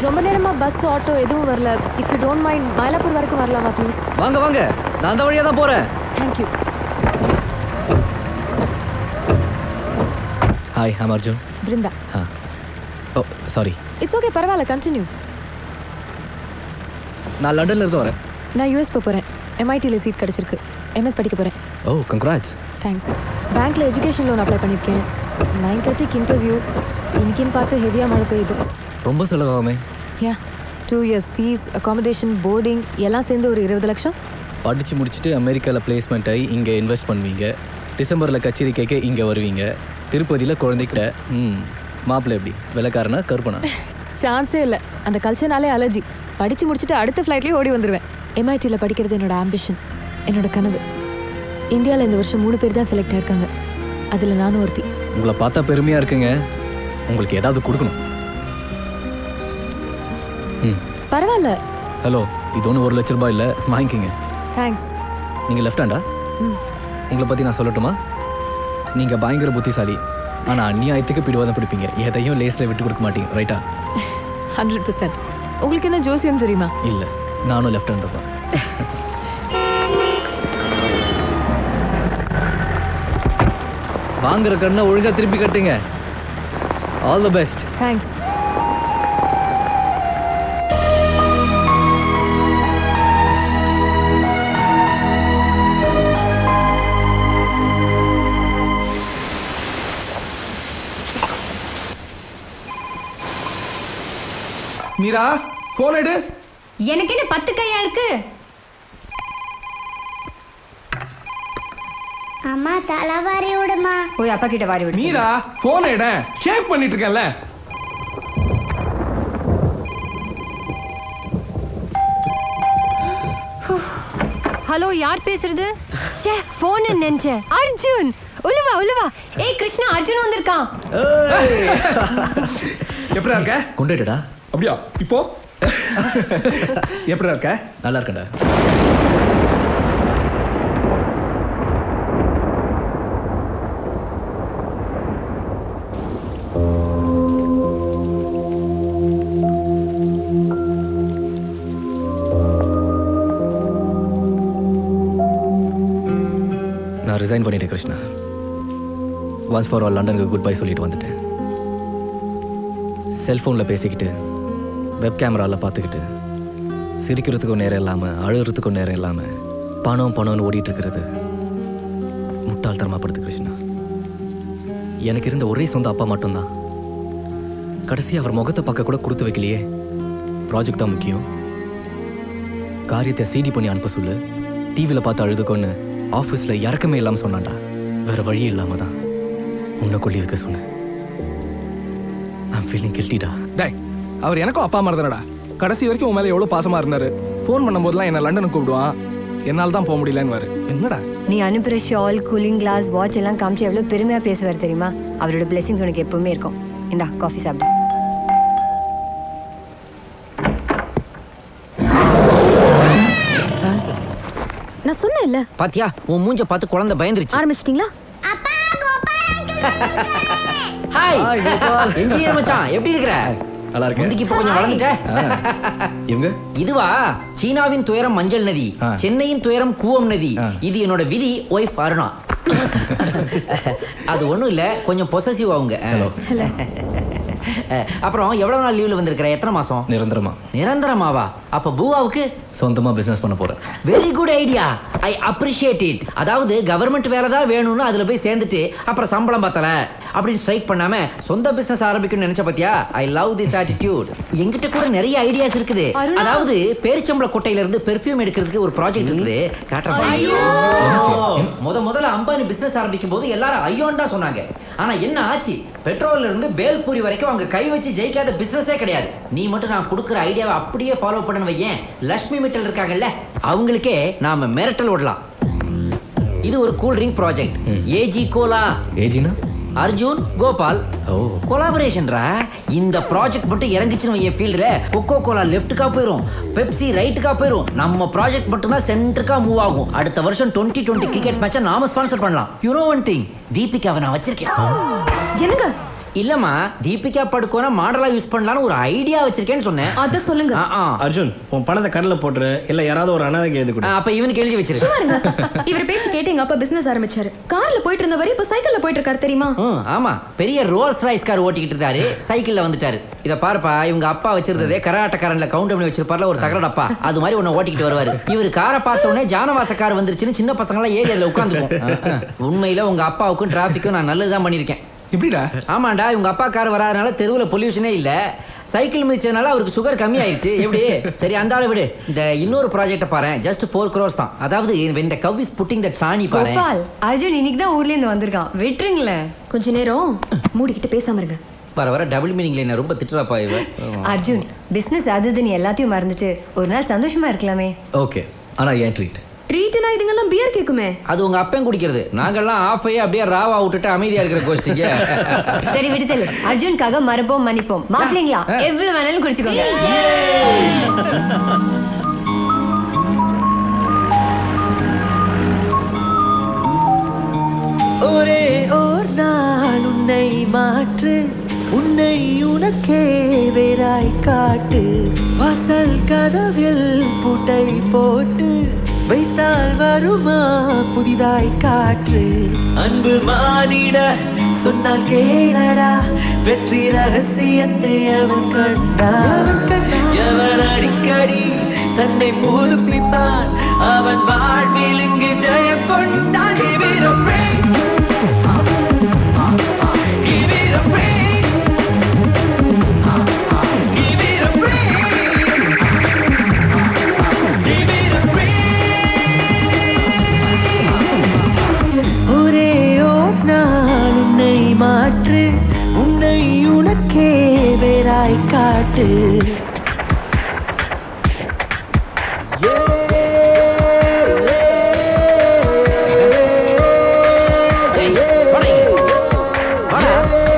ரொம்ப நேரமா bus auto எதுவும் வரல if you don't mind Mylapore வரைக்கும் வரலாமா ப்ளீஸ் வாங்க வாங்க நான் அந்த வழியா தான் போறேன் thank you hi hmm Arjun Brinda ah oh sorry it's okay பரவாயில்ல கண்டினியூ நான் லண்டன்ல இருந்து வரேன் நான் யூஎஸ் போக போகிறேன் எம்ஐடியில் சீட் கிடச்சிருக்கு எம்எஸ் படிக்க போகிறேன் ஓ கங்க்ராட்ஸ் தேங்க்ஸ் பேங்க்கில் எஜுகேஷன் லோன் அப்ளை பண்ணியிருக்கேன் நைன் தேர்ட்டிக்கு இன்டர்வியூ இன்னைக்குன்னு பார்த்து ஹெவியாக மழை பெய்யுது ரொம்ப செலவாகுமே yeah two years fees accommodation boarding எல்லாம் சேர்ந்து ஒரு இருபது லட்சம் படித்து முடிச்சுட்டு அமெரிக்காவில் பிளேஸ்மெண்ட் ஆகி இங்கே இன்வெஸ்ட் பண்ணுவீங்க டிசம்பரில் கச்சேரி கேட்க இங்கே வருவீங்க திருப்பதியில் குழந்தைக்கிட்ட ம் மாப்பிள்ளை எப்படி வெள்ளக்காரனா கருப்பனா சான்ஸே இல்லை அந்த கல்ச்சர்னாலே அலர்ஜி படித்து முடிச்சுட்டு அடுத்த ஃப்ளைட்லேயே ஓடி வந்துடுவேன் எம்ஐடியில் படிக்கிறது என்னோட ஆம்பிஷன் என்னோட கனவு இந்தியாவில் இந்த வருஷம் மூணு பேர் தான் செலக்ட் ஆயிருக்காங்க அதில் நானும் ஒருத்தி உங்களை பார்த்தா பெருமையாக இருக்குங்க உங்களுக்கு ஏதாவது கொடுக்கணும் ம் பரவாயில்ல ஹலோ இது ஒன்று ஒரு லட்ச ரூபாய் இல்லை வாங்கிக்கோங்க தேங்க்ஸ் நீங்கள் லெஃப்ட் ஹேண்டா ம் உங்களை பற்றி நான் சொல்லட்டுமா நீங்கள் பயங்கர புத்திசாலி ஆனால் அந்நியாயத்துக்கு பிடிவாதம் பிடிப்பீங்க எதையும் லேஸில் விட்டு கொடுக்க மாட்டீங்க ரைட்டா ஹண்ட்ரட் பர்சன்ட் உங்களுக்கு என்ன ஜோசியம் தெரியுமா இல்லை நானும் லெஃப்ட் ஹேண்டர் தான் வாங்குற கண்ணை ஒழுங்கா திருப்பி கட்டுங்க all the best thanks Meera phone எடு எனக்கு என்ன பத்து கையா இருக்கு அம்மா தலைவாரி விடுமா போய் அப்பா கிட்ட வாரி விடு மீரா போன் எட ஷேவ் பண்ணிட்டு இருக்கேன்ல ஹலோ யார் பேசுறது ச்சே போன் நினைச்சேன் அர்ஜுன் உள்ள உள்ள வா ஏய் கிருஷ்ணா அர்ஜுன் வந்திருக்கான் எப்படிடா இருக்க கொண்டுடா அப்படியா இப்போ எப்படிடா இருக்க நல்லா இருக்கடா நான் ரிசைன் பண்ணிட்டேன் கிருஷ்ணா ஒன்ஸ் ஃபார் ஆல் லண்டனுக்கு குட் பை சொல்லிட்டு வந்துட்டேன் செல்ஃபோனில் பேசிக்கிட்டு வெப் கேமராவில் பார்த்துக்கிட்டு சிரிக்கிறதுக்கும் நேரம் இல்லாமல் அழுகிறதுக்கும் நேரம் இல்லாமல் பணம் பணம்னு ஓடிட்டு இருக்கிறது முட்டாள்தனமாக படுது கிருஷ்ணா எனக்கு இருந்த ஒரே சொந்த அப்பா மட்டும்தான் கடைசி அவர் முகத்தை பார்க்க கூட கொடுத்து வைக்கலையே ப்ராஜெக்ட் தான் முக்கியம் காரியத்தை சிடி பண்ணி அனுப்ப சொல்லு டிவியில் பார்த்து அழுதுக்கோன்னு ஆஃபீஸில் இறக்கமே இல்லாமல் சொன்னான்டா வேற வழி இல்லாமல் தான் உன்னை கொள்ளி வைக்க சொன்னேன் ஐம் ஃபீலிங் கில்ட்டிடா டேய் அவர் எனக்கும் அப்பா மாதிரி தானடா கடைசி வரைக்கும் உன் மேல எவ்வளவு பாசமா இருந்தாரு ஃபோன் பண்ணும்போதெல்லாம் என்ன லண்டனுக்கு கூப்பிடுவான் என்னால தான் போக முடியலன்னு என்னடா நீ அனுப்புற ஷால் கூலிங் கிளாஸ் வாட்ச் எல்லாம் காமிச்சு எவ்வளவு பெருமையா பேசுவார் தெரியுமா அவரோட பிளெஸிங்ஸ் உனக்கு எப்பவுமே இருக்கும் இந்தா காஃபி சாப்பிடு நான் சொன்னேன்ல பாத்தியா உன் மூஞ்ச பார்த்து குழந்தை பயந்துருச்சு ஆரம்பிச்சிட்டிங்களா ஹாய் என்ஜினியர் மச்சான் எப்படி இருக்கிற நல்லா இருக்கேன் முந்திக்கு இப்போ கொஞ்சம் வளர்ந்துட்ட ஆ. இவங்க இதுவா சீனாவின் துயரம் மஞ்சள் நதி ஆ. சென்னையின் துயரம் கூவம் நதி ஆ. இது என்னோட விதி ஒய்ஃப் அருணா அது ஒண்ணும் இல்ல கொஞ்சம் பொசசிவ் அவங்க அப்புறம் எவ்வளவு நாள் லீவ்ல வந்திருக்கிற எத்தனை மாசம் நிரந்தரமா நிரந்தரமாவா அப்ப பூவாவுக்கு சொந்தமா பிசினஸ் பண்ண போறேன் very good idea I appreciate it அதாவது கவர்மெண்ட் வேலை தான் வேணும்னு அதுல போய் சேர்ந்துட்டு அப்புறம் சம்பளம் பத்தல அப்படின்னு ஸ்ட்ரைக் பண்ணாமம சொந்த பிசினஸ் ஆரம்பிக்கணும்னு நினைச்ச பாத்தியா ஐ லவ் திஸ் ஆட்டிடியூட் என்கிட்ட கூட நிறைய ஐடியாஸ் இருக்குது அருணா. அதாவது பேரிச்சம்பள கொட்டையில இருந்து பெர்ஃபியூம் எடுக்கிறதுக்கு ஒரு ப்ராஜெக்ட் இருக்குது காட்டுறேன் முத முதல்ல அம்பானி பிசினஸ் ஆரம்பிக்கும் போது எல்லாரும் ஐயோன்னு தான் சொன்னாங்க ஆனா என்ன ஆச்சு பெட்ரோல்ல இருந்து பேல்பூரி வரைக்கும் அவங்க கை வச்சு ஜெயிக்காத பிசினஸே கிடையாது நீ மட்டும் நான் கொடுக்குற ஐடியாவை அப்படியே ஃபாலோ பண்ண வையேன் லட்சுமி மிட்டல் இருக்காங்கல்ல அவங்களுக்கே நாம மிரட்டல் விடலாம் இது ஒரு cool drink project AG cola ஏஜினா அர்ஜுன் கோபால் ஓ கொலாபரேஷன்ரா இந்த ப்ராஜெக்ட் மட்டும் இறங்கிச்சுன்னு என் ஃபீல்டில் கொக்கோ கோலா லெஃப்ட்டுக்கா போயிடும் பெப்சி ரைட்டுக்கா போயிடும் நம்ம ப்ராஜெக்ட் மட்டும் தான் சென்டருக்கா மூவ் ஆகும் அடுத்த வருஷம் டுவெண்ட்டி டுவெண்ட்டி கிரிக்கெட் மேட்சை நாம ஸ்பான்சர் பண்ணலாம் யூனோ ஒன் திங் தீபிகாவை நான் வச்சிருக்கேன் என்னங்க இல்லம்மா தீபிகா படுக்கோன மாடலா யூஸ் பண்ணலாம்னு ஒரு ஐடியா வச்சிருக்கேன்னு சொன்னேன் அத சொல்லுங்க ஆ, ஆ. அர்ஜுன் உன் பணத்தை கடல்ல போட்டுரு இல்ல யாராவது ஒரு அனாதைக்கு எழுதி ஆ, கொடு அப்ப இவனுக்கு எழுதி வச்சிரு இவர் பேச்சு கேட்டு எங்க அப்பா பிசினஸ் ஆரம்பிச்சாரு கார்ல போயிட்டு இருந்தவரு இப்ப சைக்கிள்ல போயிட்டு இருக்காரு தெரியுமா ம், ஆமா பெரிய ரோல்ஸ் ராய்ஸ் கார் ஓட்டிக்கிட்டு இருந்தாரு சைக்கிள்ல வந்துட்டாரு இத பாருப்பா இவங்க அப்பா வச்சிருந்ததே கராட்டக்காரன்ல கவுண்ட் பண்ணி வச்சிருப்பார்ல ஒரு தகரடப்பா அது மாதிரி ஒண்ணு ஓட்டிக்கிட்டு வருவாரு இவர் காரை பார்த்த உடனே ஜானவாச கார் வந்துருச்சுன்னு சின்ன பசங்க எல்லாம் ஏறி அதுல உட்காந்துக்கும் உண்மையில உங்க அப்பாவுக்கும் டிராபிக்கும் நான் நல்லதுதான் பண்ணிருக்கேன் இப்படிடா ஆமாண்டா இவங்க அப்பா கார் வராதனால தெருவுல பொல்யூஷனே இல்ல சைக்கிள் மிதிச்சதுனால அவருக்கு சுகர் கம்மி ஆயிடுச்சு எப்படி சரி அந்த ஆளை விடு இந்த இன்னொரு ப்ராஜெக்ட பாரு ஜஸ்ட் ஃபோர் crores தான் அதாவது இந்த கவ் இஸ் புட்டிங் தட் சாணி பாரு கோபால் அர்ஜுன் இன்னைக்கு தான் ஊர்ல இருந்து வந்திருக்கான் விட்டுருங்களேன் கொஞ்ச நேரம் மூடிக்கிட்டு பேசாம இருங்க வர வர டபுள் மீனிங்ல என்ன ரொம்ப திட்டுறாப்பா இவ அர்ஜுன் பிசினஸ் அது இதுன்னு எல்லாத்தையும் மறந்துட்டு ஒரு நாள் சந்தோஷமா இருக்கலாமே ஓகே ஆனா ஏன் ட்ரீட் ட்ரீட்னா இதுங்கெல்லாம் பியர் கேக்குமே அது உங்க அப்பன் குடிக்கிறது நாங்கெல்லாம் ஆஃப் ஆகி அப்படியே ராவா விட்டுட்டு அமைதியா இருக்கிற கோஷ்டிங்க சரி விடுதல் அர்ஜுனுக்காக மறப்போம் மன்னிப்போம் மாப்பிள்ளைங்களா எவ்வளவு வேணாலும் குடிச்சுக்கோங்க ஒரே ஓர் நாள் உன்னை மாற்று உன்னை உனக்கே வேறாய் காட்டு வாசல் கதவில் பூட்டை போட்டு வைத்தால் வருமா புதிதாய் காற்று அன்பு மானிட சொன்னால் கேளடா வெற்றி ரகசியத்தை அவன் கண்டான் எவன் அடிக்கடி தன்னை புதுப்பிப்பான் அவன் வாழ்வில் இங்கு ஜெயம் கொண்டான் Give it a break. Give it a break. Give it a break. Give it a break. ஒரே ஓர் நாள் உன்னை மாற்று உன்னை உனக்கே வேறாய் காட்டு ஏய், வாடா இங்க. வாடா.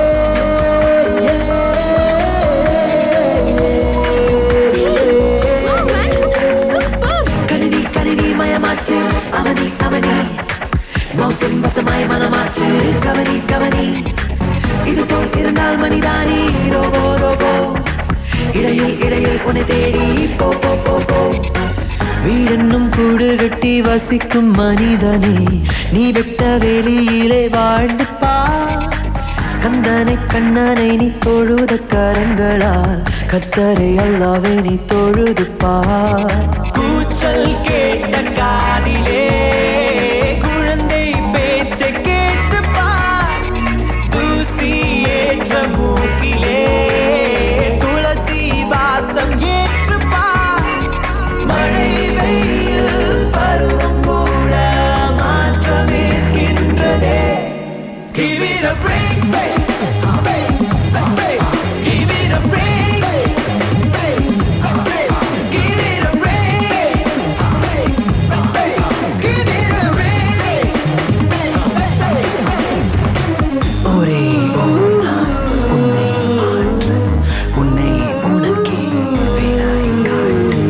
கணினி கணினி மயமாச்சு அவனி அவனி மோசம் வசமாய் மனமாச்சு கவனி கவனி இது போல் இருந்தால் மனிதானி ரோபோ ரோபோ இடையில் இடையில் உன்னை தேடி போ போ போ போ வீடென்னும் கூடு கட்டி வசிக்கும் மனிதனே நீ விட்ட வெளியிலே வாழ்ந்து பார் கந்தனை கண்ணனை நீ தொழுத கரங்களால் கத்தரை அல்லாவே நீ தொழுது பார் கூச்சல் கேட்ட காதிலே குழந்தை பேச்ச கேட்டு பார் தூசி ஏற்ற மூக்கிலே துளசி வாசம் ஏற்று பார் மழை வெயில் பருவம் கூட மாற்றம் இருக்கின்றதே Give it a break, break, break, break. Give it a break, break, break. Give it a break, break, break. Give it a break, break, break. ஒரே ஒரு நாள் உன்னை மாற்று உன்னை உனக்கே வேறாய் காட்டு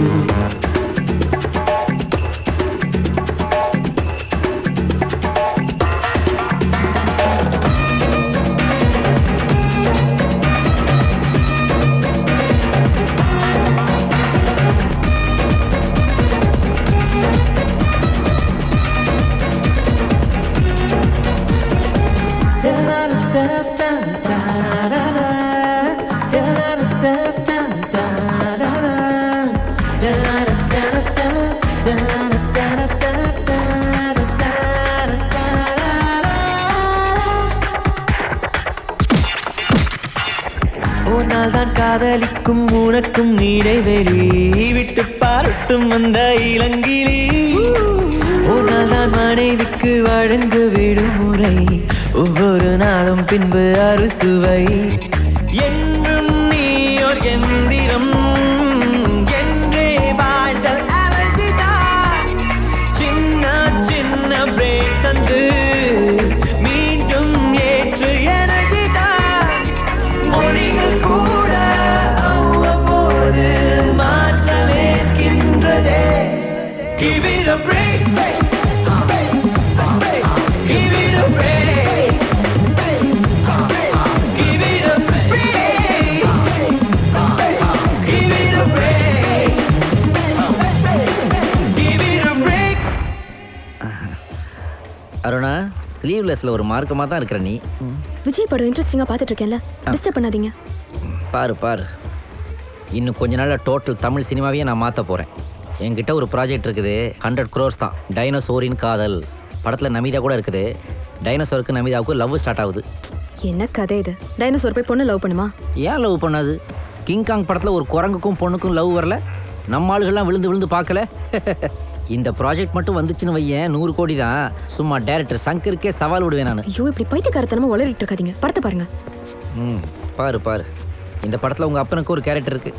உன்னால் தான் காதலிக்கும் உனக்கும் இடைவெளி விட்டு பாரட்டும் அந்த இளங்கிலி உன்னால் தான் மனைவிக்கு வழங்கு விடுமுறை ஒவ்வொரு நாளும் பின்பு அறுசுவை என்றும் நீயோர் எந்திரம் என்றே வாழ்தல் அலர்ஜிதான் சின்ன சின்ன பிரேக் தந்து மீண்டும் ஏற்று எனர்ஜி தான் மொழிகள் கூட அவ்வப்போது மாற்றமேற்கின்றதே Give it a break, break, break, break. Give it a break, break, break. Give it ஸ்லீவ்லெஸ்ல ஒரு மார்க்கமா தான் இருக்கிற நீ விஜய் படம் இன்ட்ரெஸ்டிங்கா பார்த்துட்டு இருக்கேன்ல டிஸ்டர்ப் பண்ணாதீங்க பாரு பாரு இன்னும் கொஞ்ச நாள்ல டோட்டல் தமிழ் சினிமாவையே நான் மாத்த போறேன் என்கிட்ட ஒரு ப்ராஜெக்ட் இருக்குது ஹண்ட்ரட் க்ரோர்ஸ் தான் டைனோசோரின் காதல் படத்துல நமிதா கூட இருக்குது டைனோசோருக்கு நமிதாவுக்கு லவ் ஸ்டார்ட் ஆகுது என்ன கதை இது டைனோசர் போய் பொண்ணு லவ் பண்ணுமா ஏன் லவ் பண்ணாது கிங்காங் படத்துல ஒரு குரங்குக்கும் பொண்ணுக்கும் லவ் வரல நம்ம ஆளுகள்லாம் விழுந்து விழுந்து பார்க்கல இந்த ப்ராஜெக்ட் மட்டும் வந்துச்சுன்னு வையேன் நூறு கோடி தான் சும்மா டைரக்டர் சங்கருக்கே சவால் விடுவேன் நான் ஐயோ இப்படி பைத்தியக்காரத்தனமா உளறிட்டு இருக்காதீங்க படத்தை பாருங்க ம் பாரு பாரு இந்த படத்துல உங்க அப்பனுக்கு ஒரு கேரக்டர் இருக்கு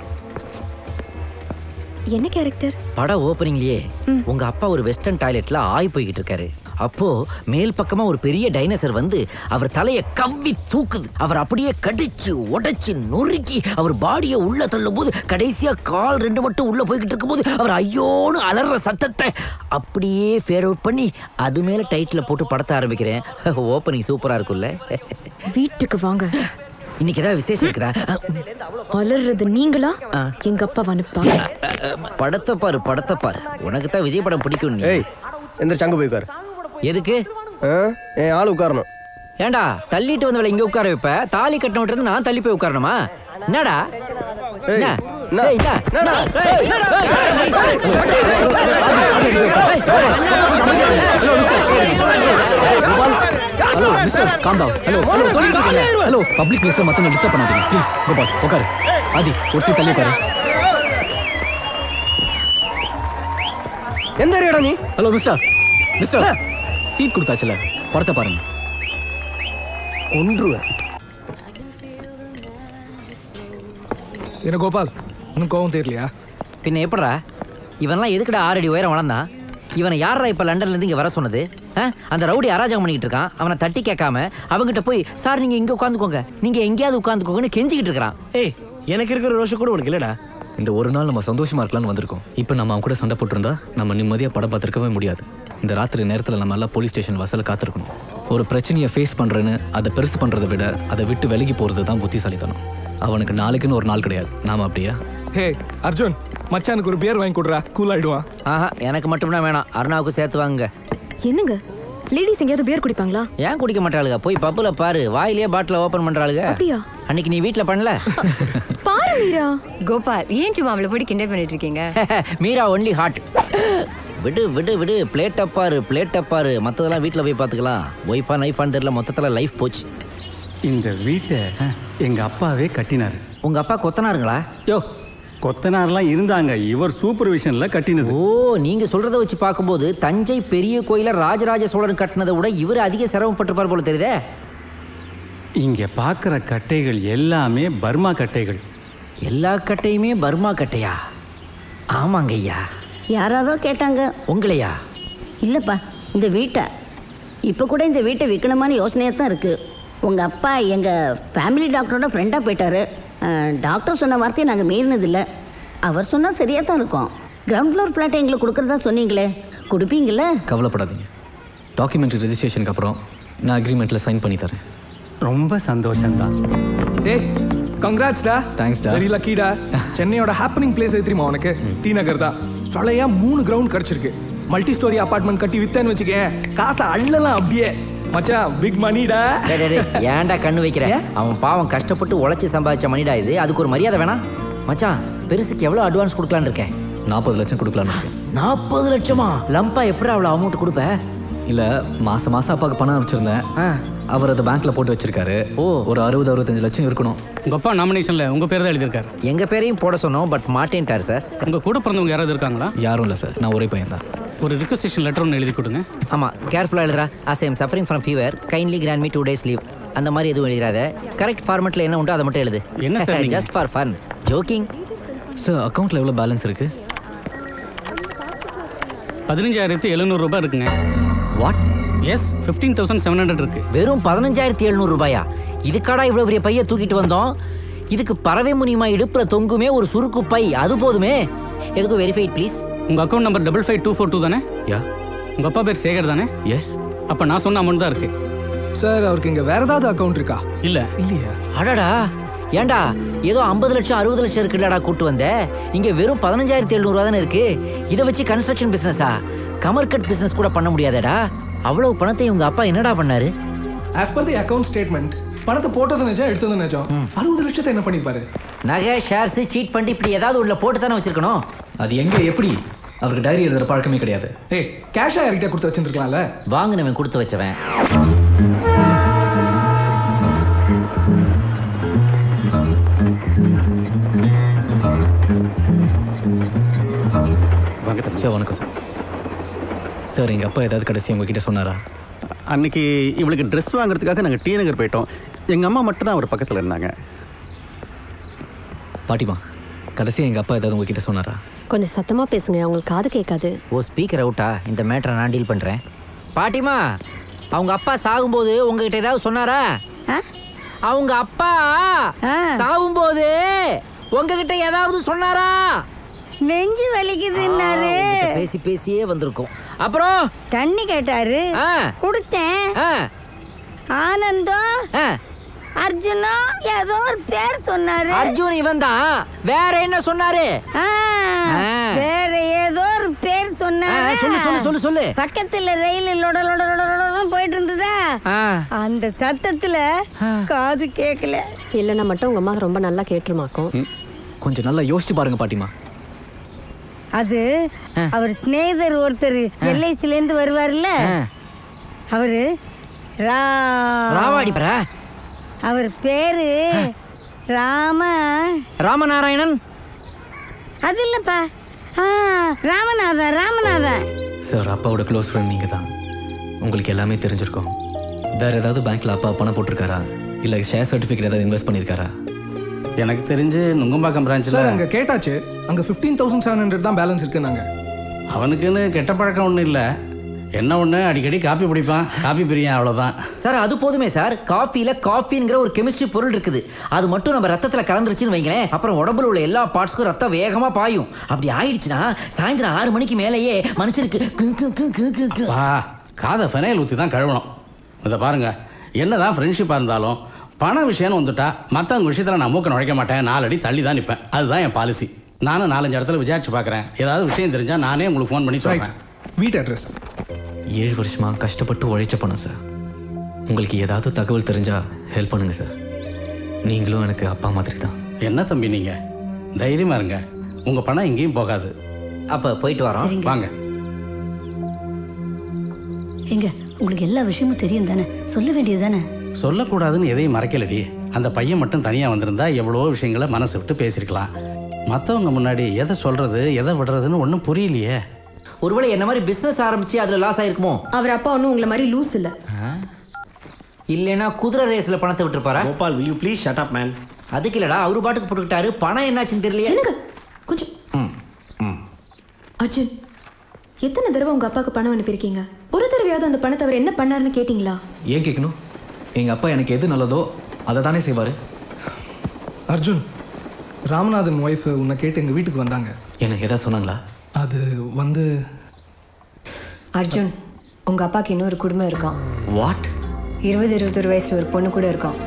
என்ன கேரக்டர் பட ஓப்பனிங்லயே உங்க அப்பா ஒரு வெஸ்டர்ன் டாய்லெட்ல ஆய் போய்கிட்டு இருக்காரு அப்போ மேல் பக்கமா ஒரு பெரிய டைனோசர் வந்து அவர் தலைய கவ்வி தூக்குது அவர் அப்படியே கடிச்சு உடைச்சு நொறுக்கி அவர் பாடியை உள்ள தள்ளும் போது கடைசியா கால் ரெண்டு மட்டும் உள்ள போய்கிட்டு இருக்கும்போது அவர் ஐயோன்னு அலற சத்தத்தை அப்படியே ஃபேர் அவுட் பண்ணி அது மேல டைட்டில போட்டு படத்தை ஆரம்பிக்கிறேன் ஓப்பனிங் சூப்பரா இருக்கும்ல வீட்டுக்கு வாங்க இன்னைக்கு ஏதாவது விசேஷம் இருக்குதா அலறது நீங்களா எங்க அப்பா வந்து பாக்க படத்தை பாரு படத்தை பாரு உனக்கு தான் விஜய் படம் பிடிக்கும் நீ ஏய் எந்திரிச்சு அங்க போய் உட்காரு எதுக்கு என் ஆள் உட்காரணும் ஏண்டா தள்ளிட்டு வந்தவளை இங்க உட்கார வைப்ப தாலி கட்டின விட்டு இருந்து நான் தள்ளி போய் உட்காரணுமா என்னடா என்ன? ஏய், என்ன? என்ன? Hello mister calm down hello hello சொல்லிட்டு இருக்கேன் ஹலோ பப்ளிக் பிளேஸ்ல மத்தவங்க டிஸ்டர்ப் பண்ணாதீங்க ப்ளீஸ் கோபால் உட்காரு ஆதி ஒரு சீட் தள்ளி உட்காரு எந்த ஏரியாடா நீ ஹலோ மிஸ்டர் மிஸ்டர் சீட் கொடுத்தாச்சுல படத்தை பாருங்க கொன்றுவேன் என்ன கோபால் உனக்கு கோவம் தெரியலையா பின்ன எப்படிடா இவன்லாம் எதுக்குடா ஆறு அடி உயரம் வளர்ந்தான் இவனை யாரா இப்ப லண்டன்ல இருந்து இங்க வர சொன்னது ஆ? அந்த ரவுடி அராஜகம் பண்ணிட்டு இருக்கான் அவனை தட்டி கேட்காம அவங்கிட்ட போய் சார் நீங்க இங்க உட்காந்துக்கோங்க நீங்க எங்கேயாவது உட்காந்துக்கோங்கன்னு கெஞ்சிக்கிட்டு இருக்கிறான் ஏய் எனக்கு இருக்கிற ரோஷம் கூட உனக்கு இல்லடா இந்த ஒரு நாள் நம்ம சந்தோஷமா இருக்கலாம்னு வந்திருக்கோம் இப்போ நம்ம அவன் கூட சண்டை போட்டிருந்தா நம்ம நிம்மதியாக படம் பார்த்துருக்கவே முடியாது இந்த ராத்திரி நேரத்தில் நம்ம எல்லாம் போலீஸ் ஸ்டேஷன் வாசல்ல காத்திருக்கணும் ஒரு பிரச்சனையை ஃபேஸ் பண்ணுறேன்னு அதை பெருசு பண்ணுறதை விட அதை விட்டு விலகி போகிறது தான் புத்திசாலித்தனம் அவனுக்கு நாளைக்குன்னு ஒரு நாள் கிடையாது நாம அப்படியா ஹே அர்ஜுன் மச்சானுக்கு ஒரு பியர் வாங்கி கொடுறா கூல் ஆயிடுவான் ஆஹா எனக்கு மட்டும்தான் வேணாம் அருணாவுக்கு சேர்த்து வாங்குங்க என்னங்க லேடிஸ் எங்கேயாவது பியர் குடிப்பாங்களா ஏன் குடிக்க மாட்டாளுங்க போய் பப்புல பாரு வாயிலேயே பாட்டில ஓபன் பண்றாளுங்க அப்படியா? அன்னைக்கு நீ வீட்ல பண்ணல பாரு மீரா கோபால் ஏன் சும்மா அவளை போட்டு கிண்டல் பண்ணிட்டு இருக்கீங்க மீரா ஒன்லி ஹாட் விடு விடு விடு பிளேட் அப்பாரு பிளேட் அப்பாரு மத்ததெல்லாம் வீட்ல போய் பாத்துக்கலாம் ஒய்ஃபா நைஃபான்னு தெரியல மொத்தத்துல லைஃப் போச்சு இந்த வீட்டை எங்க அப்பாவே கட்டினாரு உங்க அப்பா கொத்தனாருங்களா யோ கொத்தனார்லாம் இருந்தாங்க இவர் சூப்பர்விஷன்ல கட்டினது ஓ நீங்க சொல்றத வச்சு பார்க்கும்போது தஞ்சை பெரிய கோயில ராஜராஜ சோழன் கட்டினதை விட இவர் அதிக சிரமப்பட்டிருப்பார் போல தெரியுதே இங்க பார்க்குற கட்டைகள் எல்லாமே பர்மா கட்டைகள் எல்லா கட்டையுமே பர்மா கட்டையா ஆமாங்க ஐயா யாராவதோ கேட்டாங்க உங்களையா இல்லைப்பா இந்த வீட்டை இப்போ கூட இந்த வீட்டை விற்கணுமான்னு யோசனையாக தான் இருக்குது உங்கள் அப்பா எங்கள் ஃபேமிலி டாக்டரோட ஃப்ரெண்டாக போயிட்டாரு அஹ், டாக்டர் சொன்ன வார்த்தையை நாங்கள் மீறினதில்லை அவர் சொன்னால் சரியாக தான் இருக்கும் கிரவுண்ட் ஃப்ளோர் ஃப்ளாட்டை எங்களுக்கு கொடுக்குறதா சொன்னீங்களே கொடுப்பீங்கள கவலைப்படாதீங்க டாக்குமெண்ட்ரி ரெஜிஸ்ட்ரேஷனுக்கு அப்புறம் நான் அக்ரிமெண்ட்டில் சைன் பண்ணி தரேன் ரொம்ப சந்தோஷம்தான் ஏய் கங்க்ராட்ஸ்டா Thanks டா. வெரி லக்கிடா சென்னையோட ஹாப்பனிங் பிளேஸ் எது தெரியுமா உனக்கு டி நகர் தான் சொலையா மூணு கிரவுண்ட் கிடைச்சிருக்கு மல்டி ஸ்டோரி அபார்ட்மெண்ட் கட்டி வித்தேன்னு வச்சுக்கேன் காசை அள்ளலாம் அப்படியே மச்சான் பிக் மணிடா டேய், டேய், டேய், ஏன்டா கண்ணு வைக்கிற அவன் பாவம் கஷ்டப்பட்டு உழைச்சி சம்பாதிச்ச மணிடா இது அதுக்கு ஒரு மரியாதை வேணாம் மச்சான் பெருசுக்கு எவ்வளவு அட்வான்ஸ் கொடுக்கலான்னு இருக்கேன் நாற்பது லட்சம் கொடுக்கலான்னு இருக்கேன் நாற்பது லட்சமா லம்பா எப்படி அவ்வளவு அமௌண்ட் கொடுப்ப இல்லை மாசம் மாசம் அப்பாவுக்கு பணம் அனுப்பிச்சிருந்தேன் அவர் அதை பேங்க்ல போட்டு வச்சிருக்காரு ஓ ஒரு அறுபது அறுபத்தஞ்சு லட்சம் இருக்கணும் உங்க அப்பா நாமினேஷன்ல உங்க பேர் தான் எழுதியிருக்காரு எங்க பேரையும் போட சொன்னோம் பட் மாட்டேன்ட்டார் சார் உங்க கூட பிறந்தவங்க யாராவது இருக்காங்களா யாரும் இல்லை சார் நான் ஒரே பையன் தான் ஒரு ரிக்வஸ்டேஷன் லெட்டர் ஒன்று எழுதி கொடுங்க ஆமா கேர்ஃபுல்லா எழுதுறா as I'm suffering from fever kindly grant me two days leave அந்த மாதிரி எதுவும் எழுதிடாத கரெக்ட் ஃபார்மெட்ல என்ன உண்டோ அதை மட்டும் எழுது என்ன sir நீங்க? Just for fun joking sir அக்கௌண்ட்ல எவ்வளோ பேலன்ஸ் இருக்கு பதினஞ்சாயிரத்தி எழுநூறு ரூபாய் இருக்குங்க what yes fifteen thousand seven hundred இருக்கு வெறும் பதினஞ்சாயிரத்தி எழுநூறு ரூபாயா இதுக்காடா இவ்வளவு பெரிய பைய தூக்கிட்டு வந்தோம் இதுக்கு பறவை முனியமா இடுப்புல தொங்குமே ஒரு சுருக்கு பை அது போதுமே எதுக்கும் வெரிஃபைட் ப்ளீஸ் உங்க account number double five two four two தானே யா உங்க அப்பா பேர் சேகர் தானே எஸ் அப்ப நான் சொன்ன அமௌண்ட் தான் இருக்கு சார் அவருக்கு இங்க வேற ஏதாவது அக்கவுண்ட் இருக்கா இல்ல இல்லையா அடடா ஏன்டா ஏதோ ஐம்பது லட்சம் அறுபது லட்சம் இருக்குல்லடா கூட்டு வந்த இங்க வெறும் பதினஞ்சாயிரத்தி எழுநூறு தானே இருக்கு இதை வச்சு கன்ஸ்ட்ரக்ஷன் பிசினஸா கமர் கட் பிசினஸ் கூட பண்ண முடியாதடா அவ்வளவு பணத்தை உங்க அப்பா என்னடா பண்ணாரு as per the account statement பணத்தை போட்டது நிஜம் எடுத்தது நிஜம் அறுபது லட்சத்தை என்ன பண்ணிருப்பாரு நகை ஷேர்ஸ் சீட் ஃபண்ட் இப்படி ஏதாவது உள்ள போட்டு தானே வச்சிருக்கணும் அது எங்க எப்படி அவருக்கு டைரி எழுதுற பழக்கமே கிடையாது ஏய் கேஷா யார்கிட்ட கொடுத்து வச்சிருக்கலாம்ல வாங்கினவன் கொடுத்து வச்சவன் வணக்கம் சார் வணக்கம் சார் சார் எங்கள் அப்பா ஏதாவது கடைசி உங்ககிட்ட சொன்னாரா அன்னைக்கு இவளுக்கு ட்ரெஸ் வாங்குறதுக்காக நாங்கள் டி நகர் போயிட்டோம் எங்கள் அம்மா மட்டும் தான் அவர் பக்கத்தில் இருந்தாங்க பாட்டிமா கடைசியாக எங்கள் அப்பா ஏதாவது உங்ககிட்ட சொன்னாரா கொஞ்சம் சத்தமா பேசுங்க அவங்களுக்கு காது கேட்காது ஓ ஸ்பீக்கர் அவுட்டா இந்த மேட்டரை நான் டீல் பண்றேன் பாட்டிமா அவங்க அப்பா சாகும்போது உங்ககிட்ட ஏதாவது சொன்னாரா அவங்க அப்பா சாகும்போது உங்ககிட்ட ஏதாவது சொன்னாரா நெஞ்சு வலிக்குதுன்னாரு உங்ககிட்ட பேசி பேசியே வந்திருக்கும் அப்புறம் தண்ணி கேட்டாரு கொடுத்தேன் ஆனந்தம் அர்ஜுனா ஏதோ ஒரு பேர் சொன்னாரு அர்ஜுன் இவன் தான் வேற என்ன சொன்னாரு ஆ, வேற ஏதோ ஒரு பேர் சொன்னாரு ஆ, சொல்லு, சொல்லு, சொல்லு, சொல்லு. பக்கத்துல ரயில் லொட லொட லொட லொடன்னு போயிட்டு இருந்ததா அந்த சத்தத்துல காது கேட்கல இல்லைன்னா மட்டும் உங்க அம்மா ரொம்ப நல்லா கேட்டுருமாக்கும் கொஞ்சம் நல்லா யோசிச்சு பாருங்க பாட்டிமா அது அவர் சிநேகிதர் ஒருத்தர் எல்ஐசில இருந்து வருவார்ல அவரு ரா ராவாடிப்பரா அவர் பேரு ராம ராமநாராயணன் அது இல்லப்பா ஆ, ராமநாதன் ராமநாதன் சார் அப்பாவோட க்ளோஸ் ஃப்ரெண்ட் நீங்கள் தான் உங்களுக்கு எல்லாமே தெரிஞ்சிருக்கும் வேற ஏதாவது பேங்க்ல அப்பா பணம் போட்டிருக்காரா இல்லை ஷேர் சர்டிஃபிகேட் ஏதாவது இன்வெஸ்ட் பண்ணியிருக்காரா எனக்கு தெரிஞ்சு நுங்கம்பாக்கம் சார் பிரான்ச்சில் அங்க கேட்டாச்சு அங்க ஃபிஃப்டீன் தௌசண்ட் செவன் ஹண்ட்ரட் தான் பேலன்ஸ் இருக்குன்னாங்க அவனுக்குன்னு கெட்ட பழக்கம் ஒன்றும் இல்லை என்ன ஒன்று அடிக்கடி காப்பி பிடிப்பான் காப்பி பிரியான் அவ்வளோதான் சார் அது போதுமே சார் காஃபில காஃபிங்கிற ஒரு கெமிஸ்ட்ரி பொருள் இருக்குது அது மட்டும் நம்ம ரத்தத்துல கலந்துருச்சுன்னு வைங்களேன் அப்புறம் உடம்புல உள்ள எல்லா பார்ட்ஸ்க்கும் ரத்தம் வேகமா பாயும் அப்படி ஆயிடுச்சுன்னா சாயந்தரம் ஆறு மணிக்கு மேலேயே மனுஷனுக்கு கு, கு, கு, கு, கு, கு. வா காதை ஃபெனைல் ஊற்றி தான் கழுவணும் இதை பாருங்க என்னதான் ஃப்ரெண்ட்ஷிப்பாக இருந்தாலும் பண விஷயம்னு வந்துட்டா மற்றவங்க விஷயத்தில் நான் மூக்க நுழைக்க மாட்டேன் நாலடி தள்ளி தான் நிற்பேன் அதுதான் என் பாலிசி நானும் நாலஞ்சு இடத்துல விசாரிச்சு பார்க்குறேன் ஏதாவது விஷயம் தெரிஞ்சால் நானே உங்களுக்கு ஃபோன் பண்ணி சொல்கிறேன் வீட் அட்ரஸ் ஏழு வருஷமா கஷ்டப்பட்டு உழைச்ச பணம் சார் உங்களுக்கு ஏதாவது தகவல் தெரிஞ்சா ஹெல்ப் பண்ணுங்க சார் நீங்களும் எனக்கு அப்பா மாதிரி தான் என்ன தம்பி நீங்க தைரியமா இருங்க உங்க பணம் எங்கேயும் போகாது அப்ப போயிட்டு வரோம் வாங்க எங்க உங்களுக்கு எல்லா விஷயமும் தெரியும் தானே சொல்ல வேண்டியது தானே சொல்லக்கூடாதுன்னு எதையும் மறைக்கலடி அந்த பையன் மட்டும் தனியாக வந்திருந்தா எவ்வளவோ விஷயங்களை மனசு விட்டு பேசியிருக்கலாம் மற்றவங்க முன்னாடி எதை சொல்றது எதை விடுறதுன்னு ஒன்றும் புரியலையே ஒருவேளை என்ன மாதிரி பிசினஸ் ஆரம்பிச்சு அதுல லாஸ் ஆயிருக்குமோ அவர் அப்பா ஒன்றும் உங்களை மாதிரி லூஸ் இல்லை இல்லைன்னா குதிரை ரேஸ்ல பணத்தை விட்டுருப்பாரா Gopal will you please shut up man அதுக்கு இல்லடா அவரு பாட்டுக்கு போட்டுக்கிட்டாரு பணம் என்னாச்சுன்னு தெரியலையே கொஞ்சம் அர்ஜுன் எத்தனை தடவை உங்க அப்பாவுக்கு பணம் அனுப்பியிருக்கீங்க ஒரு தடவையாவது அந்த பணத்தை அவர் என்ன பண்ணாருன்னு கேட்டிங்களா ஏன் கேட்கணும் எங்கள் அப்பா எனக்கு எது நல்லதோ அதை தானே செய்வார் அர்ஜுன் ராமநாதன் ஒய்ஃப் உன்னை கேட்டு எங்கள் வீட்டுக்கு வந்தாங்க என்ன ஏதாவது சொன்னாங்களா அது வந்து அர்ஜுன் உங்க அப்பாக்கு இன்னொரு குடும்பம் இருக்கான் வாட் இருபது இருபத்தொரு வயசுல ஒரு பொண்ணு கூட இருக்கான்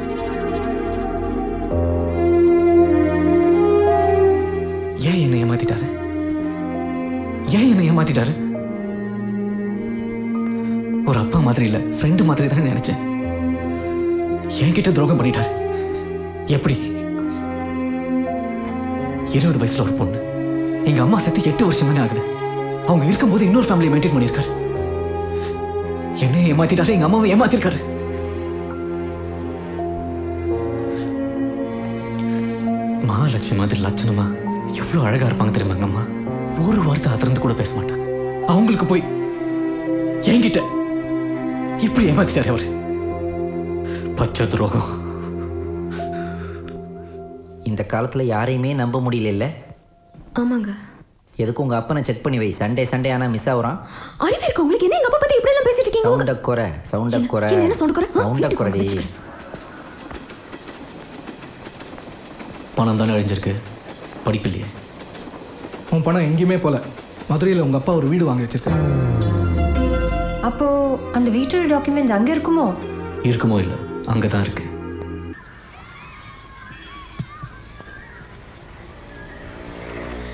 ஏன் என்னை ஏமாத்திட்டாரு ஏன் என்னை ஏமாத்திட்டாரு ஒரு அப்பா மாதிரி இல்ல ஃப்ரெண்டு மாதிரி தான் நினைச்சேன் என்கிட்ட துரோகம் பண்ணிட்டாரு எப்படி இருபது வயசுல ஒரு பொண்ணு எங்க அம்மா செத்து எட்டு வருஷம் தானே ஆகுது அவங்க இருக்கும்போது இன்னொரு ஃபேமிலியை மெயின்டைன் பண்ணியிருக்காரு என்னை ஏமாத்திட்டாரு எங்க அம்மாவை ஏமாத்திருக்காரு மகாலட்சுமி மாதிரி லட்சணமா எவ்வளவு அழகா இருப்பாங்க தெரியுமா எங்க அம்மா ஒரு வார்த்தை அதிர்ந்து கூட பேச மாட்டாங்க அவங்களுக்கு போய் என்கிட்ட இப்படி ஏமாத்திட்டாரு அவரு பச்சை துரோகம் இந்த காலத்துல யாரையுமே நம்ப முடியல இல்ல ஆமாங்க எதுக்கு உங்க அப்பனை செக் பண்ணி வை சண்டே சண்டே ஆனா மிஸ் ஆகுறான் அறிவு இருக்கு உங்களுக்கு என்ன எங்க அப்பா பத்தி இப்படி எல்லாம் பேசிட்டு இருக்கீங்க சவுண்ட குறை சவுண்ட குறை என்ன, என்ன sound குறை? ஆ, சவுண்ட வீட்டுக்கு குறைடி பணம் தானே அழிஞ்சிருக்கு படிப்பு இல்லையே உன் பணம் எங்கேயுமே போல மதுரையில் உங்கள் அப்பா ஒரு வீடு வாங்கி வச்சிருக்காரு அப்போ அந்த வீட்டோட டாக்குமெண்ட்ஸ் அங்க இருக்குமோ இருக்குமோ இல்லை அங்கதான் இருக்கு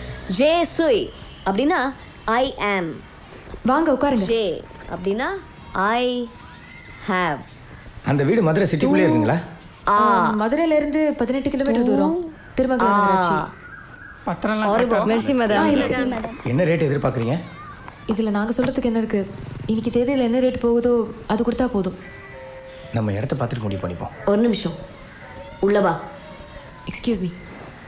ஜே சுய் அப்படின்னா ஐ ஆம் வாங்க உட்காருங்க ஜே அப்படின்னா ஐ ஹேவ் அந்த வீடு மதுரை சிட்டிக்குள்ளே இருக்குங்களா ஆ மதுரையில இருந்து பதினெட்டு கிலோமீட்டர் தூரம் திருமங்கலம் நகராட்சி Merci, madame. ஆ, இல்ல. என்ன ரேட் எதிர்பார்க்குறீங்க இதுல நாங்க சொல்றதுக்கு என்ன இருக்கு இன்னைக்கு தேதியில என்ன ரேட் போகுதோ அது கொடுத்தா போதும் நம்ம இடத்த பார்த்துட்டு முடிவு பண்ணிப்போம் ஒரு நிமிஷம் உள்ளவா எக்ஸ்கியூஸ் மீ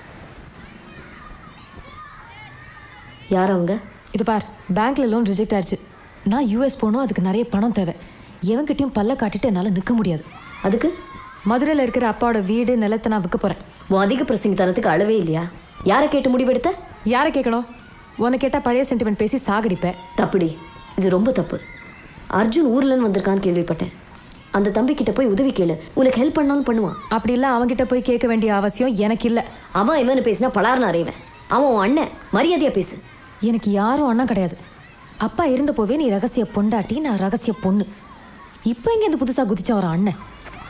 யார் அவங்க இது பார் பேங்க்ல லோன் ரிஜெக்ட் ஆயிடுச்சு நான் யூஎஸ் போகணும் அதுக்கு நிறைய பணம் தேவை எவன்கிட்டயும் பல்ல காட்டிட்டு என்னால் நிற்க முடியாது அதுக்கு மதுரையில் இருக்கிற அப்பாவோட வீடு நிலத்தை நான் விற்க போகிறேன் உன் அதிக பிரசங்கித்தனத்துக்கு அளவே இல்லையா யாரை கேட்டு முடிவெடுத்த யாரை கேட்கணும் உன்னை கேட்டால் பழைய சென்டிமெண்ட் பேசி சாகடிப்பேன் தப்புடி இது ரொம்ப தப்பு அர்ஜுன் ஊர்லன்னு வந்திருக்கான்னு கேள்விப்பட்டேன் அந்த தம்பி கிட்ட போய் உதவி கேளு உனக்கு ஹெல்ப் பண்ணாலும் பண்ணுவான் அப்படி இல்லை அவன்கிட்ட போய் கேட்க வேண்டிய அவசியம் எனக்கு இல்லை அவன் இவனு பேசினா பலார்னு அறைவேன் அவன் உன் அண்ணன் மரியாதையா பேசு எனக்கு யாரும் அண்ணன் கிடையாது அப்பா இருந்தப்போவே நீ ரகசிய பொண்டாட்டி நான் ரகசிய பொண்ணு இப்போ இங்கே இந்த புதுசாக குதிச்ச ஒரு அண்ணன்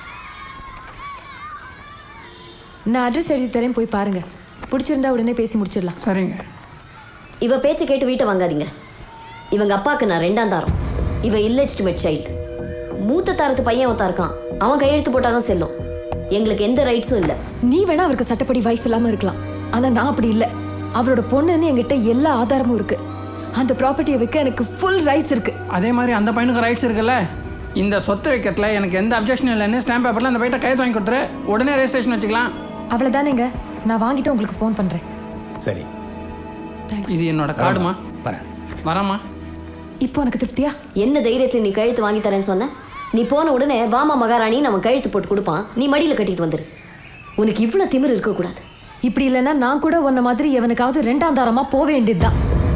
நான் அட்ரஸ் எழுதி தரேன் போய் பாருங்க பிடிச்சிருந்தா உடனே பேசி முடிச்சிடலாம் சரிங்க இவ பேச்சை கேட்டு வீட்டை வாங்காதீங்க இவங்க அப்பாவுக்கு நான் ரெண்டாம் தாரம் இவ இல்லெஜிட்டிமேட் சைல்டு மூத்த தாரத்து பையன் ஒருத்தன் இருக்கான் அவன் கையெழுத்து போட்டாதான் செல்லும் எங்களுக்கு எந்த ரைட்ஸும் இல்லை நீ வேணா அவருக்கு சட்டப்படி வைஃப் இல்லாம இருக்கலாம் ஆனா நான் அப்படி இல்ல அவரோட பொண்ணுன்னு என்கிட்ட எல்லா ஆதாரமும் இருக்கு அந்த ப்ராப்பர்ட்டியை விற்க எனக்கு ஃபுல் ரைட்ஸ் இருக்கு அதே மாதிரி அந்த பையனுக்கு ரைட்ஸ் இருக்குல்ல இந்த சொத்து வைக்கிறதுல எனக்கு எந்த அப்ஜெக்ஷனும் இல்லைன்னு ஸ்டாம்ப் பேப்பரில் அந்த பையட்ட கையெழுத்து வாங்கி கொடுத்துரு உடனே ரெஜிஸ்ட்ரேஷன் வச்சுக்கலாம் அவ்வளவுதானேங்க நான் வாங்கிட்டு உங்களுக்கு ஃபோன் பண்றேன் சரி இது என்னோட கார்டுமா வரேன் வரேம்மா இப்போ உனக்கு திருப்தியா என்ன தைரியத்தில் நீ கழுத்து வாங்கி தரேன்னு சொன்ன நீ போன உடனே வாமா மகாராணி அவன் கழுத்து போட்டு கொடுப்பான் நீ மடியில் கட்டிட்டு வந்துரு உனக்கு இவ்வளோ திமிரு இருக்கக்கூடாது இப்படி இல்லைன்னா நான் கூட உன்ன மாதிரி எவனுக்காவது ரெண்டாம் தாரமா போக வேண்டியதுதான்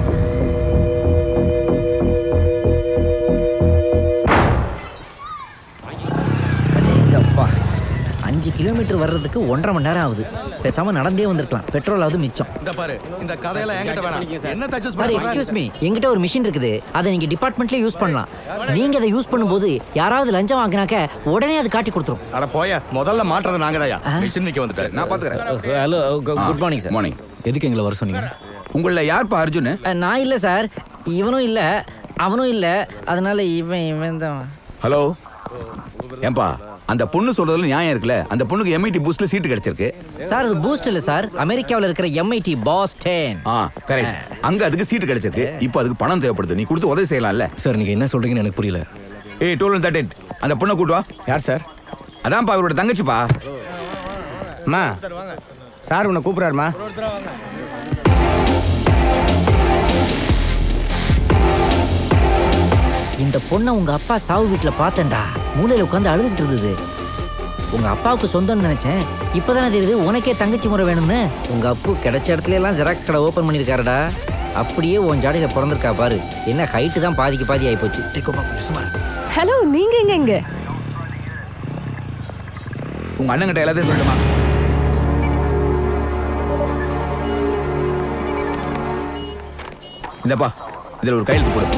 எங்கப்பா அஞ்சு கிலோமீட்டர் வர்றதுக்கு ஒன்றரை மணி நேரம் ஆகுது பேசாம நடந்தே வந்திருக்கலாம் பெட்ரோலாவது மிச்சம் இந்த பாரு இந்த கதையெல்லாம் என்கிட்ட வேணாம் என்ன தச்சு சார் எக்ஸ்கியூஸ் மீ எங்கிட்ட ஒரு மிஷின் இருக்குது அதை நீங்க டிபார்ட்மெண்ட்லயே யூஸ் பண்ணலாம் நீங்க அதை யூஸ் பண்ணும்போது யாராவது லஞ்சம் வாங்கினாக்க உடனே அது காட்டி கொடுத்துரும் அட போய முதல்ல மாட்டுறது நாங்க தான் மிஷின் விக்க வந்துட்டாரு நான் பாத்துக்கிறேன் hello good morning sir morning எதுக்கு எங்களை வர சொன்னீங்க உங்கள யார்ப்பா அர்ஜுன் நான் இல்ல சார் இவனும் இல்ல அவனும் இல்ல அதனால இவன் இவன் தான் ஹலோ ஏன்பா அந்த பொண்ணு சொல்றதுல நியாயம் இருக்குல்ல அந்த பொண்ணுக்கு எம்ஐடி பூஸ்ட்ல சீட்டு கிடைச்சிருக்கு சார் அது பூஸ்ட் இல்ல சார் அமெரிக்காவில் இருக்கிற எம்ஐடி பாஸ்டன் ஆ கரெக்ட் அங்க அதுக்கு சீட்டு கிடைச்சிருக்கு இப்போ அதுக்கு பணம் தேவைப்படுது நீ கொடுத்து உதவி செய்யலாம்ல சார் நீங்க என்ன சொல்றீங்கன்னு எனக்கு புரியல ஏய் டோல் தட் இட் அந்த பொண்ணை கூட்டு வா யார் சார் அதான்ப்பா அவரோட தங்கச்சிப்பா அம்மா சார் உன்னை கூப்பிட்றாருமா இந்த பொண்ணை உங்க அப்பா சாவு வீட்டுல பார்த்தேன்டா மூலையில உட்காந்து அழுதுட்டு இருந்தது உங்க அப்பாவுக்கு சொந்தம்னு நினைச்சேன் இப்பதானே தெரியுது உனக்கே தங்கச்சி முறை வேணும்னு உங்க அப்பு கிடைச்ச இடத்துல எல்லாம் ஜெராக்ஸ் கடை ஓபன் பண்ணிருக்காருடா அப்படியே உன் ஜாடியில பிறந்திருக்கா பாரு என்ன ஹைட்டு தான் பாதிக்கு பாதி ஆயிப்போச்சு ஹலோ நீங்க எங்க இங்க உங்க அண்ணன் கிட்ட எல்லாத்தையும் சொல்லட்டுமா இந்தப்பா இதுல ஒரு கையெழுத்து போடு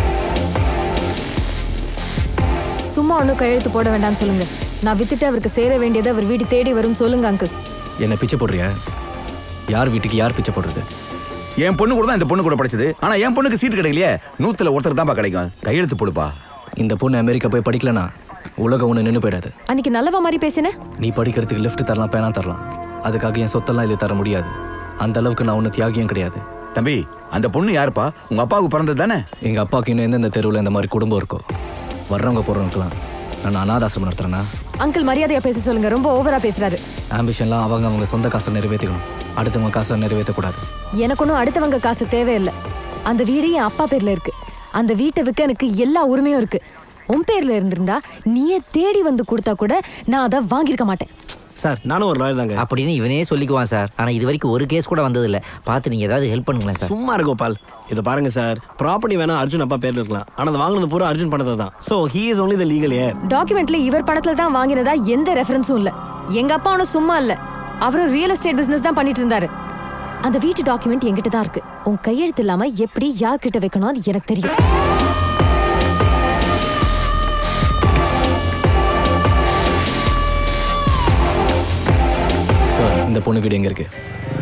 சும்மா ஒன்றும் கையெழுத்து போட வேண்டாம்னு சொல்லுங்க நான் வித்துட்டு அவருக்கு சேர வேண்டியதை அவர் வீடு தேடி வரும்னு சொல்லுங்க அங்கிள் என்ன பிச்சை போடுறியா யார் வீட்டுக்கு யார் பிச்சை போடுறது என் பொண்ணு கூட தான் இந்த பொண்ணு கூட படிச்சது ஆனா என் பொண்ணுக்கு சீட்டு கிடைக்கலையே நூத்துல ஒருத்தர் தான்ப்பா கிடைக்கும் கையெழுத்து போடுப்பா இந்த பொண்ணு அமெரிக்கா போய் படிக்கலனா உலகம் ஒன்று நின்று போயிடாது அன்னைக்கு நல்லவா மாதிரி பேசினேன் நீ படிக்கிறதுக்கு லிஃப்ட் தரலாம் பேனா தரலாம் அதுக்காக என் சொத்தெல்லாம் இது தர முடியாது அந்த அளவுக்கு நான் ஒன்றும் தியாகியும் கிடையாது தம்பி அந்த பொண்ணு யாருப்பா உங்க அப்பாவுக்கு பிறந்தது தானே எங்க அப்பாவுக்கு இன்னும் எந்தெந்த தெருவில் இந்த மாதிரி குடும்பம் இருக்கோ வர்றவங்க போறவங்களுக்குலாம் நான் அனாதாசிரமம் நடத்துறேன்னா அங்கிள் மரியாதையா பேச சொல்லுங்க ரொம்ப ஓவரா பேசுறாரு ஆம்பிஷன்லாம் அவங்க அவங்க சொந்த காசை நிறைவேற்றிக்கணும் அடுத்தவங்க காசை நிறைவேற்றக்கூடாது எனக்கு ஒன்றும் அடுத்தவங்க காசு தேவையில்லை அந்த வீடு என் அப்பா பேர்ல இருக்கு அந்த வீட்டை விற்க எனக்கு எல்லா உரிமையும் இருக்கு உன் பேர்ல இருந்திருந்தா நீயே தேடி வந்து கொடுத்தா கூட நான் அதை வாங்கியிருக்க மாட்டேன் சார் நானும் ஒரு லாயர் தாங்க அப்படின்னு இவனே சொல்லிக்குவான் சார் ஆனா இது வரைக்கும் ஒரு கேஸ் கூட வந்தது இல்ல பார்த்து நீங்க ஏதாவது ஹெல்ப் பண்ணுங்களேன் சார் சும்மா இரு கோபால் இதை பாருங்க சார் ப்ராப்பர்ட்டி வேணா அர்ஜுன் அப்பா பேர்ல இருக்கலாம் ஆனா அது வாங்கினது பூரா அர்ஜுன் பணத்தை தான் so he is only the legal heir டாக்குமெண்ட்ல இவர் பணத்துல தான் வாங்கினதா எந்த ரெஃபரன்ஸும் இல்ல எங்க அப்பா ஒன்றும் சும்மா இல்ல அவரும் ரியல் எஸ்டேட் பிசினஸ் தான் பண்ணிட்டு இருந்தாரு அந்த வீட்டு டாக்குமெண்ட் என்கிட்ட தான் இருக்கு உன் கையெழுத்து இல்லாம எப்படி யார்கிட்ட வைக்கணும் அது எனக்கு தெரியும் சார் இந்த பொண்ணு வீடு எங்க இருக்கு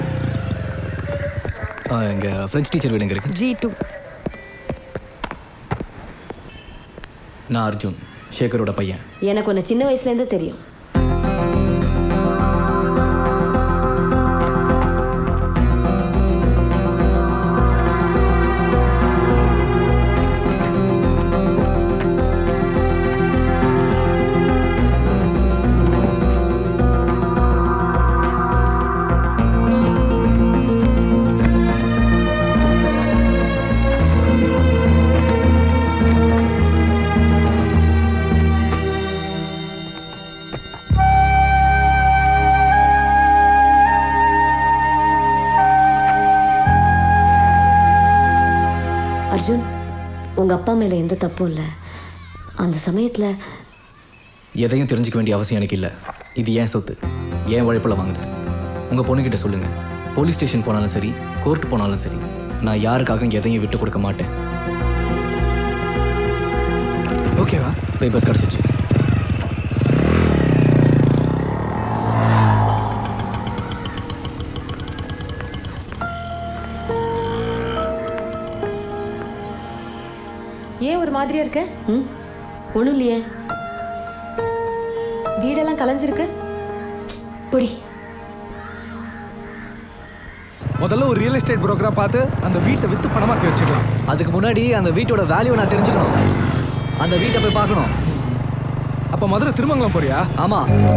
ஆ, எங்க ஃப்ரெஞ்ச் டீச்சர் வீடு எங்க இருக்கு ஜி டூ நான் அர்ஜுன் சேகரோட பையன் எனக்கு உன்னை சின்ன வயசுலேருந்தே தெரியும் அர்ஜுன் உங்க அப்பா மேல எந்த தப்பும் இல்லை அந்த சமயத்துல எதையும் தெரிஞ்சுக்க வேண்டிய அவசியம் எனக்கு இல்லை இது ஏன் சொத்து ஏன் உழைப்பில் வாங்குது உங்கள் பொண்ணுக்கிட்ட சொல்லுங்க போலீஸ் ஸ்டேஷன் போனாலும் சரி கோர்ட் போனாலும் சரி நான் யாருக்காகவும் எதையும் விட்டு கொடுக்க மாட்டேன் ஓகேவா பேப்பர்ஸ் கிடச்சிச்சு ஏன் ஒரு மாதிரியா இருக்க ம் ஒன்றும் இல்லையே வீடெல்லாம் கலைஞ்சிருக்கு பொடி முதல்ல ஒரு ரியல் எஸ்டேட் புரோக்கரா பார்த்து அந்த வீட்டை வித்து பணமாக்கி வச்சிடலாம் அதுக்கு முன்னாடி அந்த வீட்டோட வேல்யூ நான் தெரிஞ்சுக்கணும் அந்த வீட்டை போய் பார்க்கணும் அப்ப மதுரை திருமங்கலம் போறியா ஆமா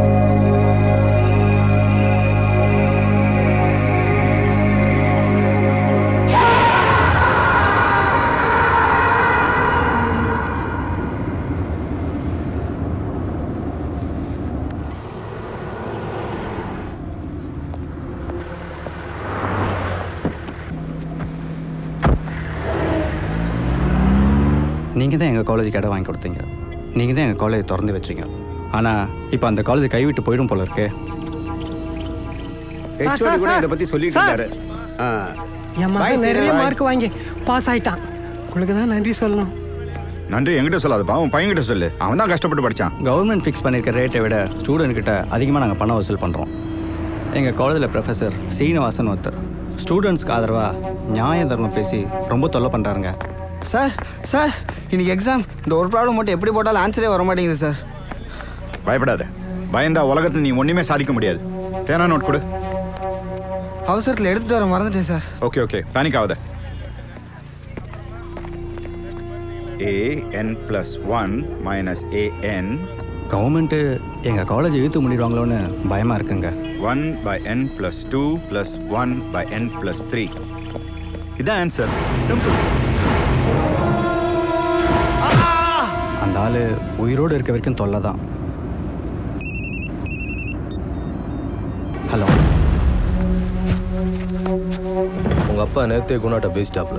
நீங்கள் தான் எங்கள் காலேஜுக்கு இடம் வாங்கி கொடுத்தீங்க நீங்கள் தான் எங்கள் காலேஜ் திறந்து வச்சீங்க ஆனால் இப்போ அந்த காலேஜ் கைவிட்டு போயிடும் போல இருக்கே ஹெச்ஓடி கூட இதை பத்தி சொல்லிட்டு இருந்தாரு ஆ. என் Bye, மகன் நிறைய Bye. மார்க் வாங்கி பாஸ் ஆயிட்டான் உங்களுக்கு தான் நன்றி சொல்லணும் நன்றி என்கிட்ட சொல்லாதப்பா அவன் பையன்கிட்ட சொல்லு அவன் தான் கஷ்டப்பட்டு படிச்சான் கவர்மெண்ட் ஃபிக்ஸ் பண்ணியிருக்க ரேட்டை விட ஸ்டூடெண்ட் கிட்ட அதிகமாக நாங்கள் பணம் வசூல் பண்ணுறோம் எங்கள் காலேஜில் ப்ரொஃபஸர் சீனிவாசன் ஒருத்தர் ஸ்டூடெண்ட்ஸ்க்கு ஆதரவாக நியாய தர்மம் பேசி ரொம்ப தொல்லை பண்ணுறாருங்க சார் சார் இன்னைக்கு எக்ஸாம் இந்த ஒரு ப்ராப்ளம் மட்டும் எப்படி போட்டாலும் ஆன்சரே வர மாட்டேங்குது சார் பயப்படாத பயந்தா உலகத்துல நீ ஒண்ணுமே சாதிக்க முடியாது பேனா நோட் கொடு அவசரத்தில் எடுத்துட்டு வர மறந்துட்டேன் சார் ஓகே ஓகே பேனிக் ஆகாத A N plus one minus A N government எங்கள் காலேஜ் இழுத்து முடிடுவாங்களோன்னு பயமாக இருக்குங்க one by N plus two plus one by N plus three இதான் ஆன்சர் சிம்பிள் அந்த ஆள் உயிரோடு இருக்க வரைக்கும் தொல்லை தான் ஹலோ உங்க அப்பா நேத்தே குணாட்ட பேசிட்டாப்ல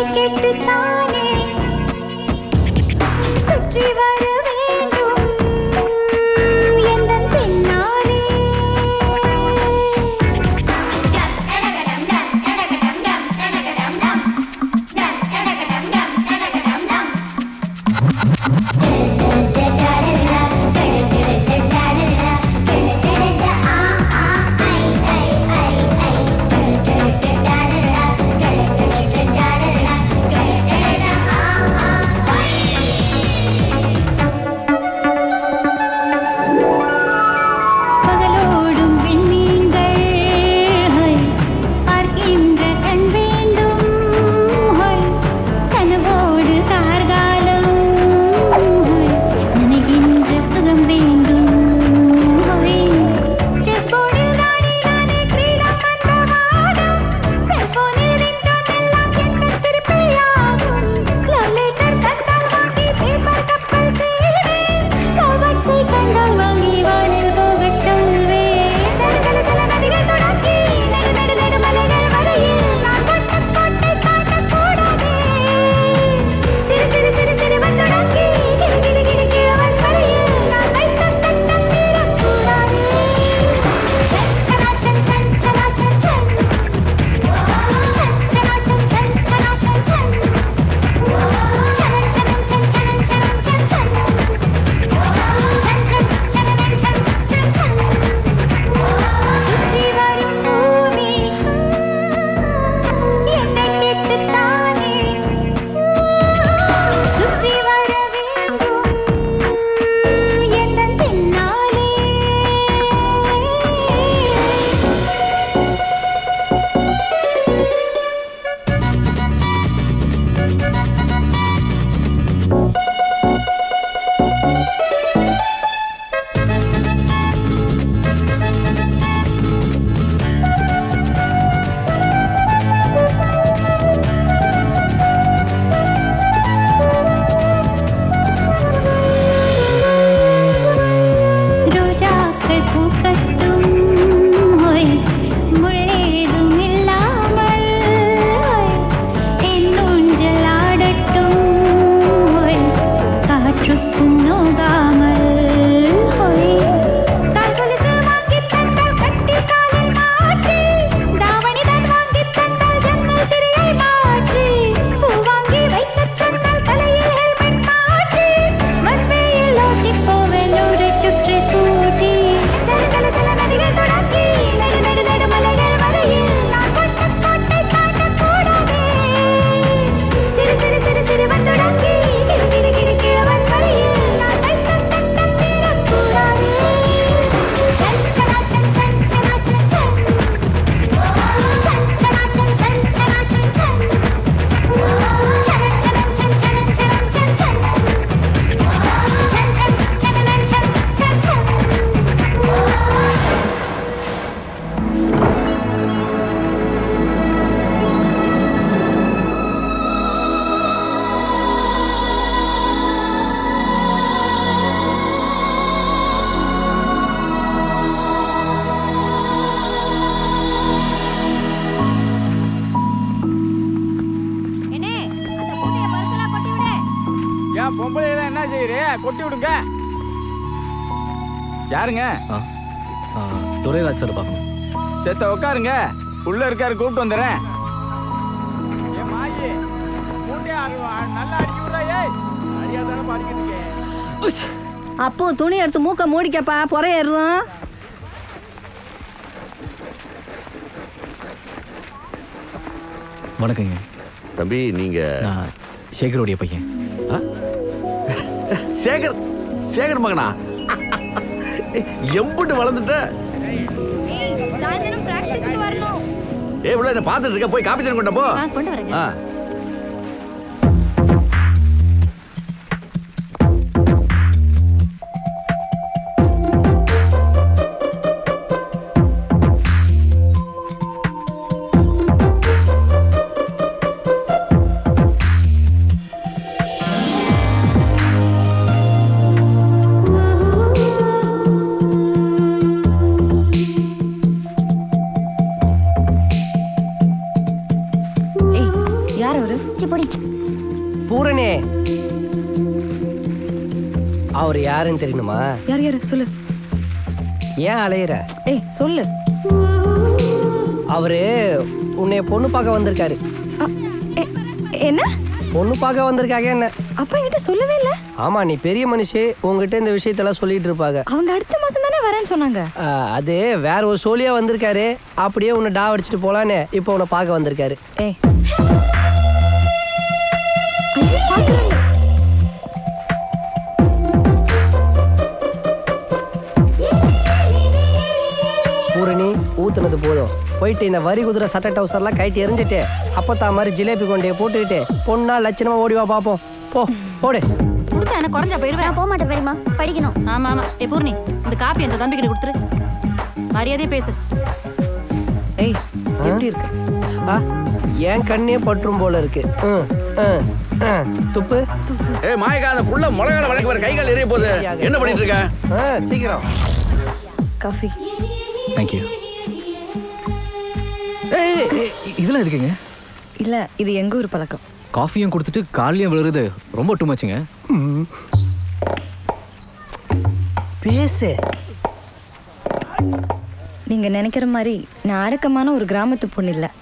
கேட்டுத்தானே சுற்றி வர வேண்டும் எந்தன் பின்னாலே பகலோடும் விண்மீன்கள் ஹை, பார்க்கின்ற கண் வேண்டும் ஹை, கனவோடு கார்காலம் ஹை, நினைகின்ற சுகம் வேண்டும் ஹை. Chess board-இல் நானே நானே கிரீடம் வந்த வானம். செல்போனில் ringtone எல்லாம் எந்தன் சிரிப்பேயாகும். Love letter தந்தால் வாங்கி paper கப்பல் செய்வேன். Robots-ஐ கண்டால் வாங்கி வானில் போகச் சொல்வேன். சில சில சில நதிகள் தொடங்கி நெடு நெடு நெடு மலைகள் வரையில் நான் போட்ட கோட்டை தாண்டக் கூடாதே. சிறு சிறு சிறு சிறுவன் தொடங்கி கிடு கிடு கிடு கிழவன் வரையில் நான் வைத்த சட்டம் மீறக்கூடாதே. சன் சனா சன் சன் சனா சன் சன். சன் சனா சன் சன் சனா சன் சன். சனன் சனன் சன் சனன் சனன் சன் சன். சன் சன் சனனன் சன் சன் சன். சுற்றி வரும் பூமி என்னை கேட்டுத்தானே சுற்றி வர வேண்டும் எந்தன் பின்னாலே ரோஜாக்கள் பூக்கட்டும் ஹோய் முள்ளேதும் இல்லாமல் ஹோய் என் ஊஞ்சல் ஆடட்டும் ஹோய் காற்றுக்கும் நோகாமல் ஹோய் கால் கொலுசு வாங்கித் தந்தால் கட்டி காலில் மாற்றி தாவணி தான் வாங்கித் தந்தால் ஜன்னல் திரையை மாற்றி பூ வாங்கி வைக்கச் சொன்னால் தலையில் ஹெல்மெட் மாற்றி மண்மையில் ஓட்டிப் போவேன் ஊரைச் சுற்றி ஸ்கூட்டி சில சில சில நதிகள் தொடங்கி நெடு நெடு நெடு மலைகள் வரையில் நான் போட்ட கோட்டை தாண்டக் கூடாதே சிறு சிறு சிறு சிறுவன் தொடங்கி கிடு கிடு கிடு கிழவன் வரையில் நான் வைத்த சட்டம் மீறக்கூடாதே சன் சனா சன் சன் சனா சன் சன் சன் சனா சன் சன் சனா சன் சன் சனன் சனன் சன் சனன் சனன் சன் சன் சன் சன் சனனன் சன் சன் சன் ஏன் பொம்பளை என்ன செய்யுறே கொட்டி விடுங்க யாருங்க துரைராஜ் சார் பார்க்கணும் செத்த உட்காருங்க உள்ள இருக்காரு கூப்பிட்டு வந்துடுறேன் ஏன் மாயி மூட்டையை அறு- நல்லா அடிக்க விடுறா ஏய் அடியாதானே அடிக்கிட்டு இருக்கேன் அப்போ துணி எடுத்து மூக்க மூடிக்கப்பா புறையேறும் வணக்கங்க தம்பி நீங்க நான் சேகருடைய பையன் சேகர் சேகர் மகனா எம்புட்டு வளர்ந்துட்ட சாயந்தரம் பிராக்டிஸ்க்கு வரணும் ஏ உள்ள என்ன பார்த்துட்டு இருக்க போய் காப்பி தண்ணி கொண்ட போ ஆ, கொண்டு வரேங்க. ஆ. யார் அவரு போடி பூரணே அவர் யாருன்னு தெரியணுமா யார் யார் சொல்லு ஏன் அலையிற ஏய் சொல்லு அவரு உன்னை பொண்ணு பார்க்க வந்திருக்காரு என்ன பொண்ணு பார்க்க வந்திருக்காங்க என்ன அப்பா என்கிட்ட சொல்லவே இல்ல ஆமா நீ பெரிய மனுஷி உங்ககிட்ட இந்த விஷயத்தெல்லாம் சொல்லிட்டு இருப்பாங்க அவங்க அடுத்த மாசம் தானே வரேன்னு சொன்னாங்க ஆ, அது வேற ஒரு சோழியா வந்திருக்காரு அப்படியே உன்னை டா அடிச்சிட்டு போலான்னு இப்போ உன்னை பார்க்க வந்திருக்காரு ஏய் பூரணி ஊத்துனது போதும் போயிட்டு இந்த வரி குதிரை சட்டை டவுசர்லாம் கைட்டு எரிஞ்சிட்டு அப்பத்தா மாதிரி ஜிலேபி கொண்டே போட்டுக்கிட்டு பொண்ணா லட்சணமா ஓடி வா பாப்போம் போ போடு கொடுத்தா எனக்கு குறைஞ்சா போயிருவேன் போக மாட்டேன் பெரியமா படிக்கணும் ஆமா ஆமா ஏ பூர்ணி இந்த காப்பி அந்த தம்பி கிட்ட கொடுத்துரு மரியாதையே பேசு ஏய் எப்படி இருக்கு ஆ, என் கண்ணே பற்றும் போல இருக்கு ம், ம், ம். துப்பு ஏய் மாயக்கா அந்த புள்ள முளகால வளைக்க வர கை கால் எரிய போகுது என்ன பண்ணிட்டு இருக்க ஆ, சீக்கிரம் காஃபி தேங்க்யூ இதெல்லாம் இருக்குங்க இல்ல இது எங்க ஊர் பழக்கம் காஃபியும் கொடுத்துட்டு காலையும் விழுறது ரொம்ப டூ மச்சுங்க பேசு நீங்க நினைக்கிற மாதிரி நான் அடக்கமான ஒரு கிராமத்து பொண்ணு இல்ல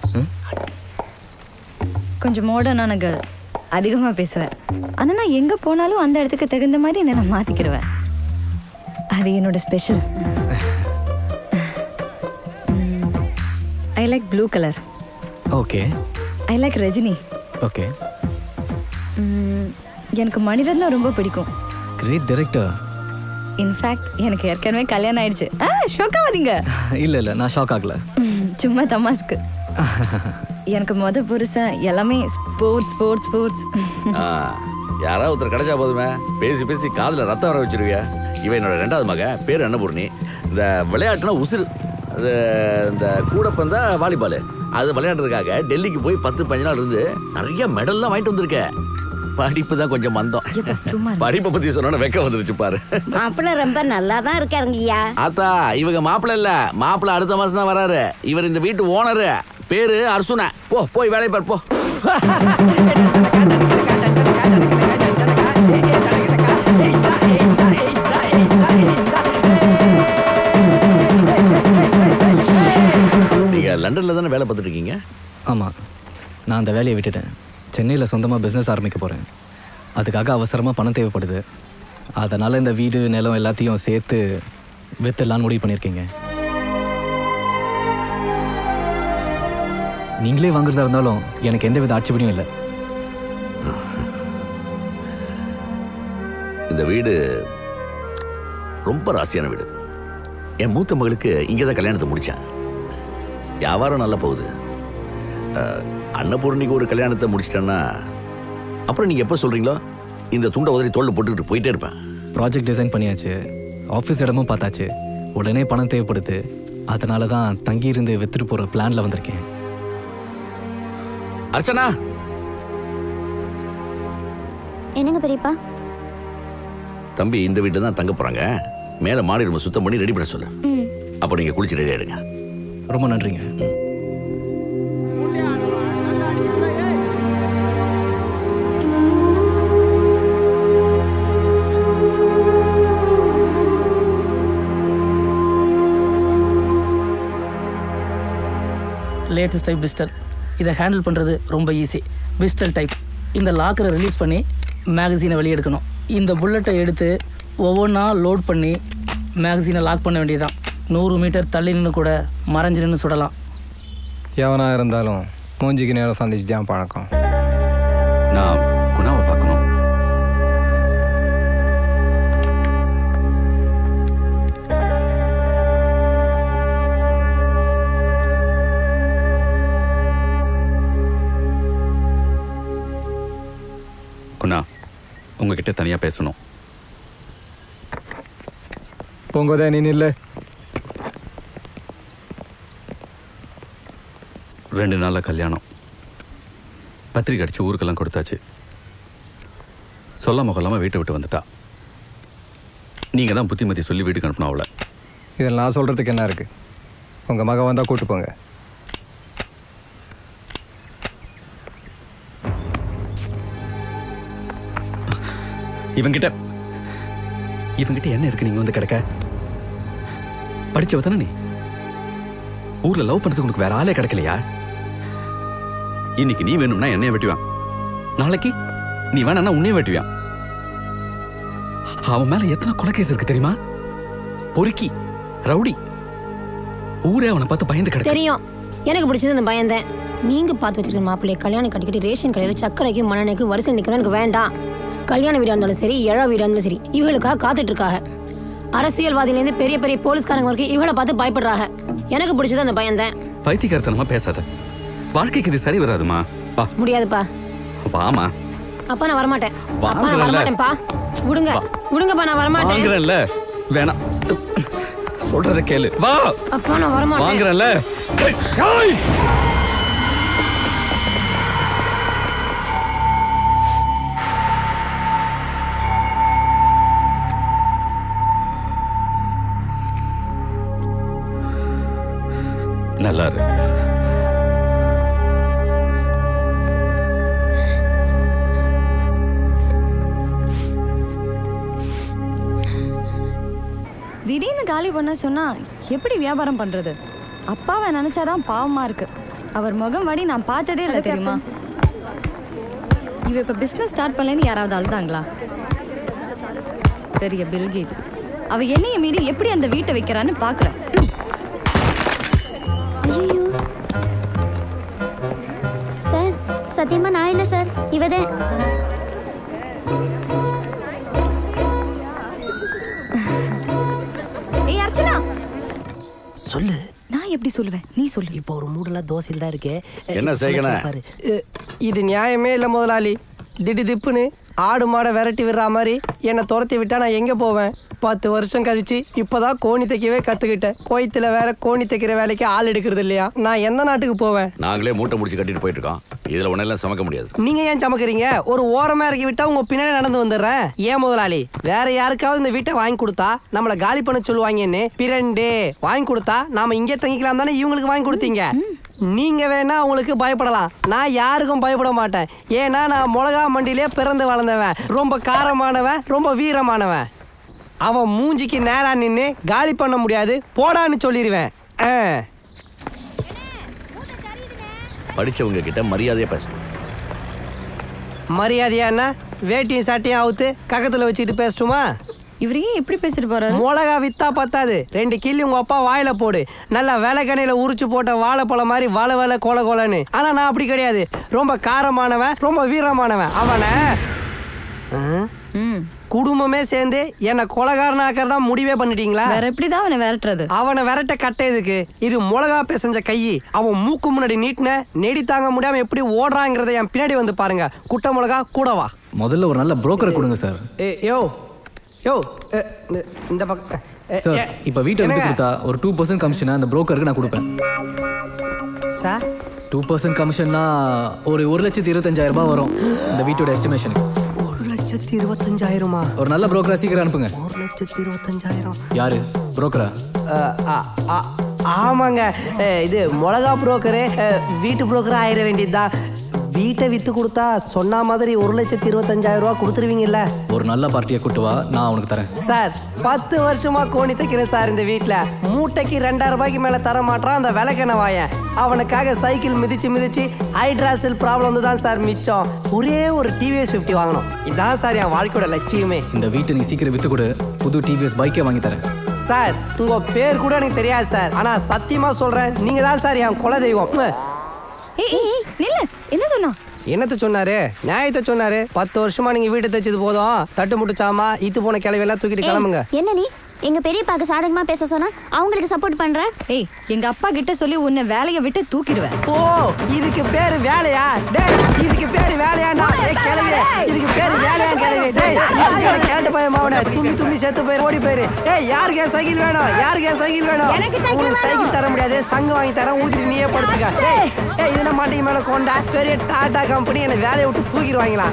கொஞ்சம் மாடர்னான கேர்ள் அதிகமா பேசுவேன் ஆனா நான் எங்க போனாலும் அந்த இடத்துக்கு தகுந்த மாதிரி என்னை நான் மாத்திக்கிடுவேன் அது என்னோட special I like blue colour okay I like Rajini okay ம், எனக்கு மணிரத்னம் ரொம்ப பிடிக்கும் கிரேட் டைரக்டர் இன்ஃபேக்ட் எனக்கு ஏற்கனவே கல்யாணம் ஆயிடுச்சு ஆ ஷோக்காவாதீங்க இல்ல இல்ல நான் ஷாக் ஆகல ம், சும்மா தமாஸ்க்கு எனக்கு முத புருஷன் எல்லாமே ஸ்போர்ட்ஸ் ஸ்போர்ட்ஸ் ஸ்போர்ட்ஸ் ஆ, யாராவது ஒருத்தர் கிடைச்சா போதுமே பேசி பேசி காதுல ரத்தம் வர வச்சிருவியா இவன் என்னோட ரெண்டாவது மக பேர் அன்னபூர்ணி இந்த விளையாட்டுனா உசுறு அது இந்த கூடப்பந்தா வாலிபால் அது விளையாடுறதுக்காக டெல்லிக்கு போய் பத்து பதினஞ்சு நாள் இருந்து நிறைய மெடல்லாம் வாங்கிட்டு வந்திருக்க படிப்பு தான் கொஞ்சம் மந்தம் படிப்பை பத்தி சொன்னோன்னு வெக்க வந்துருச்சு பாரு மாப்பிள்ளை ரொம்ப நல்லா தான் இருக்காருங்கய்யா ஆத்தா இவங்க மாப்பிள்ள இல்ல மாப்பிள்ள அடுத்த மாசம் தான் வராரு இவர் இந்த வீட்டு ஓனரு பேரு அர்சுன போ போய் வேலையை பார் போ நீங்க லண்டன்ல தானே வேலை பார்த்துட்டு இருக்கீங்க ஆமா நான் அந்த வேலையை விட்டுட்டேன் சென்னையில் சொந்தமாக பிஸ்னஸ் ஆரம்பிக்க போகிறேன் அதுக்காக அவசரமாக பணம் தேவைப்படுது அதனால் இந்த வீடு நிலம் எல்லாத்தையும் சேர்த்து வித்துடலான்னு முடிவு பண்ணியிருக்கீங்க நீங்களே வாங்குறதா இருந்தாலும் எனக்கு எந்த வித ஆட்சேபனையும் இல்லை இந்த வீடு ரொம்ப ராசியான வீடு என் மூத்த மகளுக்கு இங்கே தான் கல்யாணத்தை முடித்தேன் வியாபாரம் நல்லா போகுது அஹ், அன்னபூர்ணிக்கு ஒரு கல்யாணத்தை முடிச்சிட்டேன்னா அப்புறம் நீங்கள் எப்போ சொல்கிறீங்களோ இந்த துண்டை உதறி தோல்ல போட்டுக்கிட்டு போயிட்டே இருப்பேன் ப்ராஜெக்ட் டிசைன் பண்ணியாச்சு ஆஃபீஸ் இடமும் பார்த்தாச்சு உடனே பணம் தேவைப்படுது அதனால தான் தங்கியிருந்து வித்துட்டு போகிற பிளானில் வந்திருக்கேன் அர்ச்சனா என்னங்க பெரியப்பா தம்பி இந்த வீட்டில் தான் தங்க போகிறாங்க மேலே மாடி ரூம் சுத்தம் பண்ணி ரெடி பண்ண சொல்லு ம் அப்போ நீங்கள் குளிச்சு ரெடி ஆயிடுங்க ரொம்ப நன்றிங்க லேட்டஸ்ட் டைப் பிஸ்டல் இதை ஹேண்டில் பண்ணுறது ரொம்ப ஈஸி பிஸ்டல் டைப் இந்த லாக்கரை ரிலீஸ் பண்ணி மேகசீனை வெளியெடுக்கணும் இந்த புல்லட்டை எடுத்து ஒவ்வொன்றா லோட் பண்ணி மேகசீனை லாக் பண்ண வேண்டியதுதான் நூறு மீட்டர் தள்ளி நின்று கூட மறைஞ்சு நின்று சுடலாம் எவனா இருந்தாலும் மூஞ்சிக்கு நேரம் சந்திச்சு தான் பழக்கம் நான் குணாவை பார்க்கணும் குணா உங்ககிட்ட தனியாக பேசணும் பொங்கதே நீ நில்லு ரெண்டு நாளில் கல்யாணம் பத்திரிக்கை அடிச்சு ஊருக்கெல்லாம் கொடுத்தாச்சு சொல்லாம கொள்ளாம வீட்டை விட்டு வந்துட்டா நீங்கள் தான் புத்திமதி சொல்லி வீட்டுக்கு அனுப்பணும் அவளை இதில் நான் சொல்கிறதுக்கு என்ன இருக்குது உங்கள் மக வந்தால் கூட்டு போங்க இவங்கிட்ட இவங்கிட்ட என்ன இருக்கு நீங்க வந்து கிடக்க படிச்சவ தானே நீ ஊர்ல லவ் பண்றதுக்கு உனக்கு வேற ஆளே கிடைக்கலையா இன்னைக்கு நீ வேணும்னா என்னைய வெட்டுவான் நாளைக்கு நீ வேணா உன்னையும் வெட்டுவான் அவன் மேல எத்தனை கொலை கேஸ் இருக்கு தெரியுமா பொறுக்கி ரவுடி ஊரே அவனை பார்த்து பயந்து கிடக்கு தெரியும் எனக்கு பிடிச்சது அந்த பயந்தேன் நீங்க பார்த்து வச்சிருக்க மாப்பிள்ளைய கல்யாணம் கட்டிக்கிட்டு ரேஷன் கடையில சக்கரைக்கும் மண்ணெண்ணைக்கும் வரிசை நிக்கணும் எனக்கு வேண்டாம் கல்யாண வீடா இருந்தாலும் சரி ஏழா வீடா இருந்தாலும் சரி இவளுக்காக காத்துட்டு இருக்காங்க அரசியல்வாதியிலேருந்து பெரிய பெரிய போலீஸ்காரங்க வரைக்கும் இவளை பார்த்து பயப்படுறாங்க எனக்கு பிடிச்சது அந்த பயந்தேன் பைத்தியக்காரத்தனமா பேசாத வாழ்க்கைக்கு இது சரி வராதுமா வா முடியாதுப்பா வாமா அப்பா நான் வரமாட்டேன் அப்பா நான் வாங்குறேன்ல. வரமாட்டேன்ப்பா விடுங்க விடுங்கப்பா நான் வரமாட்டேன் வாங்குறேன்ல வேணாம் சொல்றத கேளு வா அப்பா நான் வரமாட்டேன் வாங்குறேன்ல ஏய், ஏய். நல்லா இரு திடீர்னு காலி பண்ண சொன்னா எப்படி வியாபாரம் பண்றது அப்பாவை நினைச்சாதான் பாவமா இருக்கு அவர் முகம் வாடி நான் பார்த்ததே இல்லை தெரியுமா இவ இப்ப பிசினஸ் ஸ்டார்ட் பண்ணலன்னு யாராவது அழுதாங்களா பெரிய பில்கேட்ஸ் அவ என்னைய மீறி எப்படி அந்த வீட்டை வைக்கிறான்னு பாக்குறேன் சார் சத்தியமா நான் இல்லை சார் இவதான் ஏய் அர்ச்சனா சொல்லு நான் எப்படி சொல்லுவேன் நீ சொல்லு இப்போ ஒரு மூடுல தோசையில் தான் இருக்கு என்ன செய்கண்ணே? பாரு அஹ், இது நியாயமே இல்லை முதலாளி திடு திப்புன்னு ஆடு மாடை விரட்டி விடுற மாதிரி என்னை துரத்தி விட்டா நான் எங்க போவேன் பத்து வருஷம் கழிச்சு இப்பதான் கோணி தைக்கவே கத்துக்கிட்டேன் கோயத்துல வேற கோணி தைக்கிற வேலைக்கு ஆள் எடுக்கிறது இல்லையா நான் எந்த நாட்டுக்கு போவேன் நாங்களே மூட்டை முடிச்சு கட்டிட்டு போயிட்டு இருக்கோம் இதுல ஒன்னெல்லாம் சமைக்க முடியாது நீங்க ஏன் சமக்கிறீங்க ஒரு ஓரமா இறக்கி விட்டா உங்க பின்னாடி நடந்து வந்துடுறேன் ஏன் முதலாளி வேற யாருக்காவது இந்த வீட்டை வாங்கி கொடுத்தா நம்மள காலி பண்ண சொல்லுவாங்கன்னு பிரண்டே வாங்கி கொடுத்தா நாம இங்கே தங்கிக்கலாம் தானே இவங்களுக்கு வாங்கி கொடுத்தீங்க நீங்க வேணா உங்களுக்கு பயப்படலாம் நான் யாருக்கும் பயப்பட மாட்டேன் ஏன்னா நான் மிளகா மண்டியிலே பிறந்து வளர்ந்தவன் ரொம்ப காரமானவன் ரொம்ப வீரமானவன் அவன் மூஞ்சிக்கு நேரா நின்னு காலி பண்ண முடியாது போடான்னு சொல்லிடுவேன் ஆ. படிச்சவங்க கிட்ட மரியாதையா பேசணும் மரியாதையா என்ன வேட்டியும் சட்டையும் அவுத்து கக்கத்துல வச்சுட்டு பேசட்டுமா இவர் ஏன் இப்படி பேசிட்டு போறாரு மிளகா வித்தா பத்தாது ரெண்டு கிள்ளி உங்க அப்பா வாயில போடு நல்லா விளக்கணையில உரிச்சு போட்ட வாழைப்பழம் மாதிரி வள வள கொல கொலன்னு ஆனா நான் அப்படி கிடையாது ரொம்ப காரமானவன் ரொம்ப வீரமானவன் அவனை ஆ? குடும்பமே சேர்ந்து என்ன கொலகாரன் ஆக்கிறதா முடிவே பண்ணிட்டீங்களா வேற எப்படிதான் அவனை விரட்டுறது அவனை விரட்ட கட்ட எதுக்கு இது மிளகா பிசைஞ்ச கை அவன் மூக்கு முன்னாடி நீட்டின நெடி தாங்க முடியாம எப்படி ஓடுறாங்கிறத என் பின்னாடி வந்து பாருங்க குட்டை மிளகா கூடவா முதல்ல ஒரு நல்ல புரோக்கரை கொடுங்க சார் ஏ யோ யோ எ, இந்த- இந்த பக்கம் எ, சார் எ, இப்போ வீட்டை விட்டு என்னங்க? கொடுத்தா ஒரு டூ பர்சன்ட் கமிஷனை அந்த புரோக்கருக்கு நான் கொடுப்பேன் சார் டூ பர்சன்ட் கமிஷன்னா ஒரு ஒரு லட்சத்தி இருபத்தஞ்சாயிரம் ரூபாய் வரும் இந்த வீட்டோட எஸ்டிமேஷனுக்கு ஒரு லட்சத்தி இருபத்தஞ்சாயிரமா ஒரு நல்ல புரோக்கரா சீக்கிரம் அனுப்புங்க ஒரு லட்சத்தி இருபத்தஞ்சாயிரம் யாரு புரோக்கரா அஹ், ஆ- ஆ- ஆமாங்க அஹ், இது மிளகா புரோக்கரு அஹ், வீட்டு புரோக்கர் ஆயிட வேண்டியதுதான் வீட்டை வித்து கொடுத்தா சொன்ன மாதிரி ஒரு லட்சத்தி இருபத்தஞ்சாயிரம் ரூபா கொடுத்துருவீங்கல்ல ஒரு நல்ல பார்ட்டியை கூட்டு வா நான் உனக்கு தரேன் சார் பத்து வருஷமா கோணி தைக்கிறேன் சார் இந்த வீட்ல மூட்டைக்கு ரெண்டாயிரம் ரூபாய்க்கு மேல தர மாட்டான் அந்த விளக்கெண்ண வாயன் அவனுக்காக சைக்கிள் மிதிச்சு மிதிச்சு ஹைட்ராசில் ப்ராப்ளம் வந்து தான் சார் மிச்சம் ஒரே ஒரு டிவிஎஸ் ஃபிஃப்டி வாங்கணும் இதான் சார் என் வாழ்க்கையோட லட்சியமே இந்த வீட்டை நீ சீக்கிரம் வித்து கொடு புது டிவிஎஸ் பைக்கே வாங்கி தரேன் சார் உங்க பேர் கூட எனக்கு தெரியாது சார் ஆனா சத்தியமா சொல்றேன் நீங்க தான் சார் என் குல தெய்வம் ஏய் ஏய், ஏய், நில்லு என்ன சொன்னா என்னத்த சொன்னாரு நியாயத்தை சொன்னாரு பத்து வருஷமா நீங்க வீட்டை தைச்சது போதும் தட்டு முட்டுச்சாமா இத்து போன கிளவையெல்லாம் தூக்கிட்டு கிளம்புங்க என்ன நீ எங்க பெரியப்பாக்கு சாதகமா பேச சொன்னா அவங்களுக்கு சப்போர்ட் பண்ற ஏய் எங்க அப்பா கிட்ட சொல்லி உன்னை வேலையை விட்டு தூக்கிடுவேன் ஓ இதுக்கு பேரு வேலையா டேய் இதுக்கு பேரு வேலையாண்டா ஏய் கிளவி இதுக்கு பேரு வேலையா கிளவி டேய் இதுக்கு கேட்ட பையன் மாவன தும்மி தும்மி செத்து போயிரு ஓடி போயிரு ஏய் யாருக்கு என் சைக்கிள் வேணும் யாருக்கு என் சைக்கிள் வேணும் எனக்கு சைக்கிள் உங்களுக்கு சைக்கிள் தர முடியாது சங்கு வாங்கி தரேன் ஊத்திட்டு நீயே படுத்துக்க டேய் ஏய் இதுல மாட்டிக்கு மேல கொண்டா பெரிய டாடா கம்பெனி என்ன வேலையை விட்டு தூக்கிடுவாங்களா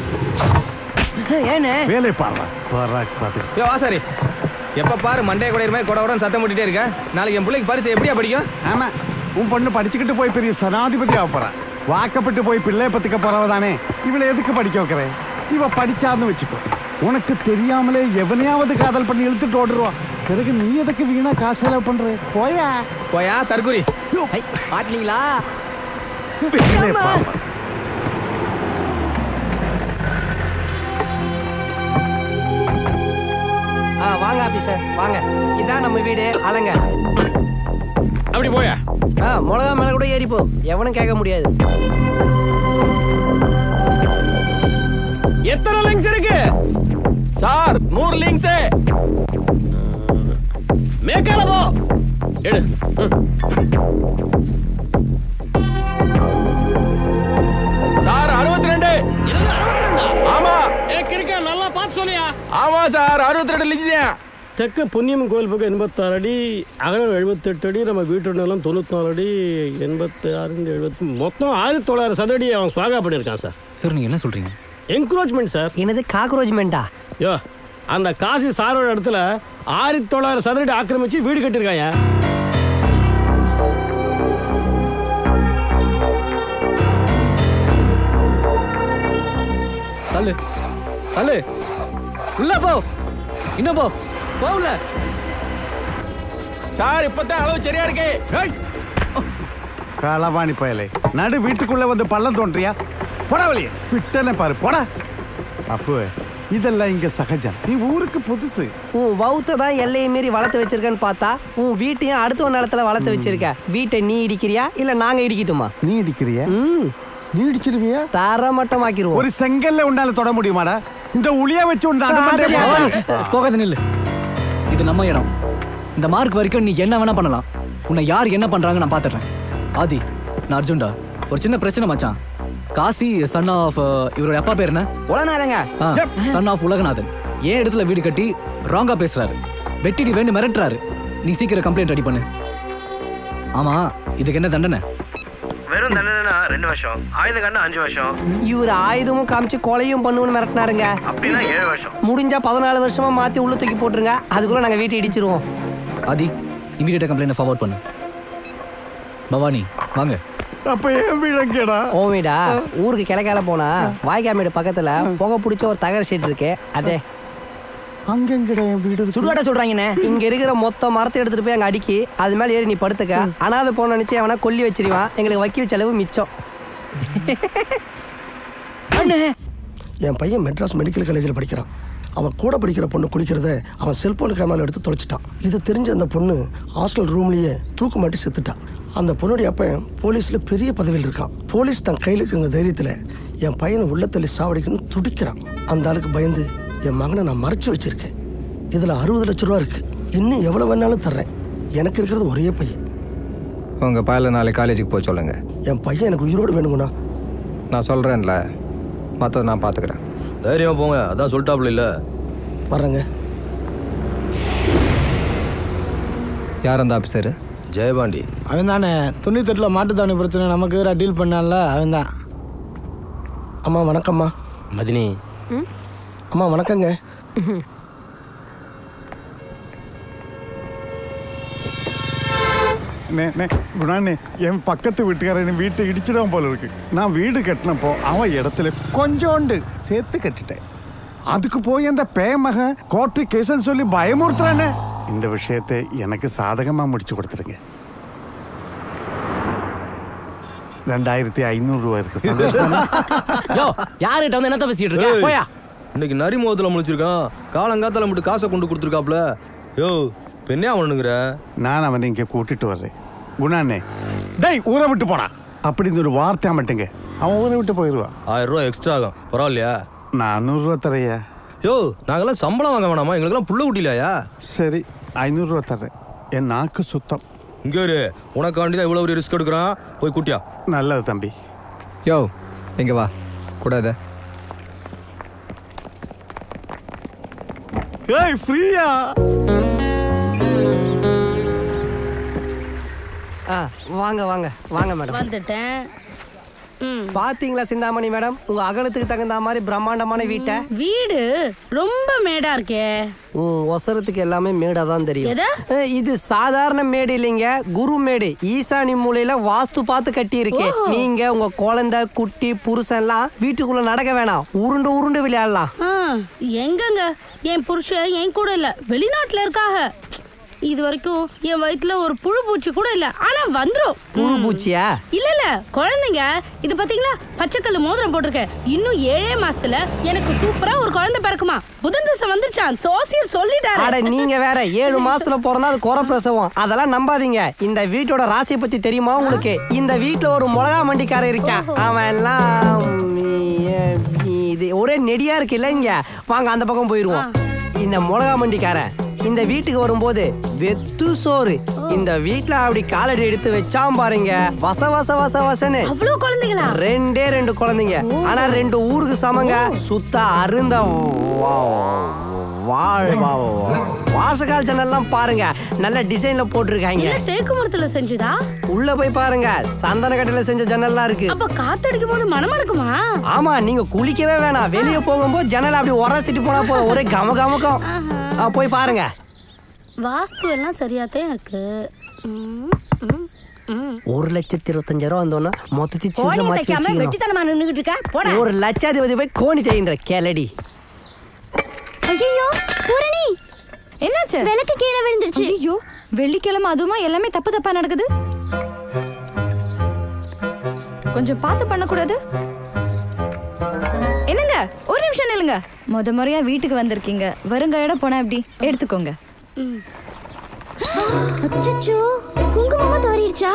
ஏன்னு வேலை பாரு யோ ஆசாரி எப்ப பாரு மண்டே கூட மாதிரி கொட கொடன்னு சத்தம் போட்டுட்டே இருக்க நாளைக்கு என் பிள்ளைக்கு பரிசு எப்படியா படிக்கும் ஆமா உன் பொண்ணு படிச்சுக்கிட்டு போய் பெரிய சனாதிபதி ஆக போறான் வாக்கப்பட்டு போய் பிள்ளை பத்துக்க போறவ தானே இவளை எதுக்கு படிக்க வைக்கிறேன் இவ படிச்சான்னு வச்சுக்கோ உனக்கு தெரியாமலே எவனையாவது காதல் பண்ணி இழுத்துட்டு ஓடுருவான் பிறகு நீ எதுக்கு வீணா காசு செலவு பண்ற போயா போயா தற்குறி மாட்டீங்களா பெரியலே பாவம். ஆ வாங்க ஆபீசர் வாங்க இதான் நம்ம வீடு அலங்க அப்படி போயா ஆ மிளகா மேல கூட ஏறி போ எவனும் கேட்க முடியாது எத்தனை லிங்க்ஸ் இருக்கு சார் நூறு லிங்க்ஸ் மேக்கால போ எடு ம். சார் அறுபத்தி ரெண்டு ஆமா கிருக்க நல்லா பார்த்து சொல்லியா ஆமா சார் அறுபத்தி ரெண்டு லிங்க்ஸ் தெற்கு புண்ணியம் கோயில் பக்கம் எண்பத்தாறு அடி அகலம் எழுபத்தெட்டு அடி நம்ம வீட்டு நிலம் தொண்ணூத்தாறு அடி எண்பத்தி ஆறு எழுபத்தி மொத்தம் ஆயிரத்தி தொள்ளாயிரம் சதடி அவன் சுவாகா பண்ணியிருக்கான் சார் சார் நீங்கள் என்ன சொல்கிறீங்க என்க்ரோச்மெண்ட் சார் என்னது காக்ரோச்மெண்டா யோ அந்த காசி சாரோட இடத்துல ஆயிரத்தி தொள்ளாயிரம் சதுரடி ஆக்கிரமிச்சு வீடு கட்டியிருக்காங்க தள்ளு தள்ளு உள்ள போ இன்னும் போ போ உள்ள சார் இப்பதான் அளவு சரியா இருக்கு களவாணி பயலே நடு வீட்டுக்குள்ள வந்து பள்ளம் தோன்றியா போடா வெளியே விட்டனே பாரு போடா அப்பு இதெல்லாம் இங்க சகஜம் நீ ஊருக்கு புதுசு உன் வவுத்த தான் எல்லையை மீறி வளர்த்து வச்சிருக்கேன்னு பார்த்தா உன் வீட்டையும் அடுத்த நிலத்துல வளர்த்து வச்சிருக்க வீட்டை நீ இடிக்கிறியா இல்ல நாங்க இடிக்கட்டுமா நீ இடிக்கிறியா நீ இடிச்சிருவியா தரமட்டமாக்கிருவோம் ஒரு செங்கல்ல உன்னால தொட முடியுமாடா இந்த உளியா வச்சு உன்னை அனுமதி போகாத நில்லு இது நம்ம இடம் இந்த மார்க் வரைக்கும் நீ என்ன வேணா பண்ணலாம் உன்னை யார் என்ன பண்றாங்க நான் பாத்துறேன் ஆதி நான் அர்ஜுன்டா ஒரு சின்ன பிரச்சனை மச்சான் காசி சன் ஆஃப் இவரோட அப்பா பேர் என்ன உலகநாதங்க சன் ஆஃப் உலகநாதன் ஏன் இடத்துல வீடு கட்டி ராங்கா பேசுறாரு வெட்டிடி வேண்டு மிரட்டுறாரு நீ சீக்கிரம் கம்ப்ளைண்ட் ரெடி பண்ணு ஆமா இதுக்கு என்ன தண்டனை வெறும் தண்டனைனா ரெண்டு வருஷம் ஆயுத கண்ணு அஞ்சு வருஷம் இவர் ஆயுதமும் காமிச்சு கொலையும் பண்ணுவோம்னு மிரட்டினாருங்க அப்படின்னா ஏழு வருஷம் முடிஞ்சா பதினாலு வருஷமா மாத்தி உள்ள தூக்கி போட்டுருங்க அதுக்குள்ள நாங்க வீட்டை இடிச்சிருவோம் ஆதி இமீடியட்டா கம்ப்ளைண்ட் ஃபார்வர்ட் பண்ணு பவானி வாங்க அப்ப ஏன் வீடங்கடா ஓ வீடா ஊருக்கு கிழக்கால போனா வாய்க்காமேடு பக்கத்துல புகை பிடிச்ச ஒரு தகர ஷீட் இருக்கு அதே அங்கங்கடா என் வீடு சுடுகாட்ட சொல்றாங்கண்ணே இங்க இருக்கிற மொத்த மரத்தை எடுத்துட்டு போய் அங்க அடிக்கி அது மேல ஏறி நீ படுத்துக்க அனாதை போன நினைச்சு அவனா கொல்லி வச்சிருவான் எங்களுக்கு வக்கீல் செலவு மிச்சம் என் பையன் மெட்ராஸ் மெடிக்கல் காலேஜில் படிக்கிறான் அவன் கூட படிக்கிற பொண்ணு குளிக்கிறத அவன் செல்போன் கேமரால எடுத்து தொலைச்சிட்டான் இது தெரிஞ்ச அந்த பொண்ணு ஹாஸ்டல் ரூம்லயே தூக்கு மாட்டி செத்துட்டான் அந்த பொண்ணுடைய அப்பன் போலீஸ்ல பெரிய பதவியில் இருக்கான் போலீஸ் தன் கையில் இருக்குங்க தைரியத்துல என் பையனை உள்ள தள்ளி சாவடிக்கணும்னு துடிக்கிறான் அந்த ஆளுக்கு பயந்து என் மகனை நான் மறைச்சு வச்சிருக்கேன் இதுல அறுபது லட்ச ரூபா இருக்கு இன்னும் எவ்வளவு வேணாலும் தர்றேன் எனக்கு இருக்கிறது ஒரே பையன் உங்க பையல நாளைக்கு காலேஜுக்கு போக சொல்லுங்க என் பையன் எனக்கு உயிரோடு வேணுங்கண்ணா நான் சொல்றேன்ல மற்றதை நான் பார்த்துக்கிறேன் தைரியமா போங்க அதான் சொல்லிட்டாப்ல இல்ல வர்றேங்க யார் அந்த ஆஃபீஸரு ஜெயபாண்டி அவன் தானே தொண்ணூத்தெட்டில் மாட்டுத்தாவணி பிரச்சனை நமக்கு எதிராக டீல் பண்ணான்ல அவன் தான் அம்மா வணக்கம்மா மதினி அம்மா வணக்கங்க நே- நே, குணாண்ணே என் பக்கத்து வீட்டுக்காரன் வீட்டை இடிச்சிடாம போல இருக்கு நான் வீடு கட்டினப்போ அவன் இடத்துல கொஞ்சோண்டு சேர்த்து கட்டிட்டேன் அதுக்கு போய் அந்த பேமகன் கோர்ட்டு கேஸ்ன்னு சொல்லி பயமுறுத்துறானே இந்த விஷயத்தை எனக்கு சாதகமா முடிச்சு கொடுத்துருங்க ரெண்டாயிரத்தி ஐநூறு ரூபாய் இருக்கு சந்தோஷமா? யோ யாருகிட்ட வந்து என்னத்த பேசிட்டு ஏய், இன்னைக்கு நரிமுகத்துல முழிச்சிருக்கான் காலங்காத்தால மட்டும் காசை கொண்டு கொடுத்துருக்காப்ல யோ பெண்ணே அவனுங்கிற நான் அவனை இங்க கூட்டிட்டு வர்றேன் குணாண்ணே டேய் ஊரை விட்டு போனா அப்படின்னு ஒரு வார்த்தை மட்டுங்க அவன் ஊரை விட்டு போயிடுவான் ஆயிரம் ரூபாய் எக்ஸ்ட்ரா ஆகும் பரவாயில்லையா நானூறுரூவா தரையா யோ நாங்கெல்லாம் சம்பளம் வாங்க வேணாமா எங்களுக்கெல்லாம் புள்ள குட்டிலையா சரி ஐநூறுரூவா தர்றேன் என் நாக்கு சுத்தம் இங்க இரு உனக்காண்டி தான் இவ்வளவு ஒரு ரிஸ்க் எடுக்கிறான் போய் குட்டியா நல்லது தம்பி யோ இங்க வா கூடாத ஏய் ஃப்ரீயா ஆ வாங்க வாங்க வாங்க மேடம் வந்துட்டேன் ம் பாத்தீங்களா சிந்தாமணி மேடம் உங்க அகலத்துக்கு தகுந்த மாதிரி பிரம்மாண்டமான வீட்டை வீடு ரொம்ப மேடா இருக்கே உம் ஒசரத்துக்கு எல்லாமே மேடா தான் தெரியும் எது? அஹ், இது சாதாரண மேடு இல்லைங்க குரு மேடு ஈசானி மூலையில வாஸ்து பார்த்து கட்டி இருக்கு ஓ. நீங்க உங்க குழந்தை குட்டி புருஷன் எல்லாம் வீட்டுக்குள்ள நடக்க வேணாம் உருண்டு உருண்டு விளையாடலாம் ஆ, எங்கங்க என் புருஷன் என் கூட இல்ல வெளிநாட்டுல இருக்காக இது வரைக்கும் என் வயித்துல ஒரு புழு பூச்சி கூட இல்ல ஆனா வந்துரும் புழு பூச்சியா இல்ல இல்ல குழந்தைங்க இது பாத்தீங்களா பச்சைக்கல்லு மோதிரம் போட்டிருக்கேன் இன்னும் ஏழே மாசத்துல எனக்கு சூப்பரா ஒரு குழந்தை பிறக்குமா புதன் தசை வந்துருச்சான் சோசியர் அட சொல்லிட்டாரு நீங்க வேற ஏழு மாசத்துல பிறந்தா அது குறை பிரசவம் அதெல்லாம் நம்பாதீங்க இந்த வீட்டோட ராசியை பத்தி தெரியுமா உங்களுக்கு இந்த வீட்டுல ஒரு மிளகா மண்டிக்காரன் இருக்கான் அவன் எல்லாம் உம், இது ஒரே நெடியா இருக்கு இல்ல இங்க வாங்க அந்த பக்கம் போயிருவோம் இந்த மிளகா மண்டிக்காரன் இந்த வீட்டுக்கு வரும்போது வெத்து சோறு இந்த வீட்ல அப்படி காலடி எடுத்து வச்சாம் பாருங்க வச வச வச வசன்னு அவ்வளவு குழந்தைங்களா ரெண்டே ரெண்டு குழந்தைங்க ஆனா ரெண்டு ஊருக்கு சமங்க சுத்த அருந்த வாழ் வாசகால் ஜன்னல்லாம் பாருங்க நல்ல டிசைன்ல போட்டிருக்காங்க இல்ல தேக்கு மரத்துல செஞ்சுதா உள்ள போய் பாருங்க சந்தன கட்டையில செஞ்ச ஜன்னல்லாம் இருக்கு அப்ப காத்தடிக்கும் போது மனம் இருக்குமா ஆமா நீங்க குளிக்கவே வேணாம் வெளிய போகும்போது ஜன்னல் அப்படி உரசிட்டு போனா போதும் ஒரே கம கமக்கம் ஆ, போய் பாருங்க வாஸ்து எல்லாம் சரியாத்தான் இருக்கு ம், ம், ம். ஒரு லட்சத்தி இருபத்தஞ்சாயிரம் வந்தோன்னா மொத்தத்தி கோழி சில்லறை மாத்தி தைக்காம வச்சுக்கணும். வெட்டித்தனமா நின்னுகிட்டு இருக்க போடா ஒரு லட்சாதிபதி போய் கோணி தேயின்ற கேளடி ஐயோ பூரணி என்னாச்சு விளக்கு கீழே விழுந்துருச்சு ஐயோ வெள்ளிக்கிழமை அதுவுமா எல்லாமே தப்பு தப்பா நடக்குது கொஞ்சம் பார்த்து பண்ணக்கூடாது என்னங்க ஒரு நிமிஷம் நில்லுங்க முத முறையா வீட்டுக்கு வந்திருக்கீங்க வருங்க இடம் போனா எப்படி எடுத்துக்கோங்க அச்சோ குங்குமமா தவறிடுச்சா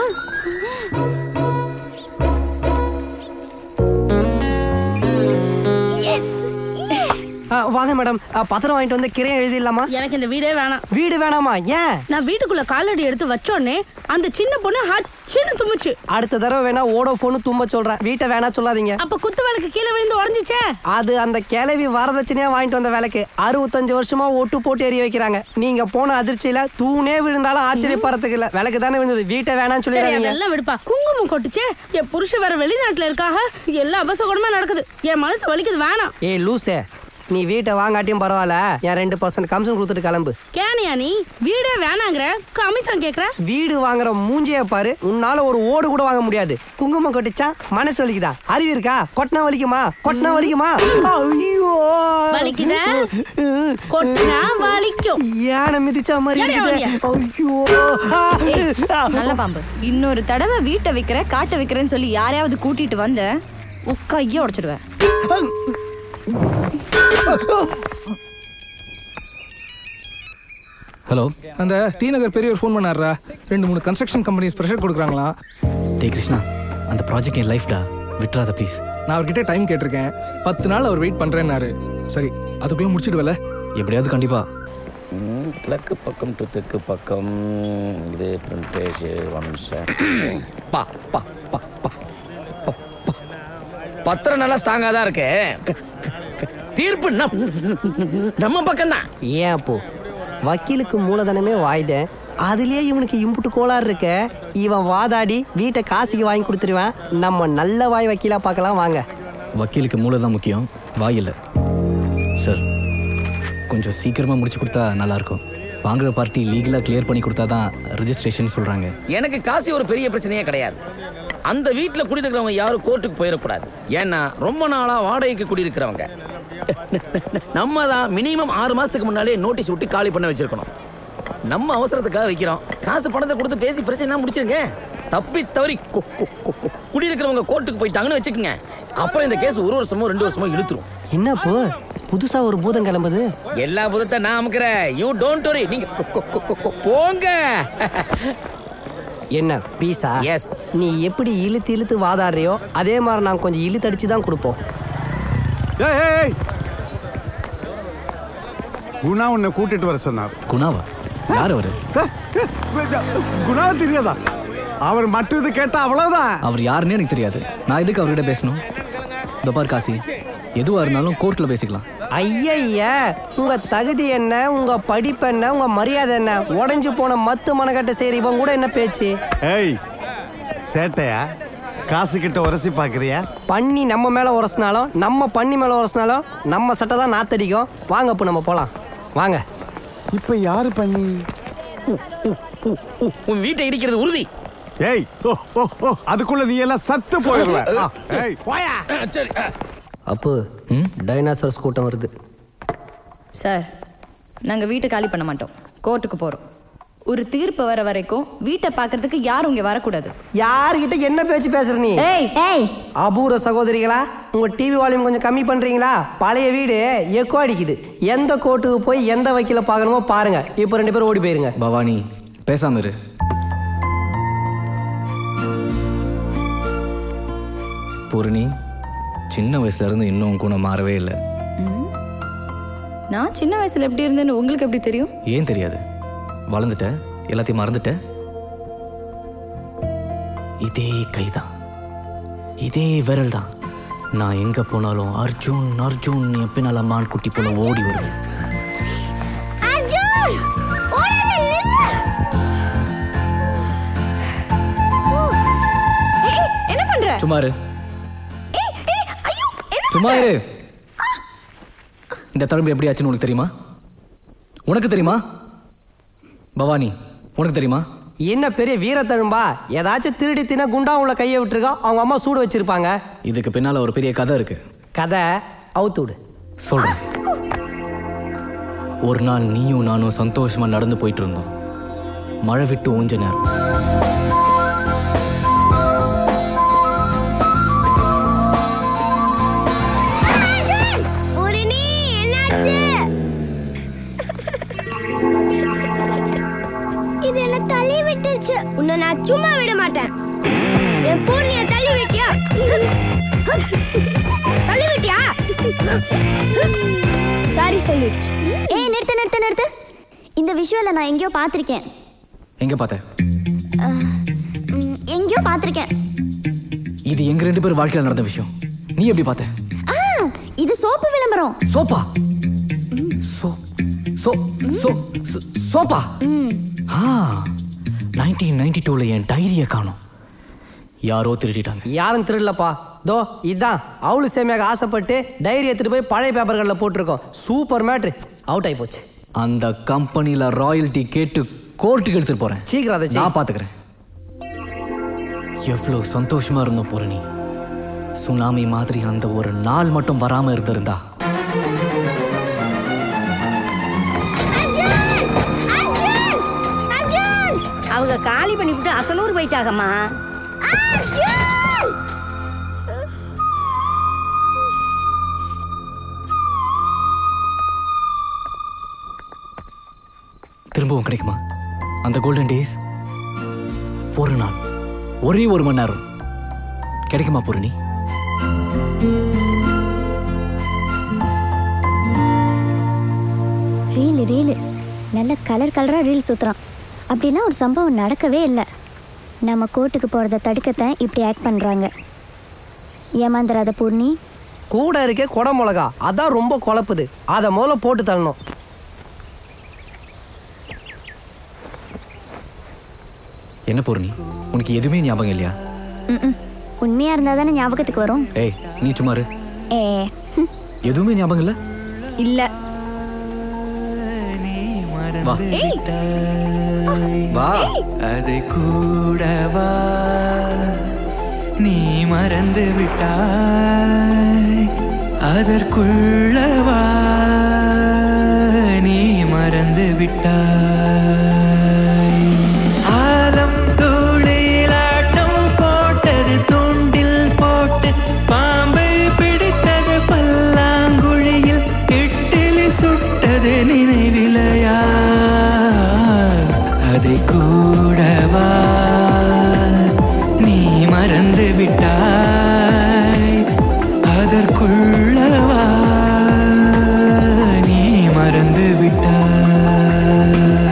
ஆ, வாங்க மேடம் ஆ, பத்திரம் வாங்கிட்டு வந்து கிரையம் எழுதிடலாமா எனக்கு இந்த வீடே வேணாம் வீடு வேணாமா ஏன் நான் வீட்டுக்குள்ள காலடி எடுத்து வச்சோடனே அந்த சின்ன பொண்ணு ஹச்சின்னு தும்முச்சு அடுத்த தடவை வேணா ஓடோ போன்னு தும்ப சொல்றேன் வீட்டை வேணா சொல்லாதீங்க அப்ப குத்து விளக்கு கீழே விழுந்து உடஞ்சிச்சே அது அந்த கிளவி வரதட்சணையா வாங்கிட்டு வந்த விளக்கு அறுபத்தஞ்சு வருஷமா ஒட்டு போட்டு எரிய வைக்கிறாங்க நீங்க போன அதிர்ச்சியில தூணே விழுந்தாலும் ஆச்சரியப்படுறதுக்கு இல்ல விளக்கு தானே விழுந்தது வீட்டை வேணாம்னு சரி சொல்லிடுறாங்க அதெல்லாம் விடுப்பா குங்குமம் கொட்டுச்சே என் புருஷன் வேற வெளிநாட்டுல இருக்காக எல்லா அபசகுணமா நடக்குது என் மனசு வலிக்குது வேணாம் ஏய் லூசே நீ வீட்டை வாங்காட்டியும் பரவாயில்ல என் ரெண்டு பர்சன்ட் கமிஷன் கொடுத்துட்டு கிளம்பு கேனியா நீ வீடே வேணாங்கிற கமிஷன் கேக்குற வீடு வாங்குற மூஞ்சிய பாரு உன்னால ஒரு ஓடு கூட வாங்க முடியாது குங்குமம் கொட்டிச்சா மனசு வலிக்குதா அறிவு இருக்கா கொட்டினா வலிக்குமா கொட்டினா வலிக்குமா ஐயோ வலிக்குதா? கொட்டினா வலிக்கும் யானை மிதிச்ச மாதிரி ஏன்டா இருக்குது. ஐயோ நல்ல பாம்பு இன்னொரு தடவை வீட்டை வைக்கிற காட்டை வைக்கிறேன்னு சொல்லி யாரையாவது கூட்டிட்டு வந்த உன் கைய உடைச்சிடுவேன் ஹலோ அந்த டி நகர் பெரியவர் ஃபோன் பண்ணாரா ரெண்டு மூணு கன்ஸ்ட்ரக்ஷன் கம்பெனிஸ் ப்ரெஷர் கொடுக்குறாங்களா டே கிருஷ்ணா அந்த ப்ராஜெக்ட் என் லைஃப்டா விட்டுறாத ப்ளீஸ் நான் அவர்கிட்ட டைம் கேட்டிருக்கேன் பத்து நாள் அவர் வெயிட் பண்றேன்னாரு சரி அதுக்குள்ள முடிச்சிடுவல எப்படியாவது கண்டிப்பா கிழக்கு பக்கம் டு தெற்கு பக்கம் இது பிரிண்டேஜ் வம்சம் பா பா பா பா பா, பா. பத்திரம் நல்லா ஸ்ட்ராங்கா தான் இருக்கு க- க- தீர்ப்பு நம்- நம்ம பக்கம் தான் ஏன் அப்போ வக்கீலுக்கு மூலதனமே வாய்தேன் அதுலயே இவனுக்கு இம்புட்டு கோளாறு இருக்க இவன் வாதாடி வீட்டை காசுக்கு வாங்கி கொடுத்துருவேன் நம்ம நல்ல வாய் வக்கீலா பார்க்கலாம் வாங்க வக்கீலுக்கு மூளை தான் முக்கியம் வாய் இல்லை சார் கொஞ்சம் சீக்கிரமாக முடிச்சு கொடுத்தா நல்லாயிருக்கும் வாங்குற பார்ட்டி லீகலாக கிளியர் பண்ணி கொடுத்தா தான் ரிஜிஸ்ட்ரேஷன் சொல்கிறாங்க எனக்கு காசு ஒரு பெரிய பிரச்சனையே கிடையாது அந்த வீட்டில் குடியிருக்கிறவங்க யாரும் கோர்ட்டுக்கு போயிடக்கூடாது ஏன்னா ரொம்ப நாளா வாடகைக்கு குடியிருக்கிறவங்க நம்ம தான் மினிமம் ஆறு மாசத்துக்கு முன்னாலே நோட்டீஸ் விட்டு காலி பண்ண வச்சிருக்கணும் நம்ம அவசரத்துக்காக வைக்கிறோம் காசு பணத்தை கொடுத்து பேசி பிரச்சனை முடிச்சிருங்க தப்பி தவறி கு- கு- கு- கு- குடியிருக்கிறவங்க கோர்ட்டுக்கு போயிட்டாங்கன்னு வச்சுக்கோங்க அப்புறம் இந்த கேஸ் ஒரு வருஷமோ ரெண்டு வருஷமோ இழுத்துரும் என்னப்போ புதுசா ஒரு பூதம் கிளம்புது எல்லா புதத்தை நான் அமுக்கிறேன் யூ டோன்ட் வரி நீங்க கு- கு- கு- கு- கு- போங்க என்ன பீஸா எஸ் நீ எப்படி இழுத்து இழுத்து வாதாடுறியோ அதே மாதிரி நான் கொஞ்சம் இழுத்து அடிச்சு தான் கொடுப்போம் ஏய், ஏய், ஏய். குணா உன்னை கூட்டிட்டு வர சொன்னார் குணாவா யார் அவரு குணா தெரியாதா அவர் மற்றது கேட்டா அவ்வளவுதான் அவர் யாருன்னே எனக்கு தெரியாது நான் எதுக்கு அவர்கிட்ட பேசணும் இந்த பார் காசி எதுவாக இருந்தாலும் கோர்ட்டில் பேசிக்கலாம் ஐயய்ய உங்க தகுதி என்ன உங்க படிப்பு என்ன உங்க மரியாதை என்ன உடைஞ்சு போன மத்து மனக்கட்ட சரி இவன் கூட என்ன பேச்சு ஏய் சேட்டையா காசு கிட்ட உரசி பாக்குறியா பண்ணி நம்ம மேல உரசினாலும் நம்ம பண்ணி மேல உரசினாலும் நம்ம சட்டை தான் நாத்தடிக்கும் வாங்க இப்போ நம்ம போலாம் வாங்க இப்ப யாரு பண்ணி உன் வீட்டை இடிக்கிறது உறுதி ஏய் ஓ ஓ ஓ அதுக்குள்ள நீ எல்லாம் சத்து போயிடுவ ஆ, ஏய் போயா சரி அப்போ டைனாசர்ஸ் கூட்டம் வருது சார் நாங்கள் வீட்டை காலி பண்ண மாட்டோம் கோர்ட்டுக்கு போகிறோம் ஒரு தீர்ப்பு வர வரைக்கும் வீட்டை பார்க்கறதுக்கு யாரும் இங்கே வரக்கூடாது யாருகிட்ட என்ன பேச்சு பேசுற நீ ஏய் ஏய் அபூர்வ சகோதரிகளா உங்க டிவி வால்யூம் கொஞ்சம் கம்மி பண்றீங்களா பழைய வீடு எக்கோ அடிக்குது எந்த கோர்ட்டுக்கு போய் எந்த வக்கீல பார்க்கணுமோ பாருங்க இப்போ ரெண்டு பேரும் ஓடி போயிருங்க பவானி பேசாம இரு பூரணி சின்ன வயசுல இருந்து இன்னும் உன் குணம் மாறவே இல்லை நான் சின்ன வயசுல எப்படி இருந்தேன்னு உங்களுக்கு எப்படி தெரியும் ஏன் தெரியாது வளர்ந்துட்ட எல்லாத்தையும் மறந்துட்ட இதே கைதான் இதே விரல் தான் நான் எங்க போனாலும் அர்ஜுன் அர்ஜுன் என் பின்னால மான் குட்டி போல ஓடி வருவேன் அர்ஜுன் ஓடாத நில்லு ஏய், என்ன பண்ற சும்மா இரு சும்மா இரு இந்த தழும்பு எப்படி ஆச்சுன்னு உனக்கு தெரியுமா உனக்கு தெரியுமா பவானி உனக்கு தெரியுமா என்ன பெரிய வீரத்தழும்பா ஏதாச்சும் திருடி தின குண்டா உள்ள கையை விட்டுருக்கா அவங்க அம்மா சூடு வச்சிருப்பாங்க இதுக்கு பின்னால ஒரு பெரிய கதை இருக்கு கதை அவுத்து விடு சொல்றேன் ஒரு நாள் நீயும் நானும் சந்தோஷமா நடந்து போயிட்டு இருந்தோம் மழை விட்டு ஊஞ்ச நேரம் ஒரு நீ என்னாச்சு இது என்ன தள்ளி விட்டுச்சு உன்னை நான் சும்மா விட மாட்டேன் என் பூர்ணிய தள்ளி விட்டியா தள்ளி விட்டியா சாரி சொல்லிடுச்சு ஏய் நிறுத்து நிறுத்து நிறுத்து இந்த விஷுவலை நான் எங்கேயோ பார்த்துருக்கேன் எங்க பார்த்த எங்கேயோ பார்த்துருக்கேன் இது எங்க ரெண்டு பேரும் வாழ்க்கையில நடந்த விஷயம் நீ எப்படி பார்த்த ஆ இது சோப்பு விளம்பரம் சோப்பா சோ சோ சோ சோ- சோப்பா ஆ நைன்டீன் நைன்டி டூல என் டைரியை காணோம் யாரோ திருடிட்டாங்க யாரும் திருடலப்பா தோ இதான் அவளு சேமியாக ஆசைப்பட்டு டைரி எடுத்துட்டு போய் பழைய பேப்பர்களில் போட்டிருக்கோம் சூப்பர் மேட்ரு அவுட் ஆகி போச்சு அந்த கம்பெனில ராயல்டி கேட்டு கோர்ட்டுக்கு எடுத்துட்டு போறேன் சீக்கிரம் அதை செய். நான் பாத்துக்கிறேன் எவ்வளவு சந்தோஷமா இருந்தோம் பூரணி சுனாமி மாதிரி அந்த ஒரு நாள் மட்டும் வராம இருந்திருந்தா அவங்க காலி பண்ணிவிட்டு அசலூர் போயிட்டாகம்மா திரும்பவும் கிடைக்குமா அந்த கோல்டன் டேஸ் ஒரு நாள் ஒரே ஒரு மணி நேரம் கிடைக்குமா பூரணி ரீலு ரீலு நல்ல கலர் கலராக ரீல் சுற்றுறான் அப்படிலாம் ஒரு சம்பவம் நடக்கவே இல்லை நம்ம கோர்ட்டுக்கு போகிறத தடுக்கத்தான் இப்படி ஆக்ட் பண்ணுறாங்க ஏமாந்துராத பூர்ணி கூட இருக்கே குடை மிளகா அதான் ரொம்ப குழப்புது அதை முதல்ல போட்டு தள்ளணும் என்ன பூரணி உனக்கு எதுவுமே ஞாபகம் இல்லையா ம் உண்மையாக இருந்தால் தானே ஞாபகத்துக்கு வரும் ஏய் நீ சும்மா இரு ஏ எதுவுமே ஞாபகம் இல்ல இல்ல வா வா அது கூடவா நீ மறந்து விட்டாய் அதற்குள்ளவா நீ மறந்து விட்டாய் ஆலம் தூளிலாட்டம் போட்டது தூண்டில் போட்டு பாம்பை பிடித்தது பல்லாங்குழியில் இட்டிலி சுட்டது நினைவிலையா அதை கூடவா நீ மறந்து விட்டாய் அதற்குள்ளவா நீ மறந்து விட்டாய்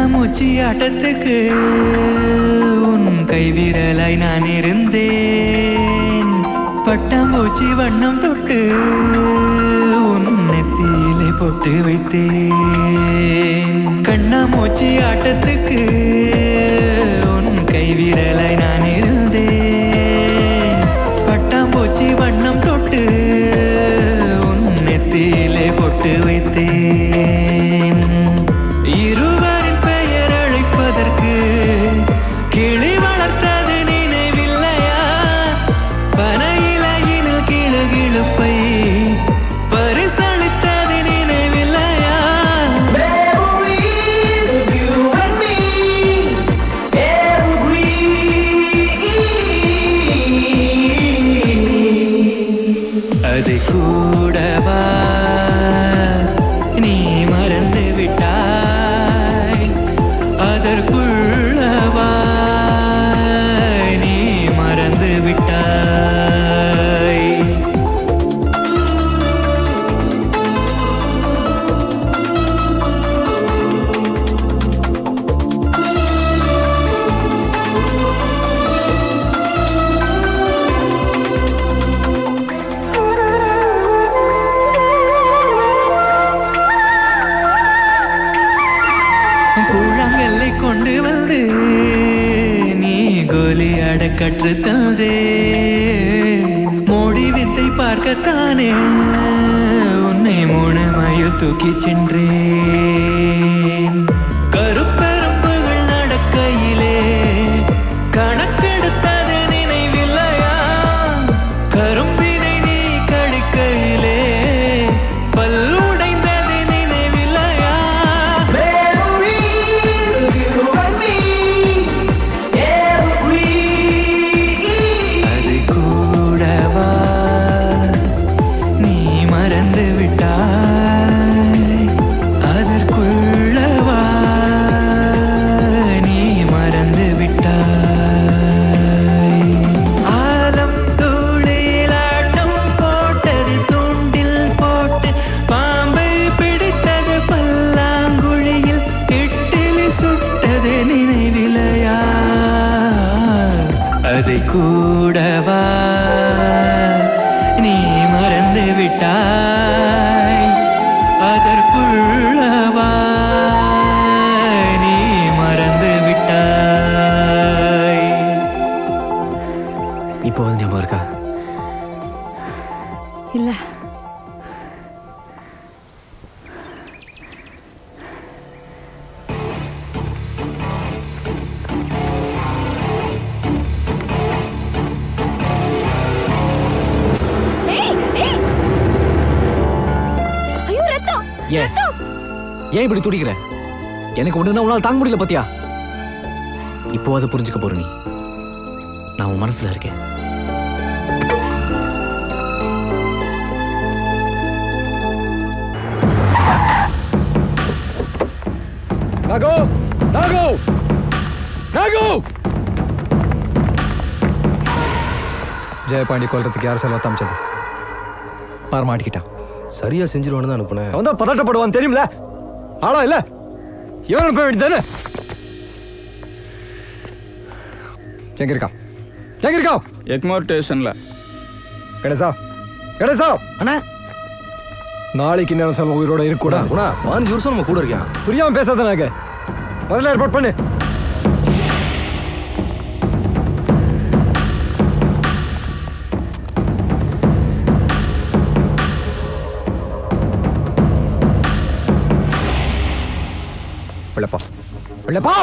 கண்ணாமூச்சி ஆட்டத்துக்கு உன் கைவிரலாய் நான் இருந்தேன் பட்டாம்பூச்சி வண்ணம் தொட்டு உன் நெத்தியிலே போட்டு வைத்தேன் கண்ணாமூச்சி ஆட்டத்துக்கு உன் கைவிரலாய் நான் இருந்தேன் பட்டாம்பூச்சி வண்ணம் தொட்டு உன் நெத்தியிலே போட்டு வைத்தேன் இருவரின் பெயர் அழைப்பதற்கு கிளி வளர்த்தது நினைவில்லையா பனையிலையினில் கிளு கிழுப்பை பரிசளித்தது நினைவில்லையா அது கூடவா நீ மறந்து விட்டாய் அதற்குள்ளவா நீ மறந்து விட்டாய் கூழாங்கல்லை கொண்டு வந்து நீ கோலி அட கற்று தந்தே மோடி வித்தை பார்க்கத்தானே உன்னை மூணு மைல் தூக்கி சென்றேன் கருப்பெரும்புகள் நடக்கையிலே கணக்கெடுத்தது நினைவில்லையா கரும்பினை நீ கழிக்கையிலே பல்லுடைந்தது நினைவில்லையா அது கூடவா நீ மறந்து விட்டாய் அதற்குள்ளவா நீ மறந்து விட்டாய் ஆலம் தூளிலாட்டம் போட்டது தூண்டில் போட்டு பாம்பை பிடித்தது பல்லாங்குழியில் இட்டிலி சுட்டது நினைவிலையா அதை கூடவா நீ மறந்து விட்டாய் அதற்குள்ளவா நீ மறந்து விட்டாய் இப்போ வந்து ஞாபகம் இருக்கா இல்ல ஐயோ ரத்தம் ஏன் ஏன் இப்படி துடிக்கிற எனக்கு ஒண்ணுன்னா உன்னால தாங்க முடியல பாத்தியா இப்போ அதை புரிஞ்சுக்க போற நீ நான் உன் மனசுல இருக்கேன் நாகோ நாகோ நாகோ ஜெயபாண்டி கொல்றதுக்கு யார் செலவு அமைச்சது பார் மாட்டிக்கிட்டான் சரியா செஞ்சிருவான்னு தான் அனுப்புனேன் அவன் தான் பதட்டப்படுவான் தெரியுமில ஆளா இல்ல இவன் அனுப்ப வேண்டியதானே எங்க இருக்கான் எங்க இருக்கான் எக்மோர் ஸ்டேஷன்ல கணேசா கணேசா அண்ணா நாளைக்கு நேரம் சொல்ல உயிரோட இருக்கக்கூடா குணா பதினஞ்சு வருஷம் நம்ம கூட இருக்கேன் புரியாம பேசாத நாங்க முதல்ல ரிப்போர்ட் பண்ணு உள்ள போ உள்ள போ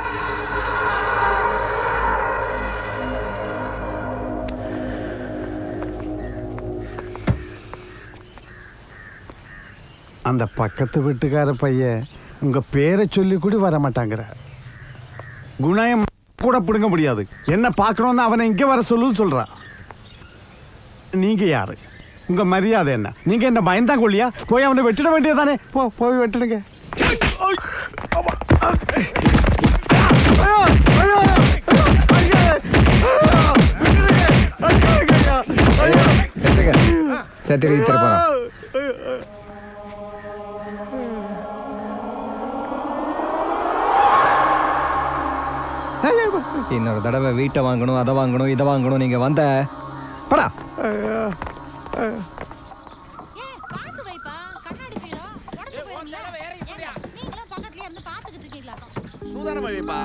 அந்த பக்கத்து வீட்டுக்கார பையன் உங்க பேரை சொல்லி கூட வர மாட்டாங்கிறார் குணயம் கூட பிடுங்க முடியாது என்ன பார்க்கணும்னு அவனை இங்க வர சொல்லுன்னு சொல்றான் நீங்க யாரு உங்க மரியாதை என்ன நீங்க என்ன பயந்தா கொள்ளியா போய் அவனை வெட்டிட வேண்டியதானே போ போய் வெட்டுடுங்க சேர்த்து இழுத்துட்டு போறான் இன்னொரு தடவை வீட்டை வாங்கணும் அதை வாங்கணும் இதை வாங்கணும் நீங்க வந்த படா சூதானமா வைப்பா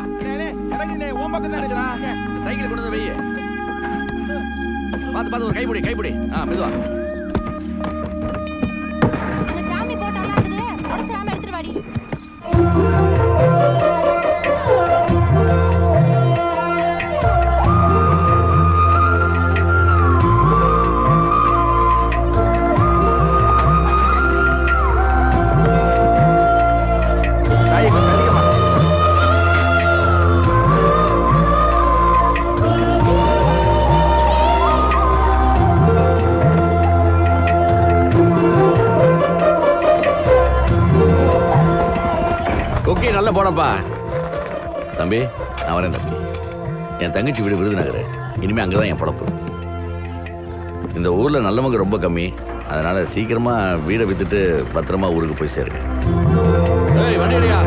சைக்கிள் கொண்டு வந்து வை பார்த்து பார்த்து ஒரு கைப்பிடி கைப்பிடி ஆ மெதுவா சாமி போட்டாலாம் இருக்குது உடச்சாம எடுத்துட்டு வாடி கொக்கி நல்லா போடப்பா தம்பி நான் வரேன் தம்பி என் தங்கச்சி வீடு விருதுநகர் இனிமே அங்கதான் என் பொழப்பு இந்த ஊர்ல நல்லவங்க ரொம்ப கம்மி அதனால சீக்கிரமா வீடை வித்துட்டு பத்திரமா ஊருக்கு போய் சேருங்க ஏய், வண்டி எடுயா.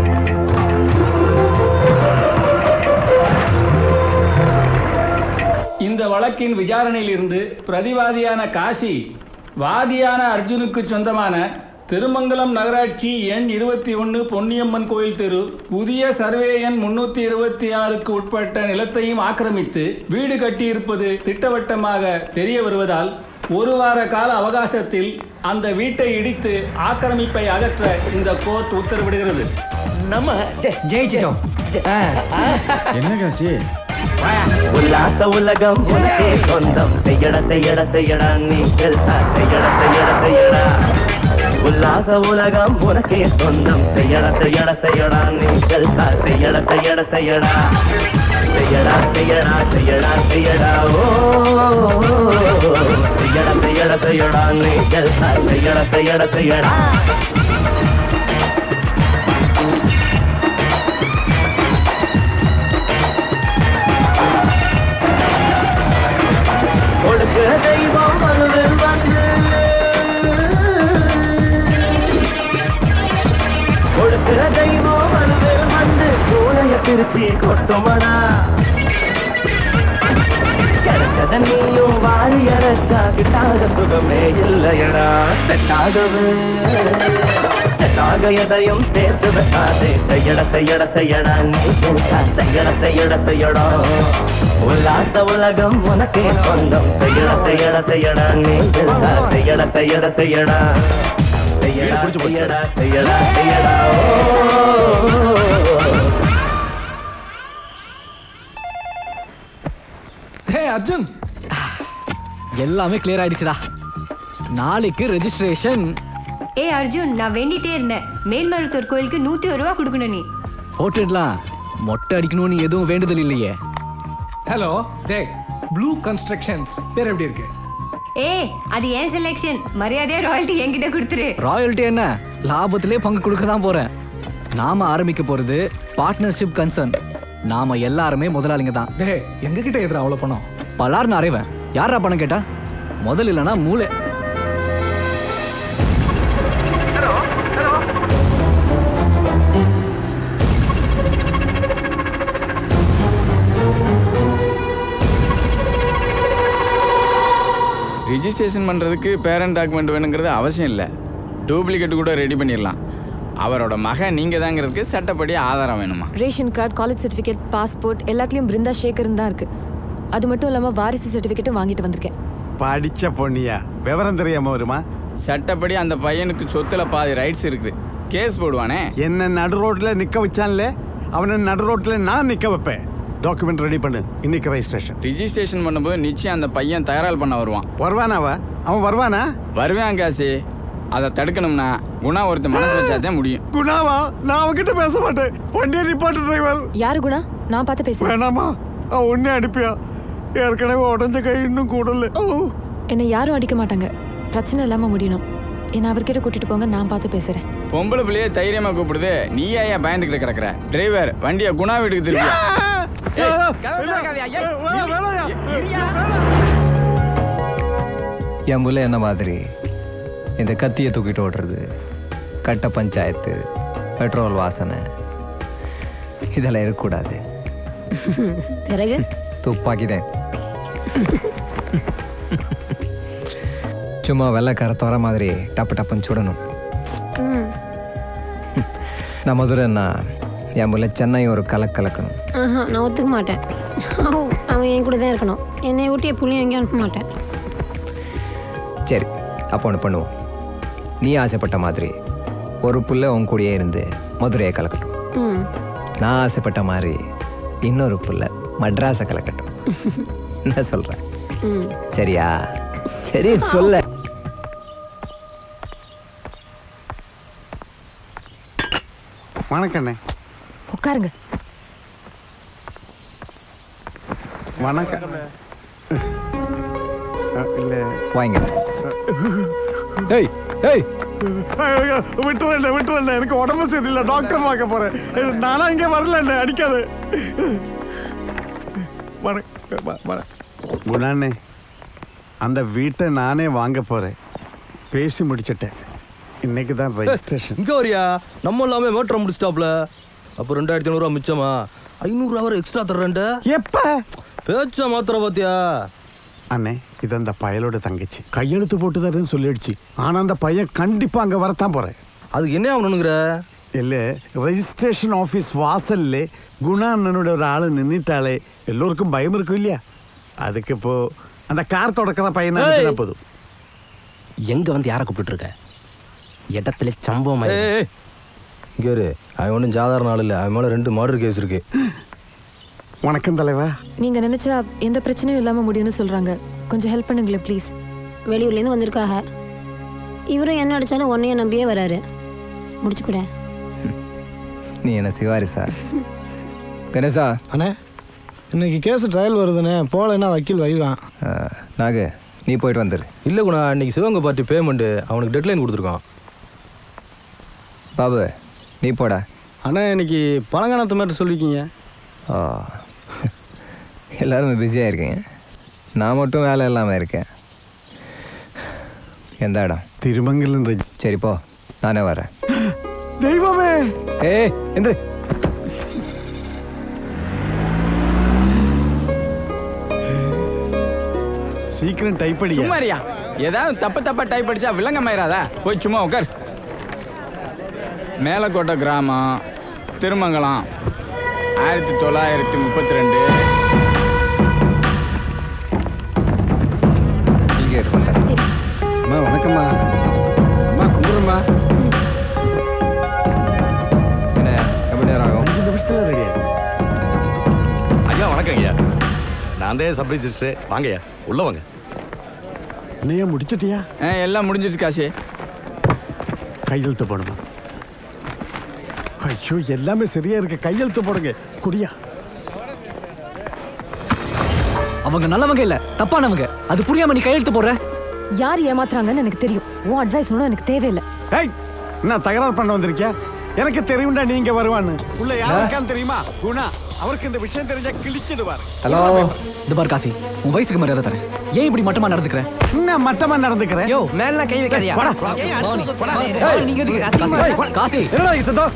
இந்த வழக்கின் விசாரணையில் இருந்து பிரதிவாதியான காசி வாதியான அர்ஜுனுக்கு சொந்தமான திருமங்கலம் நகராட்சி எண் இருபத்தி ஒன்று பொன்னியம்மன் கோயில் தெரு புதிய சர்வே எண் முன்னூத்தி இருபத்தி ஆறுக்கு உட்பட்ட நிலத்தையும் ஆக்கிரமித்து வீடு கட்டியிருப்பது திட்டவட்டமாக தெரிய வருவதால் ஒரு வார கால அவகாசத்தில் அந்த வீட்டை இடித்து ஆக்கிரமிப்பை அகற்ற இந்த கோர்ட் உத்தரவிடுகிறது நம்ம ஜெயிச்சிட்டோம் என்ன காசி உல்லாச உலகம் உனக்கே சொந்தம் செய்யட செய்யட செய்யடா நீ ஜல்சா செய்யட செய்யட செய்யடா உல்லாச உலகம் உனக்கே சொந்தம் செய்யட செய்யட செய்யடா நீ ஜல்சா செய்யட செய்யட செய்யடா செய்யடா செய்யடா செய்யடா செய்யடா ஓ செய்யட செய்யட செய்யடா நீ ஜல்சா செய்யட செய்யட செய்யடா கொடுக்கிற தெய்வம் மனுவில் வந்து கொடுக்கிற தெய்வம் மனுவில் வந்து கூலைய பிரிச்சு கொட்டுமடா கிடைச்சத நீயும் வாரி அரைச்சா கிட்டாத சுகமே இல்லையடா செட்டாகவே செட்டாக எதையும் சேர்த்து வைக்காதே செய்யட செய்யட செய்யடா நீ ஜெயிச்சா செய்யட செய்யட செய்யடா உல்லாச உலகம் உனக்கே சொந்தம் செய்யட செய்யட செய்யடா நீ ஜெயிச்சா செய்யட செய்யட செய்யடா செய்யடா செய்யடா செய்யடா செய்யடா ஓ ஹே அர்ஜுன் எல்லாமே கிளியர் ஆயிடுச்சுடா நாளைக்கு ரெஜிஸ்ட்ரேஷன் ஏ அர்ஜுன் நான் வேண்டிட்டே இருந்தேன் மேல்மருத்துவர் கோயிலுக்கு நூத்தி ஒரு ரூபா கொடுக்கணும் நீ போட்டுடலாம் மொட்டை அடிக்கணும்னு எதுவும் வேண்டுதல் இல்லையே ஹலோ டே ப்ளூ கன்ஸ்ட்ரக்ஷன்ஸ் பேர் எப்படி இருக்கு ஏ அது ஏன் செலெக்ஷன் மரியாதையா ராயல்ட்டி என்கிட்ட கொடுத்துரு ராயல்ட்டி என்ன லாபத்திலே பங்கு கொடுக்க தான் போறேன் நாம ஆரம்பிக்க போறது பார்ட்னர்ஷிப் கன்சர்ன் நாம எல்லாருமே முதலாளிங்க தான் டே எங்க கிட்ட எதிர அவ்வளவு பணம் பலார்னு அறைவன் யாரா பணம் கேட்டா முதல் இல்லைன்னா மூளை ரிஜிஸ்ட்ரேஷன் பண்ணுறதுக்கு பேரண்ட் டாக்குமெண்ட் வேணுங்கிறது அவசியம் இல்லை டூப்ளிகேட் கூட ரெடி பண்ணிடலாம் அவரோட மகன் நீங்கள் தாங்கிறதுக்கு சட்டப்படி ஆதாரம் வேணுமா ration card college certificate passport எல்லாத்துலயும் பிருந்தா சேகரன் தான் இருக்கு அது மட்டும் இல்லாம வாரிசு சர்டிஃபிகேட்டும் வாங்கிட்டு வந்திருக்கேன் படிச்ச பொண்ணியா விவரம் தெரியாம வருமா சட்டப்படி அந்த பையனுக்கு சொத்துல பாதி ரைட்ஸ் இருக்குது கேஸ் போடுவானே என்ன நடு ரோட்ல நிக்க வச்சான்ல அவனை நடு ரோட்ல நான் நிக்க வைப்பேன் டாக்குமெண்ட் ரெடி பண்ணு இன்னைக்கு ரெஜிஸ்ட்ரேஷன் ரிஜிஸ்ட்ரேஷன் பண்ணும்போது நிச்சயம் அந்த பையன் தயாரால் பண்ண வருவான் வருவானாவ அவன் வருவானா வருவேன் காசி அதை தடுக்கணும்னா குணா ஒருத்தர் மனசு வச்சாதான் முடியும் குணாவா நான் அவன்கிட்ட பேச மாட்டேன் வண்டியை நிப்பாட்டு டிரைவர் யாரு குணா நான் பார்த்து பேசுறேன் வேணாமா அவன் உன்னே அனுப்பியா ஏற்கனவே உடஞ்ச கை இன்னும் கூடல என்னை யாரும் அடிக்க மாட்டாங்க பிரச்சனை இல்லாம முடியணும் என்ன அவர்கிட்ட கூட்டிட்டு போங்க நான் பார்த்து பேசுறேன் பொம்பளை பிள்ளையே தைரியமா கூப்பிடுது நீ ஏன் பயந்துகிட்டு கிடக்குற டிரைவர் வண்டியை குணா வீட்டுக்கு திருப்பி என் புள்ள என்ன மாதிரி இந்த கத்தியை தூக்கிட்டு ஓடுறது கட்ட பஞ்சாயத்து பெட்ரோல் வாசனை இதெல்லாம் இருக்கக்கூடாது பிறகு துப்பாக்கி தான் சும்மா வெள்ளைக்கார தோற மாதிரி டப்பு டப்புன்னு சுடணும் ம். நான் மதுரைன்னா என் முல்ல சென்னை ஒரு கலக்கு கலக்கணும் ஆஹா நான் ஒத்துக்க மாட்டேன் அவன் அவன் என் கூட தான் இருக்கணும் என்னை விட்டு என் புள்ளையும் எங்கேயும் அனுப்ப மாட்டேன் சரி அப்போ ஒன்று பண்ணுவோம் நீ ஆசைப்பட்ட மாதிரி ஒரு புள்ள உன் கூடயே இருந்து மதுரையை கலக்கட்டும் ம் நான் ஆசைப்பட்ட மாதிரி இன்னொரு புள்ள மட்ராஸை கலக்கட்டும் என்ன சொல்கிறேன் ம் சரியா சரி சொல்ல வணக்கண்ணே உட்காருங்க வணக்கம் இல்லை வாங்க ஏய் ஏய் விட்டுறேன் விட்டுறேன் எனக்கு உடம்பு சரியில்லை டாக்டர் பார்க்க போறேன் நானா இங்கே வரல அடிக்காது குணாண்ணே அந்த வீட்டை நானே வாங்க போறேன் பேசி முடிச்சிட்டேன் இன்னைக்கு தான் ரெஜிஸ்ட்ரேஷன் இங்க வரியா நம்ம எல்லாமே மேட்ரை முடிச்சிட்டாப்ல அப்போ ரெண்டாயிரத்தி ஐநூறுரூவா மிச்சமா ஐநூறுரூவா வரை எக்ஸ்ட்ரா தர்றேன்ட்ட எப்ப பேச்சா மாத்திர பாத்தியா அண்ணே இது அந்த பயலோட தங்கச்சி கையெழுத்து போட்டு தரேன்னு சொல்லிடுச்சு ஆனா அந்த பையன் கண்டிப்பா அங்க வரத்தான் போறேன் அதுக்கு என்ன ஆகணுங்கிற இல்ல ரெஜிஸ்ட்ரேஷன் ஆபீஸ் வாசல்ல குணா அண்ணனோட ஒரு ஆளு நின்னுட்டாலே எல்லோருக்கும் பயம் இருக்கும் இல்லையா அதுக்கு இப்போ அந்த கார் தொடக்கிற பையனை அனுப்பினா போதும் எங்க வந்து யாரை கூப்பிட்டு இருக்க இடத்துல சம்பவம் ஆயிருக்கு. ஏய் இங்க இரு அவன் ஒன்றும் சாதாரண ஆள் இல்லை அவன் மேலே ரெண்டு மர்டர் கேஸ் இருக்கு வணக்கம் தலைவா நீங்க நினைச்சா எந்த பிரச்சனையும் இல்லாம முடியும்னு சொல்றாங்க கொஞ்சம் ஹெல்ப் பண்ணுங்களேன் ப்ளீஸ் வெளியூர்லேருந்து வந்திருக்காக இவரும் என்ன அடிச்சாலும் உன்னைய நம்பியே வராரு முடிச்சு கூட நீ என்ன சிவாரி சார் கணேசா அண்ணே இன்னைக்கு கேஸ் ட்ரையல் வருதுண்ணே போகலைன்னா வக்கீல் வைவான் நாகு நீ போயிட்டு வந்துரு இல்லை குணா இன்னைக்கு சிவங்க பார்ட்டி பேமெண்ட் அவனுக்கு டெட்லைன் கொடுத்துருக்கான் பாபு நீ போடா அண்ணா இன்னைக்கு பழங்கானத்து மாதிரி சொல்லிருக்கீங்க ஆ எல்லாரும் பிஸியாக இருக்கீங்க நான் மட்டும் வேலை இல்லாமல் இருக்கேன் எந்த இடம் திருமங்கலம் சரி போ நானே வரேன் தெய்வமே ஏய் எந்திரு சீக்கிரம் டைப் அடி சும்மாரியா ஏதாவது தப்பு தப்பா டைப் அடிச்சா விலங்கமாயிராதா போய் சும்மா உட்கார் மேலக்கோட்டை கிராமம் திருமங்கலம் ஆயிரத்தி தொள்ளாயிரத்தி முப்பத்தி ரெண்டு இங்கே இருக்கும் அம்மா வணக்கம்மா அம்மா கும்பிடுமா என்ன எப்படி நேரம் ஆகும் அஞ்சு நிமிஷத்துல ரெடி ஐயா வணக்கம் ஐயா நான் தான் சப் ரிஜிஸ்டர் வாங்கய்யா உள்ள வாங்க நீயே முடிச்சிட்டியா எல்லாம் முடிஞ்சிருச்சு காசு கையெழுத்து போடுமா ஐயோ எல்லாமே சரியா இருக்கு கையெழுத்து போடுங்க குடியா அவங்க நல்லவங்க இல்ல தப்பானவங்க அது புரியாம நீ கையெழுத்து போடுற யார் ஏமாத்துறாங்கன்னு எனக்கு தெரியும் உன் அட்வைஸ் ஒன்றும் எனக்கு தேவையில்லை ஏய் நான் தகராறு பண்ண வந்திருக்கியா எனக்கு தெரியும்டா நீங்க வருவான்னு உள்ள யார் இருக்கான்னு தெரியுமா குணா அவருக்கு இந்த விஷயம் தெரிஞ்சா கிழிச்சிடுவாரு ஹலோ இது பார் காசி உன் வயசுக்கு மரியாதை தரேன் ஏன் இப்படி மட்டமா நடந்துக்கிற நான் மட்டமா நடந்துக்கிறேன் யோ மேல கை வைக்காதியா போடா. ஏய், அடுத்து சொல், போடா. ஏய், நீங்க எதுக்கு? அசிங்கமா காசி, இருக்கு. காசி. என்னடா இது சத்தம்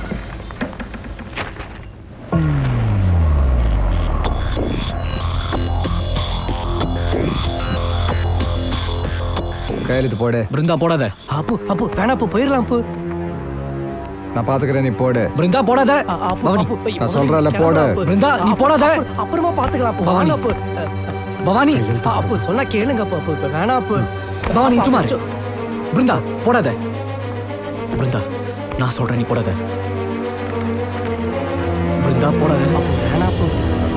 கையெழுத்து போடு பிருந்தா போடாத அப்பு அப்பு வேணா அப்பு போயிடலாம் அப்பு நான் பாத்துக்கிறேன் நீ போடு பிருந்தா போடாத அப்பு, பவானி, அப்பு, நான் சொல்றேன்ல, போடு. பிருந்தா நீ போடாத அப்புறமா பாத்துக்கலாம் அப்பு பவானி. வேணா அப்பு பவானி அப்பு சொன்னா கேளுங்க அப்பு அப்பு இப்ப வேணா அப்பு பவானி சும்மா இரு. பிருந்தா போடாத பிருந்தா நான் சொல்றேன் நீ போடாத பிருந்தா போடாத வேணா அப்பு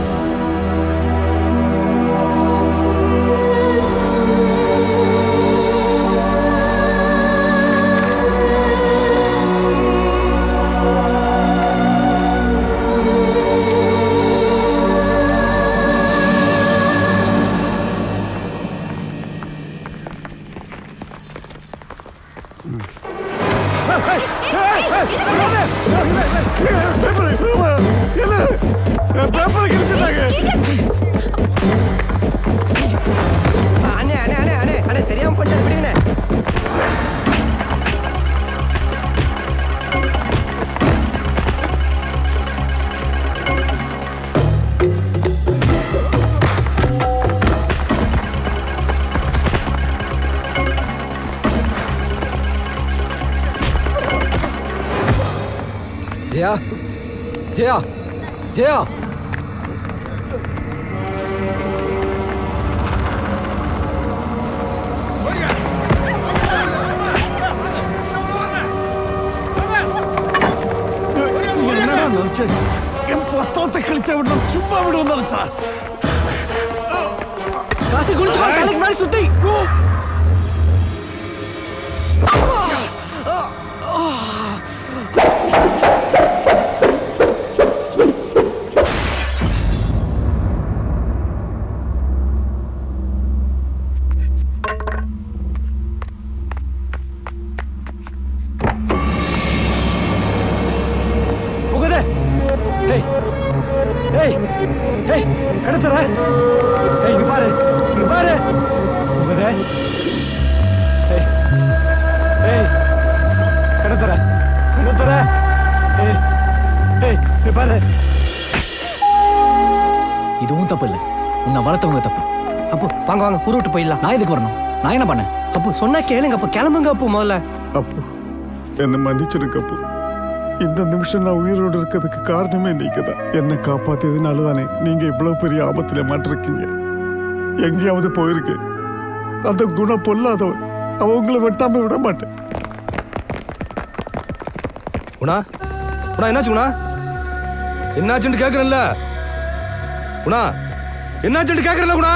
அண்ணே அண்ணே அண்ணே அண்ணே அண்ணே தெரியாம பண்ணிட்டு விடுங்கண்ணே ஜெயா ஜெயா ஜெயா என்னடா நினைச்ச என் புத்தகத்தை கழிச்ச விடணும் சும்மா விடுவோம் நினைச்சா காசி குளிச்சு வா, தலைக்கு மேல சுத்தி புகுதே டேய் டேய் டேய் கடத்துற டேய் இங்க பாரு இங்க பாரு புகுதே டேய் டேய் கடத்துற கடத்துற டேய் டேய் இங்க பாரு இதுவும் தப்பு இல்லை உன்னை வளர்த்தவங்க தப்பு அப்போ வாங்க வாங்க ஊர் விட்டு போயிடலாம் நான் எதுக்கு வரணும் நான் என்ன பண்ணேன் அப்போ சொன்னா கேளுங்க அப்போ கிளம்புங்க அப்போ முதல்ல அப்பு என்னை மன்னிச்சிருக்க அப்பு இந்த நிமிஷம் நான் உயிரோடு இருக்கிறதுக்கு காரணமே நீங்க தான் என்னை காப்பாத்தியதுனால தானே நீங்க இவ்வளவு பெரிய ஆபத்துல மாட்டிருக்கீங்க எங்கேயாவது போயிருக்கு அந்த குணம் பொல்லாதவன் அவன் உங்களை வெட்டாம விட மாட்டேன் குணா குணா என்னாச்சு குணா என்னாச்சுன்னு கேக்குறேன்ல குணா என்னாச்சுன்னு கேக்குறேன்ல குணா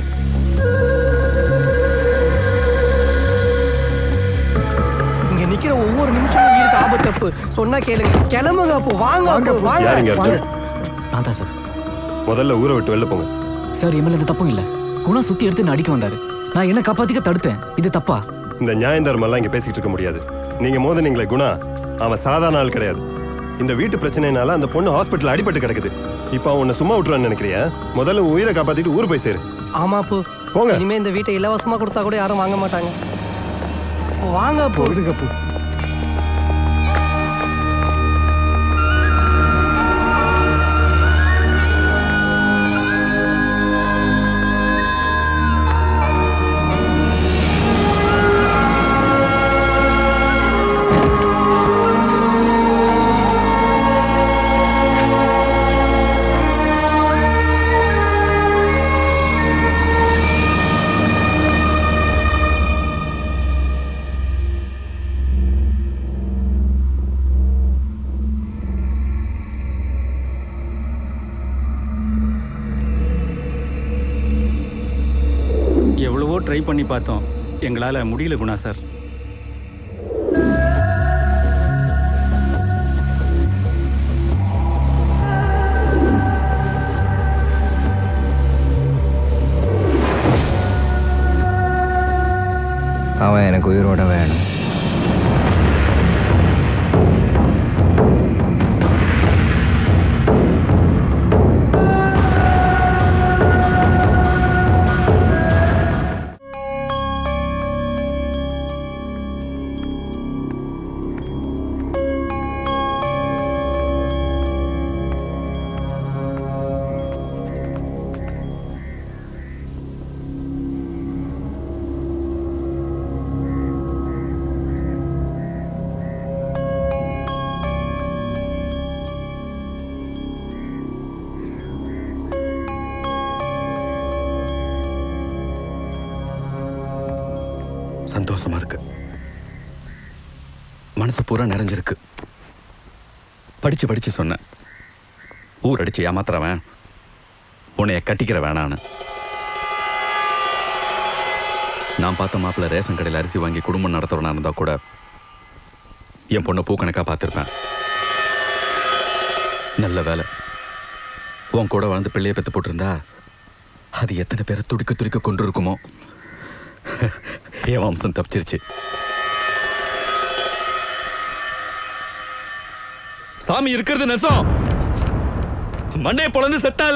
இங்க நிக்கிற ஒவ்வொரு நிமிஷமும் உயிருக்கு ஆபத்து அப்போ சொன்னா கேளுங்க கிளம்புங்க அப்போ வாங்க அப்போ வாங்க யாருங்க வாங்க. அர்ஜுன் நான் தான் சார் முதல்ல ஊரை விட்டு வெளில போங்க சார் என் மேல எந்த தப்பும் இல்லை குணம் சுத்தி எடுத்து என்ன அடிக்க வந்தாரு நான் என்ன காப்பாத்திக்க தடுத்தேன் இது தப்பா இந்த நியாயம் தர்மம்லாம் இங்க பேசிட்டு இருக்க முடியாது நீங்க மோதனீங்களே குணா அவன் சாதாரண ஆள் கிடையாது இந்த வீட்டு பிரச்சனைனால அந்த பொண்ணு ஹாஸ்பிட்டல் அடிபட்டு கிடக்குது இப்போ அவன் உன்னை சும்மா விட்டுறான்னு நினைக்கிறியா முதல்ல உன் உயிரை காப்பாத்திட்டு ஊர் போய் சேரு ஆமா அப்போ போங்க இனிமே இந்த வீட்டை இலவசமா கொடுத்தா கூட யாரும் வாங்க மாட்டாங்க அப்போ வாங்க அப்போ விடுங்க அப்போ எவ்வளவோ ட்ரை பண்ணி பார்த்தோம் எங்களால் முடியல குணா சார் அவன் எனக்கு உயிரோட வேணும் சந்தோஷமா இருக்கு மனசு பூரா நிறைஞ்சிருக்கு படிச்சு படிச்சு சொன்னேன் ஊர் அடிச்சு ஏமாத்துறவன் உன்னைய கட்டிக்கிற வேணான்னு நான் பார்த்த மாப்பிள்ள ரேஷன் கடையில் அரிசி வாங்கி குடும்பம் நடத்துறவனா இருந்தா கூட என் பொண்ணை பூக்கணக்கா பார்த்துருப்பேன் நல்ல வேலை உன் கூட வளர்ந்து பிள்ளைய பெத்து போட்டிருந்தா அது எத்தனை பேரை துடிக்க துடிக்க கொண்டு இருக்குமோ என் வம்சம் தப்பிச்சிருச்சு சாமி இருக்கிறது நெசம் மண்டைய பொழந்து செத்தால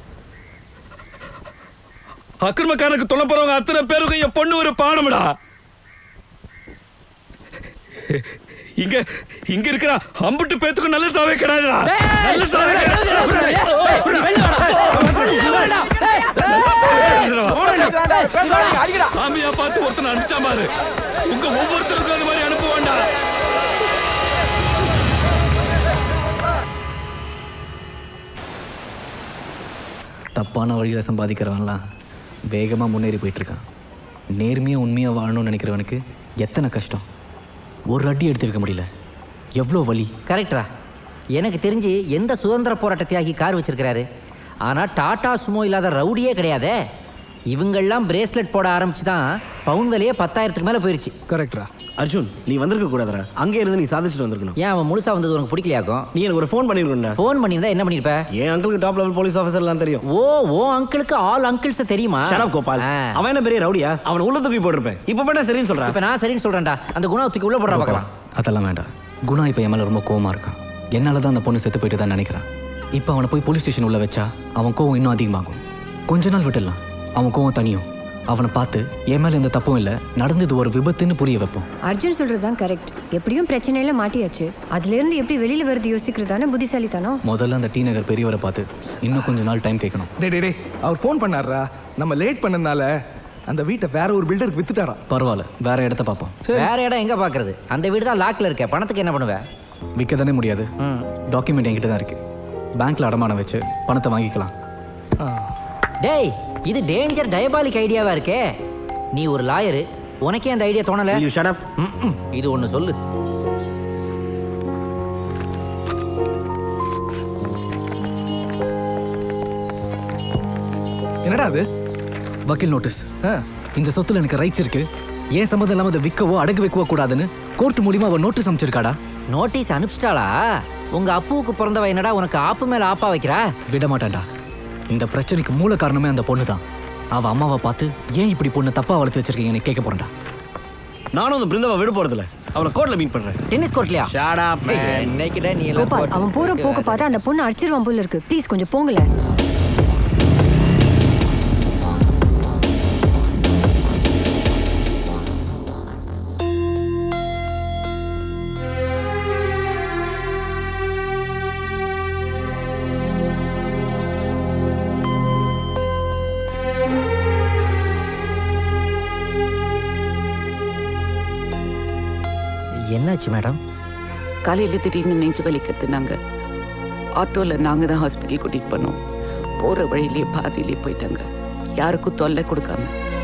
அக்கிரமக்காரனுக்கு தொல்லை போறவங்க அத்தனை பேருக்கும் என் பொண்ணு ஒரு பாடம்டா இங்க இங்க இருக்கிற அம்புட்டு பேத்துக்கும் நல்ல சாவே கிடையாதுடா நல்ல சாவே சாமியா பார்த்து ஒருத்தனை அனுப்பிச்சா பாரு உங்க ஒவ்வொருத்தருக்கும் அது மாதிரி அனுப்ப வேண்டாம் தப்பான வழியில் சம்பாதிக்கிறவன்லாம் வேகமாக முன்னேறி போயிட்டுருக்கான் நேர்மையாக உண்மையாக வாழணும்னு நினைக்கிறவனுக்கு எத்தனை கஷ்டம் ஒரு அடி எடுத்து வைக்க முடியல எவ்வளோ வலி கரெக்டா எனக்கு தெரிஞ்சு எந்த சுதந்திர போராட்ட தியாகி கார் வச்சிருக்கிறாரு ஆனா டாடா சுமோ இல்லாத ரவுடியே கிடையாதே இவங்கெல்லாம் பிரேஸ்லெட் போட ஆரம்பிச்சு தான் பவுன் விலையே பத்தாயிரத்துக்கு மேல போயிருச்சு கரெக்டா அர்ஜுன் நீ வந்திருக்க கூடாதுடா அங்கே இருந்து நீ சாதிச்சுட்டு வந்திருக்கணும் ஏன் அவன் முழுசா வந்தது உனக்கு பிடிக்கலையாக்கும் நீ எனக்கு ஒரு ஃபோன் பண்ணிருக்கணும் ஃபோன் பண்ணியிருந்தா என்ன பண்ணிருப்ப என் அங்கிளுக்கு டாப் லெவல் போலீஸ் ஆஃபீஸர்லாம் தெரியும் ஓ ஓ அங்கிளுக்கு ஆல் அங்கிள்ஸ் தெரியுமா Shut up, கோபால் அவன் என்ன பெரிய ரவுடியா அவன் உள்ள தூக்கி போட்டிருப்பேன் இப்ப மட்டும் சரின்னு சொல்றான் இப்ப நான் சரின்னு சொல்றேன்டா அந்த குணம் தூக்கி உள்ள போடுற பார்க்கலாம் அதெல்லாம் வேண்டாம் குணா இப்போ என் மேலே ரொம்ப கோவமா இருக்கான் என்னால் தான் அந்த பொண்ணு செத்து போயிட்டு தான் நினைக்கிறான் இப்போ அவனை போய் போலீஸ் ஸ்டேஷன் உள்ள வச்சா அவன் கோவம் இன்னும் அதிகமாகும் கொஞ்ச நாள் விட்டுடலாம் அவன் கோவம் தனியும் அவனை பார்த்து என் மேலே எந்த தப்பும் இல்லை நடந்தது ஒரு விபத்துன்னு புரிய வைப்போம் அர்ஜுன் சொல்றதுதான் கரெக்ட் எப்படியும் பிரச்சனையில மாட்டியாச்சு அதுல இருந்து எப்படி வெளியில வருது யோசிக்கிறதானே புத்திசாலித்தனம் முதல்ல அந்த டி நகர் பெரியவரை பார்த்து இன்னும் கொஞ்ச நாள் டைம் கேட்கணும் டே டே டே அவர் ஃபோன் பண்ணாரா நம்ம லேட் பண்ணனால அந்த வீட்டை வேற ஒரு பில்டருக்கு வித்துட்டாரா பரவாயில்ல வேற இடத்த பார்ப்போம் வேற இடம் எங்க பாக்குறது அந்த வீடு தான் லாக்ல இருக்க பணத்துக்கு என்ன பண்ணுவ விற்க தானே முடியாது டாக்குமெண்ட் என்கிட்ட தான் இருக்கு பேங்க்ல அடமானம் வச்சு பணத்தை வாங்கிக்கலாம் டேய் இது டேஞ்சர் டயபாலிக் ஐடியாவா இருக்கே நீ ஒரு லாயரு உனக்கே அந்த ஐடியா தோணல ம்ம். இது ஒண்ணு சொல்லு என்னடா அது வக்கீல் நோட்டீஸ் இந்த சொத்துல எனக்கு ரைட்ஸ் இருக்கு ஏன் சம்மந்தம் இல்லாம அதை விற்கவோ அடகு வைக்கவோ கூடாதுன்னு கோர்ட் மூலியமா அவன் நோட்டீஸ் அமைச்சிருக்காடா நோட்டீஸ் அனுப்பிச்சிட்டாளா உங்க அப்புவுக்கு பிறந்தவ என்னடா உனக்கு ஆப்பு மேல ஆப்பா வைக்கிறா விட மாட்டான்டா இந்த பிரச்சனைக்கு மூல காரணமே அந்த பொண்ணு தான் அவ அம்மாவை பார்த்து ஏன் இப்படி பொண்ணு தப்பா வளர்த்து வச்சிருக்கீங்கன்னு கேட்க போறேன்டா நானும் அந்த பிருந்தாவை விட போறதில்ல அவனை கோர்ட்ல மீட் பண்றேன் டென்னிஸ் கோர்ட்லயா ஷட் அப் இன்னைக்குடா நீ எல்லாம் கோபால் அவன் போற போக்க பார்த்தா அந்த பொண்ணு அடிச்சிருவான் போல இருக்கு ப்ளீஸ் கொஞ்சம் போங்களேன் என்னாச்சு மேடம் காலையில் திடீர்னு நெஞ்சு வலிக்கிறது நாங்கள் ஆட்டோவில் நாங்கள் தான் ஹாஸ்பிட்டல் கூட்டிகிட்டு போனோம் போகிற வழியிலே பாதியிலே போயிட்டாங்க யாருக்கும் தொல்லை கொடுக்காம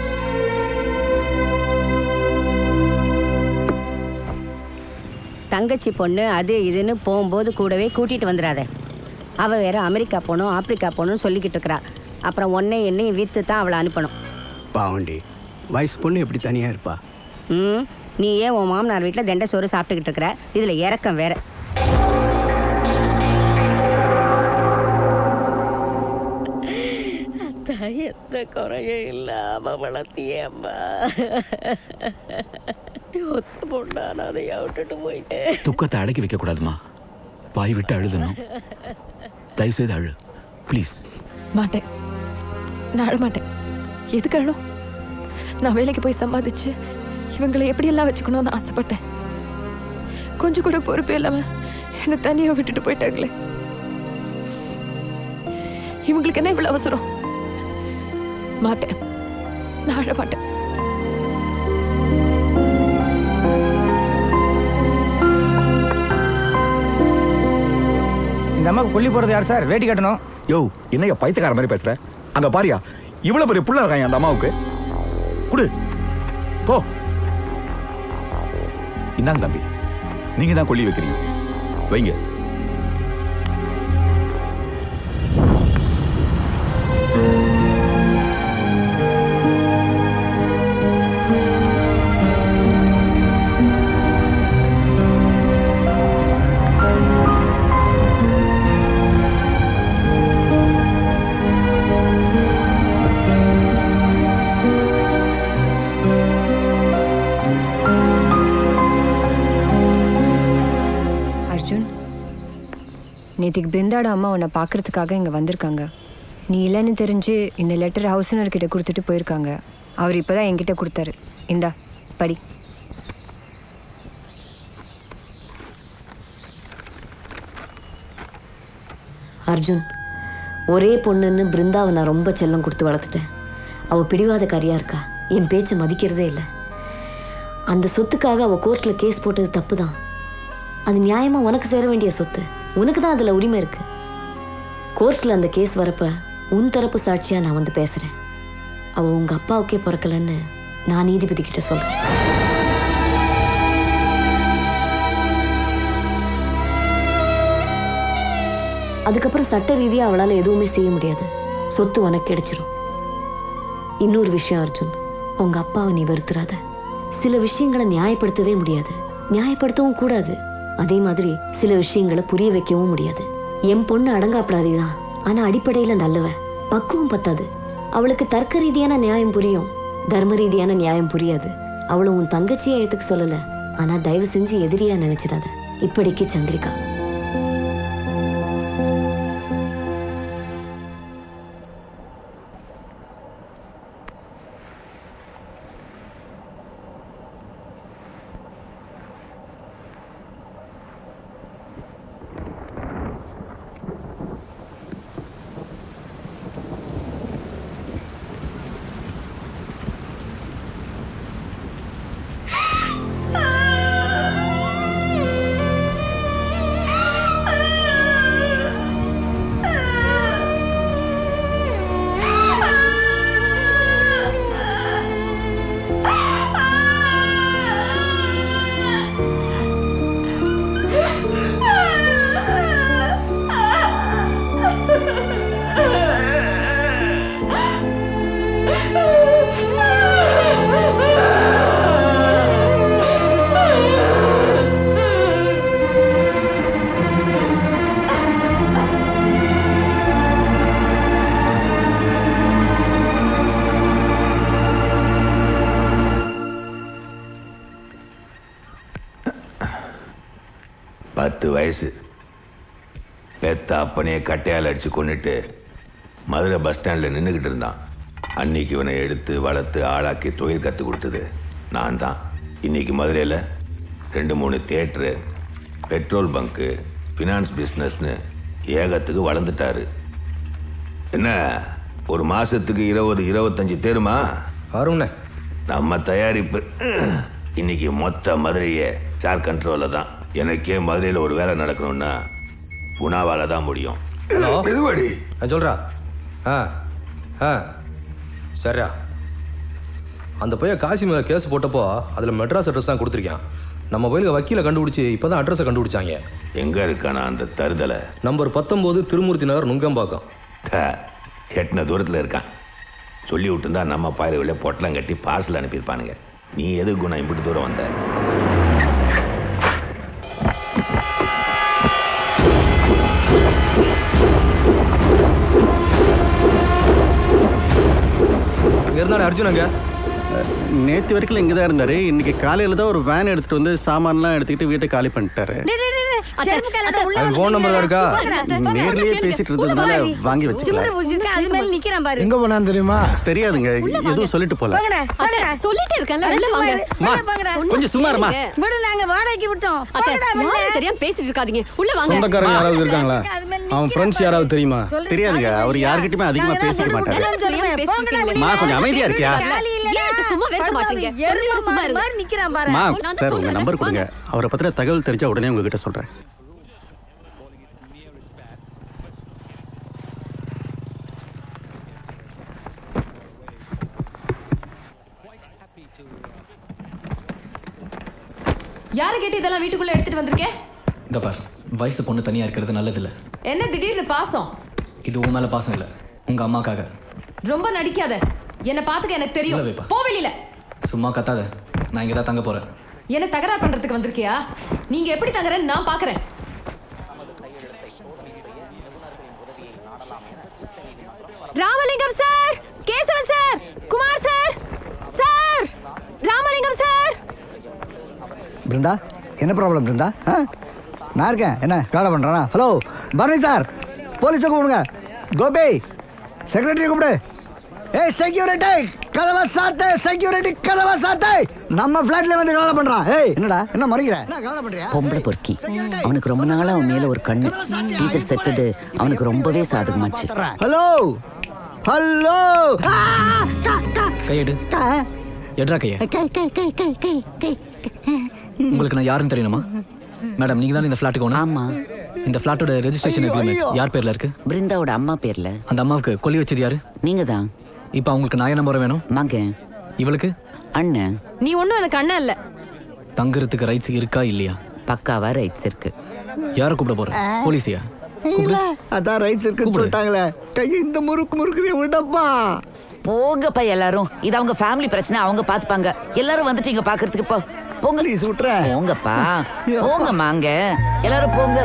தங்கச்சி பொண்ணு அது இதுன்னு போகும்போது கூடவே கூட்டிட்டு வந்துடாத அவ வேற அமெரிக்கா போகணும் ஆப்பிரிக்கா போகணும்னு சொல்லிக்கிட்டு இருக்கிறா அப்புறம் ஒன்னே என்னையும் வித்து தான் அவளை அனுப்பணும் பாவண்டி வயசு பொண்ணு எப்படி தனியா இருப்பா ம் நீ ஏன் உன் மாமனார் வீட்டில் தண்டை சோறு சாப்பிட்டுக்கிட்டு இருக்கிற இதில் இறக்கம் வேற எந்த குறையும் இல்லாம வளர்த்தியே அம்மா ஒத்த பொண்ணா நான் அதை விட்டுட்டு போயிட்டேன் துக்கத்தை அடக்கி வைக்க கூடாதுமா வாய் விட்டு அழுதணும் தயவு செய்து அழு ப்ளீஸ் மாட்டேன் நான் அழ மாட்டேன் எதுக்கு அழும் நான் வேலைக்கு போய் சம்பாதிச்சு இவங்களை எப்படியெல்லாம் வச்சுக்கணும்னு ஆசைப்பட்டேன் கொஞ்சம் கூட பொறுப்பே இல்லாம என்னை தனியா விட்டுட்டு போயிட்டாங்களே இவங்களுக்கு என்ன இவ்வளவு அவசரம் மாட்டேன் நான் அழ மாட்டேன் இந்த அம்மாவுக்கு கொல்லி போறது யார் சார் வேட்டி கட்டணும் யோ என்னையா பைத்தியக்கார மாதிரி பேசுற அங்க பாரியா இவ்வளவு பெரிய புள்ள இருக்காங்க அந்த அம்மாவுக்கு குடு போ இந்தாங்க தம்பி நீங்க தான் கொல்லி வைக்கிறீங்க வைங்க அர்ஜுன் நேற்றுக்கு பிருந்தாட அம்மா உன்னை பார்க்கறதுக்காக இங்கே வந்திருக்காங்க நீ இல்லைன்னு தெரிஞ்சு இந்த லெட்டர் ஹவுஸ் ஓனர் கிட்ட கொடுத்துட்டு போயிருக்காங்க அவர் இப்போதான் என்கிட்ட கொடுத்தாரு இந்தா படி அர்ஜுன் ஒரே பொண்ணுன்னு பிருந்தாவை நான் ரொம்ப செல்லம் கொடுத்து வளர்த்துட்டேன் அவள் பிடிவாதக்காரியா இருக்கா என் பேச்சை மதிக்கிறதே இல்லை அந்த சொத்துக்காக அவள் கோர்ட்டில் கேஸ் போட்டது தப்பு தான் அது நியாயமாக உனக்கு சேர வேண்டிய சொத்து உனக்கு தான் அதில் உரிமை இருக்கு கோர்ட்டில் அந்த கேஸ் வரப்ப உன் தரப்பு சாட்சியா நான் வந்து பேசுறேன் அவ உங்க அப்பாவுக்கே பிறக்கலன்னு நான் நீதிபதி கிட்ட சொல்றேன் அதுக்கப்புறம் சட்ட ரீதியா அவளால எதுவுமே செய்ய முடியாது சொத்து உனக்கு கிடைச்சிரும் இன்னொரு விஷயம் அர்ஜுன் உங்க அப்பாவை நீ வெறுத்துறாத சில விஷயங்களை நியாயப்படுத்தவே முடியாது நியாயப்படுத்தவும் கூடாது அதே மாதிரி சில விஷயங்களை புரிய வைக்கவும் முடியாது என் பொண்ணு அடங்காப்படாதேதான் ஆனா அடிப்படையில நல்லவ பக்குவம் பத்தாது அவளுக்கு தர்க்க ரீதியான நியாயம் புரியும் தர்ம ரீதியான நியாயம் புரியாது அவளை உன் தங்கச்சியை ஏத்துக்க சொல்லல ஆனா தயவு செஞ்சு எதிரியா நினைச்சிடாத இப்படிக்கு சந்திரிகா பத்து வயசு பெத்த அப்பனையே கட்டையால் அடித்து கொண்டுட்டு மதுரை பஸ் ஸ்டாண்டில் நின்றுக்கிட்டு இருந்தான் அன்னைக்கு இவனை எடுத்து வளர்த்து ஆளாக்கி தொழில் கற்றுக் கொடுத்தது நான் தான் இன்னைக்கு மதுரையில் ரெண்டு மூணு தியேட்ரு பெட்ரோல் பங்க்கு ஃபினான்ஸ் பிஸ்னஸ்னு ஏகத்துக்கு வளர்ந்துட்டாரு என்ன ஒரு மாசத்துக்கு இருபது இருபத்தஞ்சு தேருமா அருண நம்ம தயாரிப்பு இன்னைக்கு மொத்த மதுரையே சார் கண்ட்ரோலில் தான் எனக்கே மதுரையில் ஒரு வேலை நடக்கணும்னா குணாவால தான் முடியும் ஹலோ மெதுவாடி நான் சொல்றா ஆ ஆ சரியா அந்த பையன் காசி மேலே கேஸ் போட்டப்போ அதில் மெட்ராஸ் அட்ரஸ் தான் கொடுத்துருக்கான் நம்ம பையனுக்கு வக்கீலை கண்டுபிடிச்சி இப்போ தான் அட்ரஸை கண்டுபிடிச்சாங்க எங்க இருக்கானா அந்த தருதலை நம்பர் பத்தொம்போது திருமூர்த்தி நகர் நுங்கம்பாக்கம் எட்டின தூரத்தில் இருக்கான் சொல்லி விட்டுருந்தா நம்ம பாயில பொட்டலம் கட்டி பார்சல் அனுப்பியிருப்பானுங்க நீ எது குணம் இப்படி தூரம் வந்த இங்கே இருந்தானே அர்ஜுன் அங்கே நேற்று வரைக்கும் இங்கே தான் இருந்தாரு இன்னைக்கு காலையில் தான் ஒரு வேன் எடுத்துட்டு வந்து சாமான்லாம் எடுத்துக்கிட்டு வீட்டை காலி பண்ணிட்டாரு அது ஃபோன் நம்பர் தான் இருக்கா நேர்லயே பேசிட்டு இருந்ததுனால வாங்கி வச்சுக்கலாம் அது மேல நிக்கிறான் பாரு எங்க போனான்னு தெரியுமா தெரியாதுங்க எதுவும் சொல்லிட்டு போல வாங்கடா, வாங்கடா. சொல்லிட்டே இருக்கேன்ல உள்ள வாங்க அம்மா, வாங்கடா. கொஞ்சம் சும்மா இரும்மா. விடு நாங்க வாடகைக்கு விட்டோம் அத்தை, வாங்கடா, வெளில. யாரும் தெரியாம பேசிட்டு இருக்காதீங்க உள்ள வாங்க சொந்தக்காரங்க யாராவது இருக்காங்களா அவன் ஃப்ரெண்ட்ஸ் யாராவது தெரியுமா சொல்லு, தெரியாதுங்க அவர் யார்கிட்டயுமே அதிகமா நாங்க தான் பேசிக்க சொல்லிட்டு மாட்டாரு விட்டோம்னு சொல்லுவேன். போங்கடா, வெளில. அம்மா, கொஞ்சம் அமைதியா இருக்கியா? காலி இல்லடா. ஏன் அத்தை சும்மா வேர்க்க மாட்டீங்க? கொஞ்ச நேரம் சும்மா இருங்க. மாதிரி நிக்கிறான் பாரு அம்மா நான் தான் சார் உங்க போறேன். நம்பர் கொடுங்க அவரை பத்தின தகவல் தெரிஞ்சா உடனே உங்ககிட்ட சொல்றேன் யாரை கேட்டு இதெல்லாம் வீட்டுக்குள்ள எடுத்துட்டு வந்திருக்கேன் இந்த பார் வயசு பொண்ணு தனியாக இருக்கிறது நல்லதில்ல என்ன திடீர்னு பாசம் இது உன் மேலே பாசம் இல்லை உங்கள் அம்மாக்காக ரொம்ப நடிக்காத என்ன பாத்துக்க எனக்கு இல்ல தெரியும் வைப்பா. போ வெளியில சும்மா கத்தாத நான் இங்கே தான் தங்க போகிறேன் என்ன தகராறு பண்றதுக்கு வந்திருக்கியா நீங்க எப்படி தங்குறேன்னு நான் பாக்குறேன் Ramalingam sir Kesavan sir Kumar sir sir Ramalingam sir Brinda என்ன ப்ராப்ளம் பிருந்தா ஆ நான் இருக்கேன் என்ன கவலை பண்ணுறானா ஹலோ பரணி சார் போலீஸை கூப்பிடுங்க கோபி செக்ரட்டரி கூப்பிடு ஏய் செக்யூரிட்டி கதவை சாத்து செக்யூரிட்டி கதவை சாத்து நம்ம ஃப்ளாட்ல வந்து கவலை பண்றான் ஏய் என்னடா என்ன மறைக்கிற என்ன கவலை பண்றியா பொம்பளை பொறுக்கி அவனுக்கு ரொம்ப நாளா அவன் மேல ஒரு கண்ணு டீச்சர் செத்தது அவனுக்கு ரொம்பவே சாதகமாச்சு ஹலோ ஹலோ கையெடு எடுறா கையை உங்களுக்கு நான் யாருன்னு தெரியணுமா மேடம் நீங்கள் தான் இந்த ஃப்ளாட்டுக்கு ஓனர் ஆமா இந்த ஃபிளாட்டோட ரெஜிஸ்ட்ரேஷன் ஐயோ, அக்ரிமெண்ட் ஐயோ. யார் பேர்ல இருக்கு பிருந்தாவோட அம்மா பேர்ல அந்த அம்மாவுக்கு கொல்லி வச்சது யாரு நீங்க தான் இப்போ அவங்களுக்கு நான் என்ன முறை வேணும் மகன் இவளுக்கு அண்ணன் நீ ஒன்றும் எனக்கு அண்ணன் இல்லை தங்குறதுக்கு ரைட்ஸ் இருக்கா இல்லையா பக்காவா ரைட்ஸ் இருக்கு யாரை கூப்பிட போற போலீஸியா இல்ல, அதான் ரைட்ஸ் இருக்குன்னு சொல்லிட்டாங்களே கையை இந்த முறுக்கு முறுக்குறே விடப்பா போங்கப்பா எல்லாரும் இது அவங்க ஃபேமிலி பிரச்சனை அவங்க பாத்துப்பாங்க எல்லாரும் வந்துட்டீங்க பாக்குறதுக்கு போ போங்க நீ சுட்ற போங்கப்பா போங்கம்மா அங்க எல்லாரும் போங்க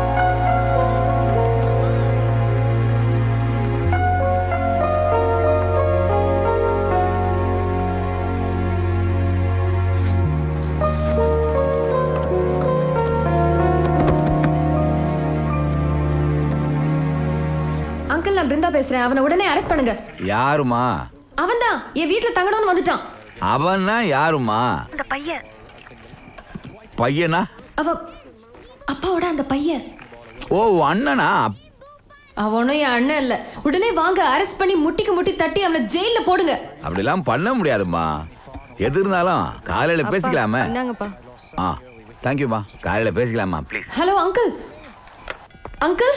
அங்கிள் நான் பிருந்தா பேசுறேன் அவனை உடனே அரெஸ்ட் பண்ணுங்க யாருமா அவன் தான் என் வீட்டுல தங்கணும்னு வந்துட்டான் அவன்னா யாருமா அந்த பையன் பையனா அவ அப்பாவோட அந்த பையன் ஓ உன் அண்ணனா அவனும் என் அண்ணன் இல்ல உடனே வாங்க அரெஸ்ட் பண்ணி முட்டிக்கு முட்டி தட்டி அவனை ஜெயில போடுங்க அப்படிலாம் பண்ண முடியாதும்மா எது இருந்தாலும் காலையில பேசிக்கலாமே என்னங்கப்பா ஆ தேங்க்யூம்மா காலையில பேசிக்கலாமா ப்ளீஸ் ஹலோ அங்கிள் அங்கிள்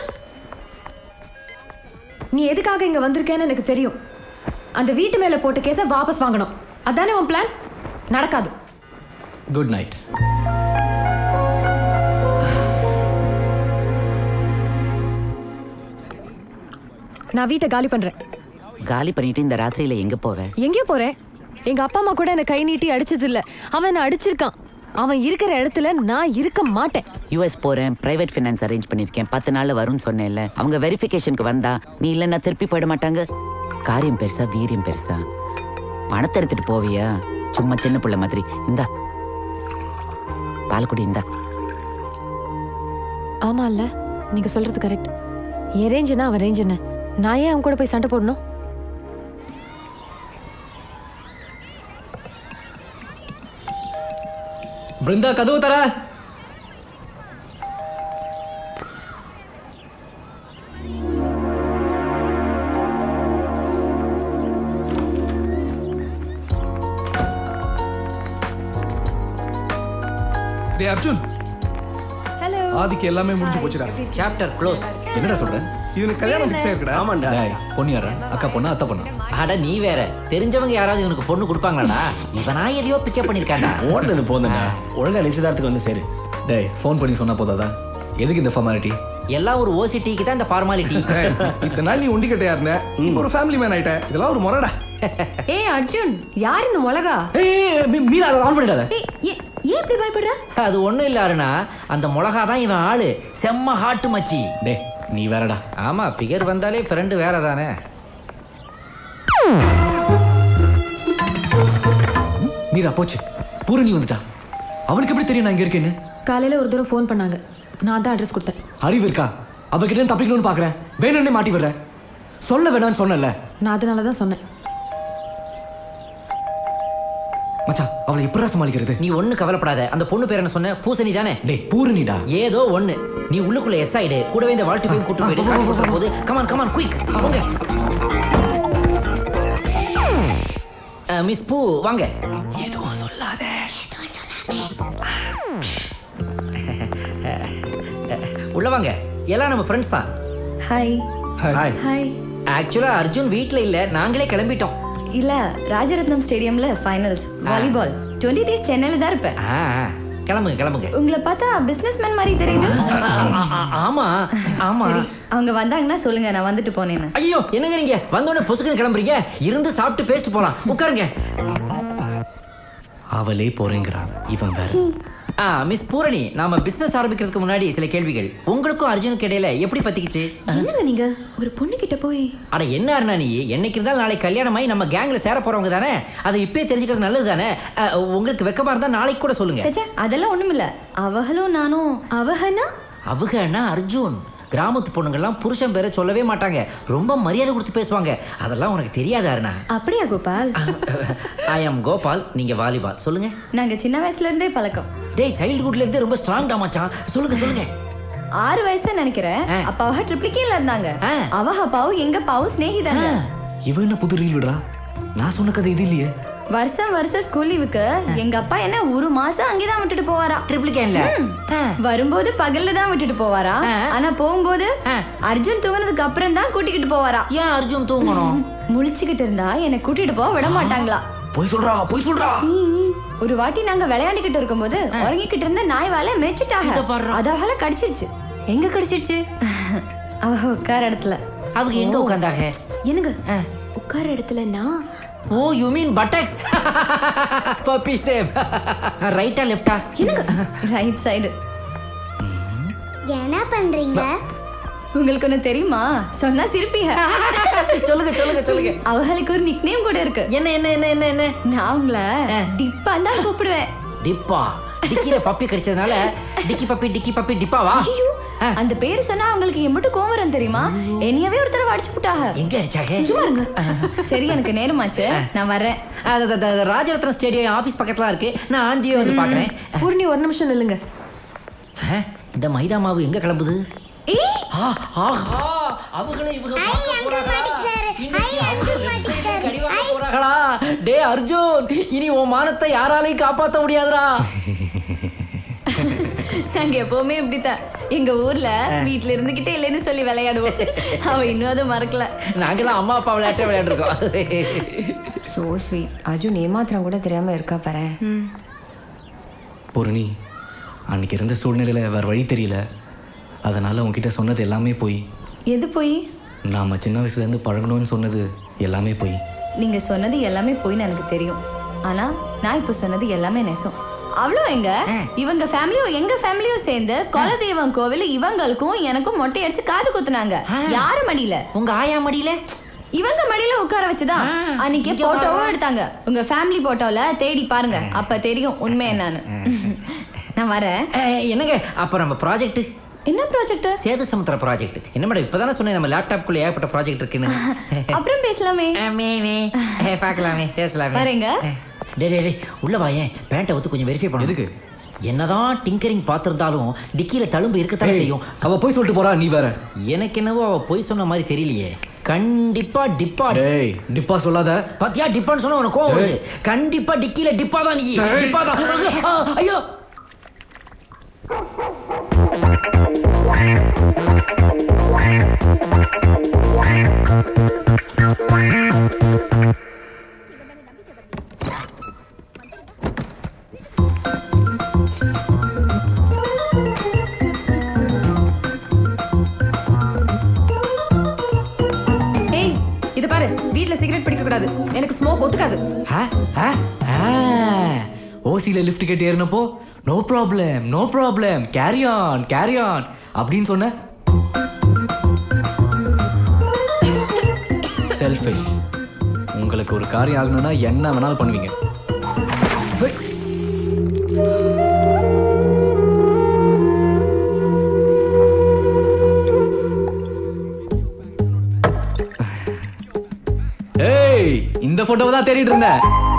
நீ எதுக்காக இங்க வந்திருக்கேன்னு எனக்கு தெரியும் அந்த வீட்டு மேல போட்ட கேஸை வாபஸ் வாங்கணும் அதானே உன் பிளான் நடக்காது குட் நைட் நான் வீட்டை காலி பண்றேன் காலி பண்ணிட்டு இந்த ராத்திரியில எங்க போவ எங்கேயோ போறேன் எங்க அப்பா அம்மா கூட என்ன கை நீட்டி அடிச்சது இல்ல அவன் என்ன அடிச்சிருக்கான் அவன் இருக்கிற இடத்துல நான் இருக்க மாட்டேன் யூஎஸ் போறேன் பிரைவேட் ஃபைனான்ஸ் அரேஞ்ச் பண்ணிருக்கேன் பத்து நாள்ல வரும்னு சொன்னேன்ல அவங்க வெரிஃபிகேஷனுக்கு வந்தா நீ இல்லைன்னா திருப்பி போயிட மாட்டாங்க காரியம் பெருசா வீரியம் பெருசா பணத்தை எடுத்துட்டு போவியா சும்மா சின்ன பிள்ளை மாதிரி இந்தா பால்குடி இந்தா ஆமா இல்ல நீங்க சொல்றது கரெக்ட் என் ரேஞ்சுனா அவன் ரேஞ்ச் என்ன நான் ஏன் அவன் கூட போய் சண்டை போடணும் பிருந்தா கதவு தர டேய் அர்ஜுன் ஹலோ ஆதிக்கு எல்லாமே முடிஞ்சு போச்சுடா சாப்டர் க்ளோஸ் என்னடா சொல்ற இவனுக்கு கல்யாணம் ஃபிக்ஸ் ஆயிருக்குடா ஆமாண்டா பொண்ணு யாரா அக்கா பொண்ணா அத்தை பொண்ணா அட நீ வேற தெரிஞ்சவங்க யாராவது இவனுக்கு பொண்ணு கொடுப்பாங்களாடா இவனா எதையோ பிக்கப் பண்ணிருக்காண்டா ஓடுனது போதுண்ணா ஒழுங்கா நிச்சயதார்த்துக்கு வந்து சரி டேய் ஃபோன் பண்ணி சொன்னா போதாதா எதுக்கு இந்த ஃபார்மாலிட்டி எல்லாம் ஒரு ஓசிட்டிக்கு தான் இந்த ஃபார்மாலிட்டி இத்தனை நாள் நீ ஒண்டி கட்டையா இருந்த இப்ப ஒரு ஃபேமிலி மேன் ஆயிட்ட இதெல்லாம் ஒரு முறைடா ஏய் அர்ஜுன் யார் இந்த மிளகா மீரா அதை ஆன் பண்ணிடாத ஏய், ஏ- ஏன் இப்படி பயப்படுற அது ஒண்ணும் இல்ல அருணா அந்த மிளகா தான் இவன் ஆளு செம்ம ஹாட்டு மச்சி டேய் நீ வேறடா ஆமா பிகர் வந்தாலே ஃப்ரெண்டு வேற தானே மீரா போச்சு பூரணி வந்துட்டா அவனுக்கு எப்படி தெரியும் நான் இங்க இருக்கேன்னு காலையில ஒரு தடவை ஃபோன் பண்ணாங்க நான் தான் அட்ரஸ் கொடுத்தேன் அறிவு இருக்கா அவகிட்ட இருந்து தப்பிக்கணும்னு பாக்குறேன் வேணும்னே மாட்டி விடுற சொல்ல வேணாம்னு சொன்னல நான் அதனால தான் சொன்னேன் மச்சான் அவளை எப்படா சமாளிக்கிறது நீ ஒண்ணு கவலைப்படாத அந்த பொண்ணு பேர் என்ன சொன்ன பூசணி தானே டேய் பூரணிடா ஏதோ ஒண்ணு நீ உள்ளுக்குள்ள எஸ் ஆயிடு கூடவே இந்த வாழ்க்கை போய் கூட்டு போயிடு காட்டி கொடுக்குற போது கமான் கமான் குயிக் போங்க மிஸ் பூ வாங்க எதுவும் சொல்லாத உள்ள வாங்க எல்லாம் நம்ம ஃப்ரெண்ட்ஸ் தான் ஹாய் ஹாய் ஹாய் ஆக்சுவலா அர்ஜுன் வீட்ல இல்ல நாங்களே கிளம்பிட்டோம் இல்ல ராஜரத்னம் ஸ்டேடியம்ல ஃபைனல்ஸ் வாலிபால் டுவெண்ட்டி டேஸ் சென்னையில தான் இருப்பேன் ஆ, ஆ. கிளம்புங்க கிளம்புங்க உங்களை பார்த்தா பிசினஸ் மேன் மாதிரி தெரியுது ஆமா ஆமா சரி, அவங்க வந்தாங்கன்னா சொல்லுங்க நான் வந்துட்டு போனேன்னு ஐயோ என்னங்க நீங்க வந்தோடனே பொசுக்குன்னு கிளம்புறீங்க இருந்து சாப்பிட்டு பேசிட்டு போலாம் உட்காருங்க அவளே போறேங்கிறான் இவன் வேற ஆ மிஸ் பூரணி நாம பிசினஸ் ஆரம்பிக்கிறதுக்கு முன்னாடி சில கேள்விகள் உங்களுக்கும் அர்ஜுனுக்கு இடையில எப்படி பத்திக்குச்சு என்னங்க நீங்க ஒரு பொண்ணு கிட்ட போய் அட என்ன அருணா நீ என்னைக்கு இருந்தாலும் நாளைக்கு கல்யாணமாயி நம்ம கேங்ல சேர போறவங்க தானே அதை இப்பயே தெரிஞ்சுக்கிறது நல்லது தானே அஹ், உங்களுக்கு வெக்கமா இருந்தா நாளைக்கு கூட சொல்லுங்க சச்சா அதெல்லாம் ஒண்ணுமில்ல அவகளும் நானும் அவகனா அவகன்னா அர்ஜுன் கிராமத்து பொண்ணுங்கெல்லாம் புருஷன் பேரை சொல்லவே மாட்டாங்க ரொம்ப மரியாதை கொடுத்து பேசுவாங்க அதெல்லாம் உனக்கு தெரியாது அருணா அப்படியா கோபால் ஐ அம் கோபால் நீங்க வாலிபால் சொல்லுங்க நாங்க சின்ன வயசுல இருந்தே பழக்கம் டேய் சைல்ட்ஹுட்ல இருந்தே ரொம்ப ஸ்ட்ராங்கா மச்சான் சொல்லுங்க சொல்லுங்க ஆறு வயசு நினைக்கிறேன் அப்ப அவ ட்ரிப்ளிகேல இருந்தாங்க அவ அப்பாவும் எங்க அப்பாவும் ஸ்நேகிதாங்க இவன் என்ன புது ரீல் விடுறா நான் சொன்ன கதை இது இல்லையே வருஷம் வருஷம் ஸ்கூல் லீவுக்கு எங்க அப்பா என்ன ஒரு மாசம் அங்கேதான் விட்டுட்டு போவாரா ட்ரிபிள் கேன்ல வரும்போது பகல்ல தான் விட்டுட்டு போவாரா ஆனா போகும்போது அர்ஜுன் தூங்குனதுக்கு அப்புறம் தான் கூட்டிக்கிட்டு போவாரா ஏன் அர்ஜுன் தூங்கணும் முழிச்சுக்கிட்டு இருந்தா என்னை கூட்டிட்டு போக விட மாட்டாங்களா போய் சொல்றா போய் சொல்றா ஒரு வாட்டி நாங்க விளையாண்டுகிட்டு இருக்கும்போது உறங்கிக்கிட்டு இருந்த நாய் வாழ மேய்ச்சிட்டாங்க அதால கடிச்சிருச்சு எங்க கடிச்சிருச்சு அவ உட்கார இடத்துல அவங்க எங்க உட்கார்ந்தாங்க என்னங்க உட்கார இடத்துல நான் ஓ யூ மீன் பட்டக்ஸ் பப்பி சேவ் ரைட்டா லெஃப்டா ரைட் சைடு என்ன பண்றீங்க உங்களுக்கு ஒண்ணு தெரியுமா சொன்னா சிரிப்பீங்க சொல்லுங்க சொல்லுங்க சொல்லுங்க அவங்களுக்கு ஒரு நிக் நேம் கூட இருக்கு என்ன என்ன என்ன என்ன என்ன நான் உங்கள டிப்பா தான் கூப்பிடுவேன் டிப்பா டிக்கில பப்பி கடிச்சதுனால டிக்கி பப்பி டிக்கி பப்பி டிப்பாவா ஐயோ, அந்த பேர் சொன்னா அவங்களுக்கு எம்பிட்டு கோவம் வரும் தெரியுமா என்னையவே ஒரு தடவை அடிச்சு போட்டாங்க எங்க அடிச்சாங்க சும்மா இருங்க சரி எனக்கு நேரமாச்சு நான் வர்றேன் அது, அது, அது, ராஜரத்னம் ஸ்டேடியம் ஆபீஸ் பக்கத்துல இருக்கு நான் ஆந்தியே வந்து பாக்குறேன் பூர்ணி ஒரு நிமிஷம் நில்லுங்க ஆ, இந்த மைதா மாவு எங்க கிளம்புது ஆ, ஆஹா, அவங்கள இவங்க பார்க்க போறாங்களா? இன்னைக்கு அவங்க left side ல கடிவாங்க போறாங்களா? டேய் அர்ஜுன் இனி உன் மானத்தை யாராலையும் காப்பாத்த முடியாதுடா நாங்க எப்பவுமே இப்படித்தான் எங்க ஊர்ல வீட்ல இருந்துகிட்டே இல்லைன்னு சொல்லி விளையாடுவோம் அவ இன்னும் அதை மறக்கல நாங்கெல்லாம் அம்மா அப்பா விளையாட்டே விளையாண்டுருக்கோம் ஸோ ஸ்வீட் அர்ஜுன் ஏமாத்திரம் கூட தெரியாம இருக்கா பாரு பூரணி அன்னைக்கு இருந்த சூழ்நிலையில் வேறு வழி தெரியல அதனால் உன்கிட்ட சொன்னது எல்லாமே போய் எது போய் நாம் சின்ன வயசுலேருந்து பழகணும்னு சொன்னது எல்லாமே போய் நீங்க சொன்னது எல்லாமே போயின்னு எனக்கு தெரியும் ஆனா நான் இப்ப சொன்னது எல்லாமே நெசம் அவ்வளோ எங்க இவங்க ஃபேமிலியும் எங்க ஃபேமிலியும் சேர்ந்து குலதெய்வம் கோவில் இவங்களுக்கும் எனக்கும் மொட்டை அடிச்சு காது குத்துனாங்க யாரு மடியில உங்க ஆயா மடியில இவங்க மடியில உட்கார வச்சுதான் அன்னைக்கு இங்க போட்டோவும் பாருங்க. எடுத்தாங்க உங்க ஃபேமிலி போட்டோல தேடி பாருங்க அப்ப தெரியும் உண்மை என்னன்னு நான் வரேன் என்னங்க அப்ப நம்ம ப்ராஜெக்ட் என்ன ப்ராஜெக்ட் சேது சமுத்திர ப்ராஜெக்ட் என்ன மேடம் இப்பதானே சொன்னேன் நம்ம லேப்டாப்குள்ள ஏகப்பட்ட ப்ராஜெக்ட் இருக்குன்னு அப்புறம் பேசலாமே மே மே பார்க்கலாமே பேசலாமே வரேங்க. டே டே டே உள்ள வாயேன் பேண்ட்டை வந்து கொஞ்சம் வெரிஃபை பண்ணு எதுக்கு என்னதான் டிங்கரிங் பார்த்திருந்தாலும் டிக்கில தழும்பு இருக்கத்தானே செய்யும் அவ போய் சொல்லிட்டு போறா நீ வேற எனக்கு என்னவோ அவ போய் சொன்ன மாதிரி தெரியலையே கண்டிப்பா டிப்பா டேய் டிப்பா சொல்லாத பாத்தியா டிப்பான்னு சொன்னா உனக்கு கோவம் வருது கண்டிப்பா டிக்கில டிப்பா தான் நீ டேய். டிப்பா தான் ஆ, ஐயோ ஏய் இது பாரு வீட்ல சிகரெட் பிடிக்க கூடாது எனக்கு ஸ்மோக் ஒத்துக்காது ஓசியில் லிஃப்ட் கேட்டு ஏறினப்போ no problem no problem carry on carry on அப்படின்னு சொன்ன செல்ஃபிஷ் உங்களுக்கு ஒரு காரியம் ஆகணும்னா என்ன வேணாலும் பண்ணுவீங்க ஏய் இந்த போட்டோவை தான் தேடிட்டு இருந்தேன்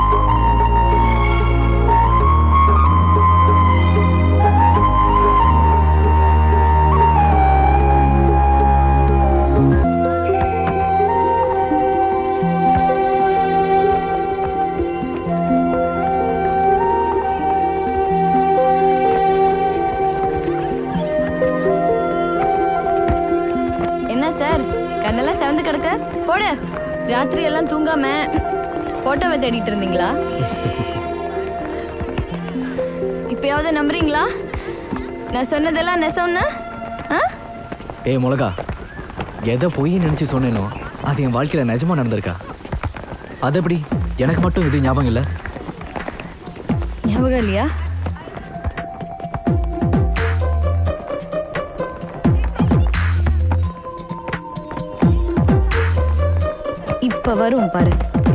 என்ன சார் கண்ணெல்லாம் செவந்து கிடக்க போடு ராத்திரி எல்லாம் தூங்காம போட்டோவை தேடிட்டு இருந்தீங்களா இப்பயாவது நம்புறீங்களா நான் சொன்னதெல்லாம் நெசம்னா ஆ? ஏய் மிளகா எதை பொய் நினைச்சு சொன்னேனோ அது என் வாழ்க்கையில நிஜமா நடந்திருக்கா அது எப்படி எனக்கு மட்டும் இது ஞாபகம் இல்லை ஞாபகம் இல்லையா இப்ப வரும் பாரு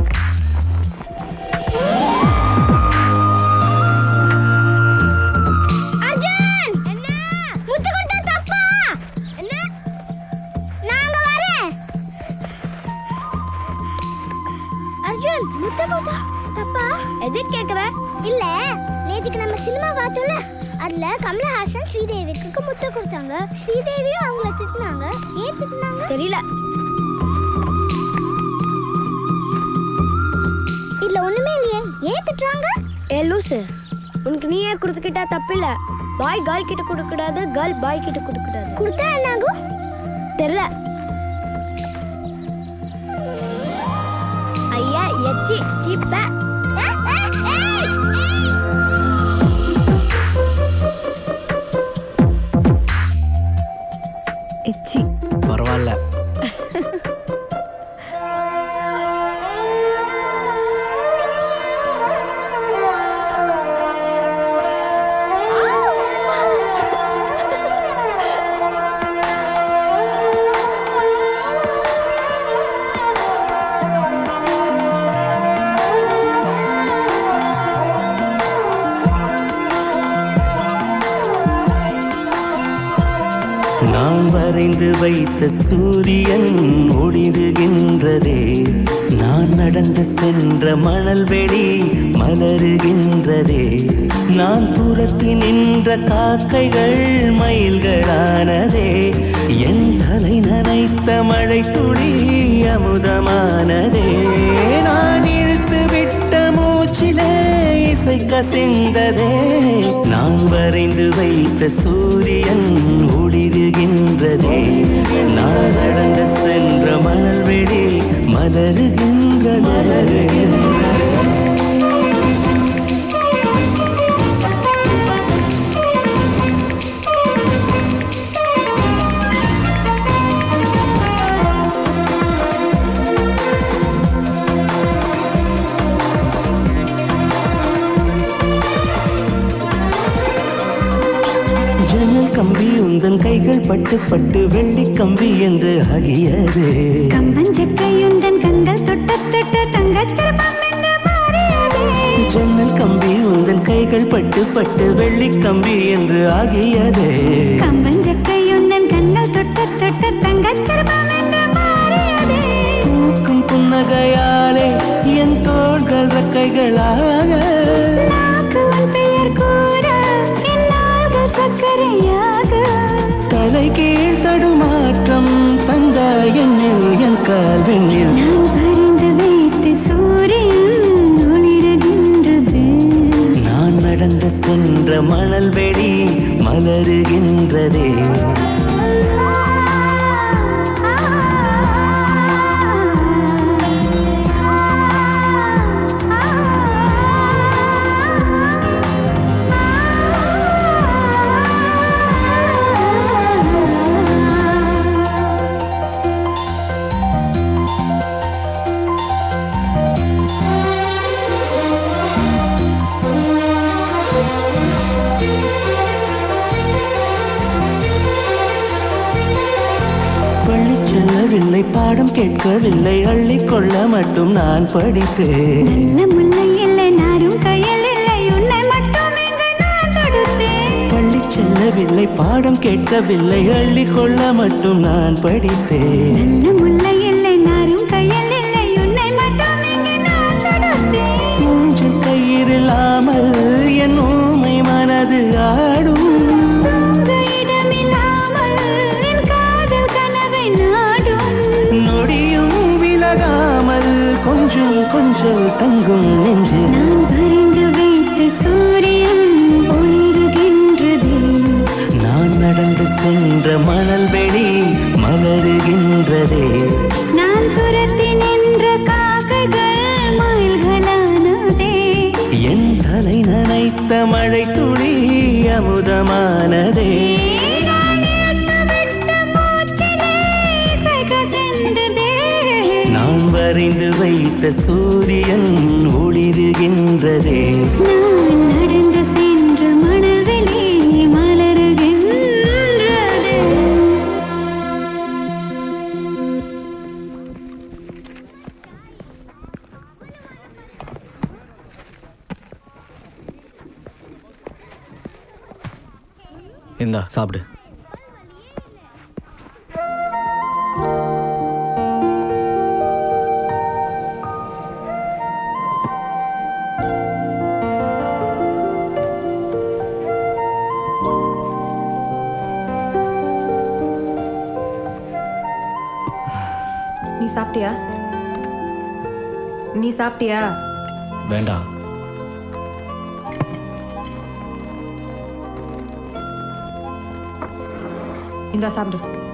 அர்ஜுன் என்ன முத்து கொடுத்தா தப்பா என்ன நாங்க வரேன் அர்ஜுன் முத்து கொடுத்தா தப்பா எது கேக்குற இல்ல நேத்துக்கு நம்ம சினிமா பார்த்தோம்ல அதுல கமலஹாசன் ஸ்ரீதேவிக்கு முத்து கொடுத்தாங்க ஸ்ரீதேவியும் அவங்கள திட்டினாங்க ஏன் திட்டினாங்க தெரியல இல்ல ஒண்ணுமே இல்லையே ஏன் திட்டுறாங்க ஏ லூசு உனக்கு நீயே கொடுத்துக்கிட்டா தப்பில்ல பாய் கேர்ள் கிட்ட கொடுக்க கூடாது கேர்ள் பாய் கிட்ட கொடுக்க கூடாது கொடுத்தா என்ன ஆகும் தெரியல ஐயா எச்சி சீப்ப எச்சி பரவாயில்ல நான் வரைந்து வைத்த சூரியன் ஒளிருகின்றதே நான் நடந்து சென்ற மணல் வெளி மலருகின்றதே நான் புறத்தி நின்ற காக்கைகள் மயில்களானதே என் தலை நனைத்த மழை துளி அமுதமானதே நான் இழுத்து விட்ட மூச்சிலே இசை கசிந்ததே நான் வரைந்து வைத்த சூரியன் ஒளிருகின்றதே நான் நடந்து சென்ற மணல் வெளி மலருகின்ற மலருகின்ற ஜன்னல் கம்பி உந்தன் கைகள் பட்டு பட்டு வெள்ளி கம்பி என்று ஆகியது கம்பஞ்சக்கையுந்தன் கண்கள் தொட்ட தொட்ட தங்கச் சிற்பம் என்று மாறியதே ஜன்னல் கம்பி உந்தன் கைகள் பட்டு பட்டு வெள்ளி கம்பி என்று ஆகியது கம்பஞ்சக்கையுந்தன் கண்கள் தொட்ட தொட்ட தங்கச் சிற்பம் என்று மாறியதே பூக்கும் புன்னகையாலே என் தோள்கள் ரெக்கைகளாக நாக்கு உன் பெயர் கூற என் நாள்கள் சர்க்கரையாக தலை கீழ் தடுமாற்றம் தந்த என்னில் என் கால் வெண்ணில் நான் பறிந்து வைத்து சூரியன் ஒளிருகின்றது நான் நடந்து சென்ற மணல் வெளி மலருகின்றதே பள்ளி செல்லவில்லை பாடம் கேட்கவில்லை அள்ளிக்கொள்ள மட்டும் நான் படித்தேன் நல்ல முல்லை இல்லை நாரும் கையில் இல்லை உன்னை மட்டும் இங்கு நான் தொடுத்தேன் பள்ளி செல்லவில்லை பாடம் கேட்கவில்லை அள்ளிக்கொள்ள மட்டும் நான் படித்தேன் நல்ல முல்லை இல்லை நாரும் கையில் இல்லை உன்னை மட்டும் இங்கு நான் தொடுத்தேன் ஊஞ்சல் கயிறில்லாமல் என் ஊமை மனது ஆடும் தூங்க இடமில்லாமல் என் காதல் கனவை நாடும் நொடியும் விலகாமல் கொஞ்சம் கொஞ்சம் தங்கும் நெஞ்சு நான் பறிந்து வைத்த சூரியன் ஒளிருகின்றது நான் நடந்து சென்ற மணல் வெளி மலருகின்றதே நான் துரத்தி நின்ற காக்கைகள் மயில்களானதே என் தலை நனைத்த மழை துளி அமுதமானதே நான் இழுத்து விட்ட மூச்சிலே இசை கசிந்ததே. நான் வரைந்து வைத்த சூரியன் ஒளிருகின்றதே நான் நடந்து சென்ற மணல்வெளி மலருகின்றது இந்தா சாப்பிடு நீ சாப்பிட்டியா நீ சாப்பிட்டியா வேண்டாம் இந்தா சாப்பிடு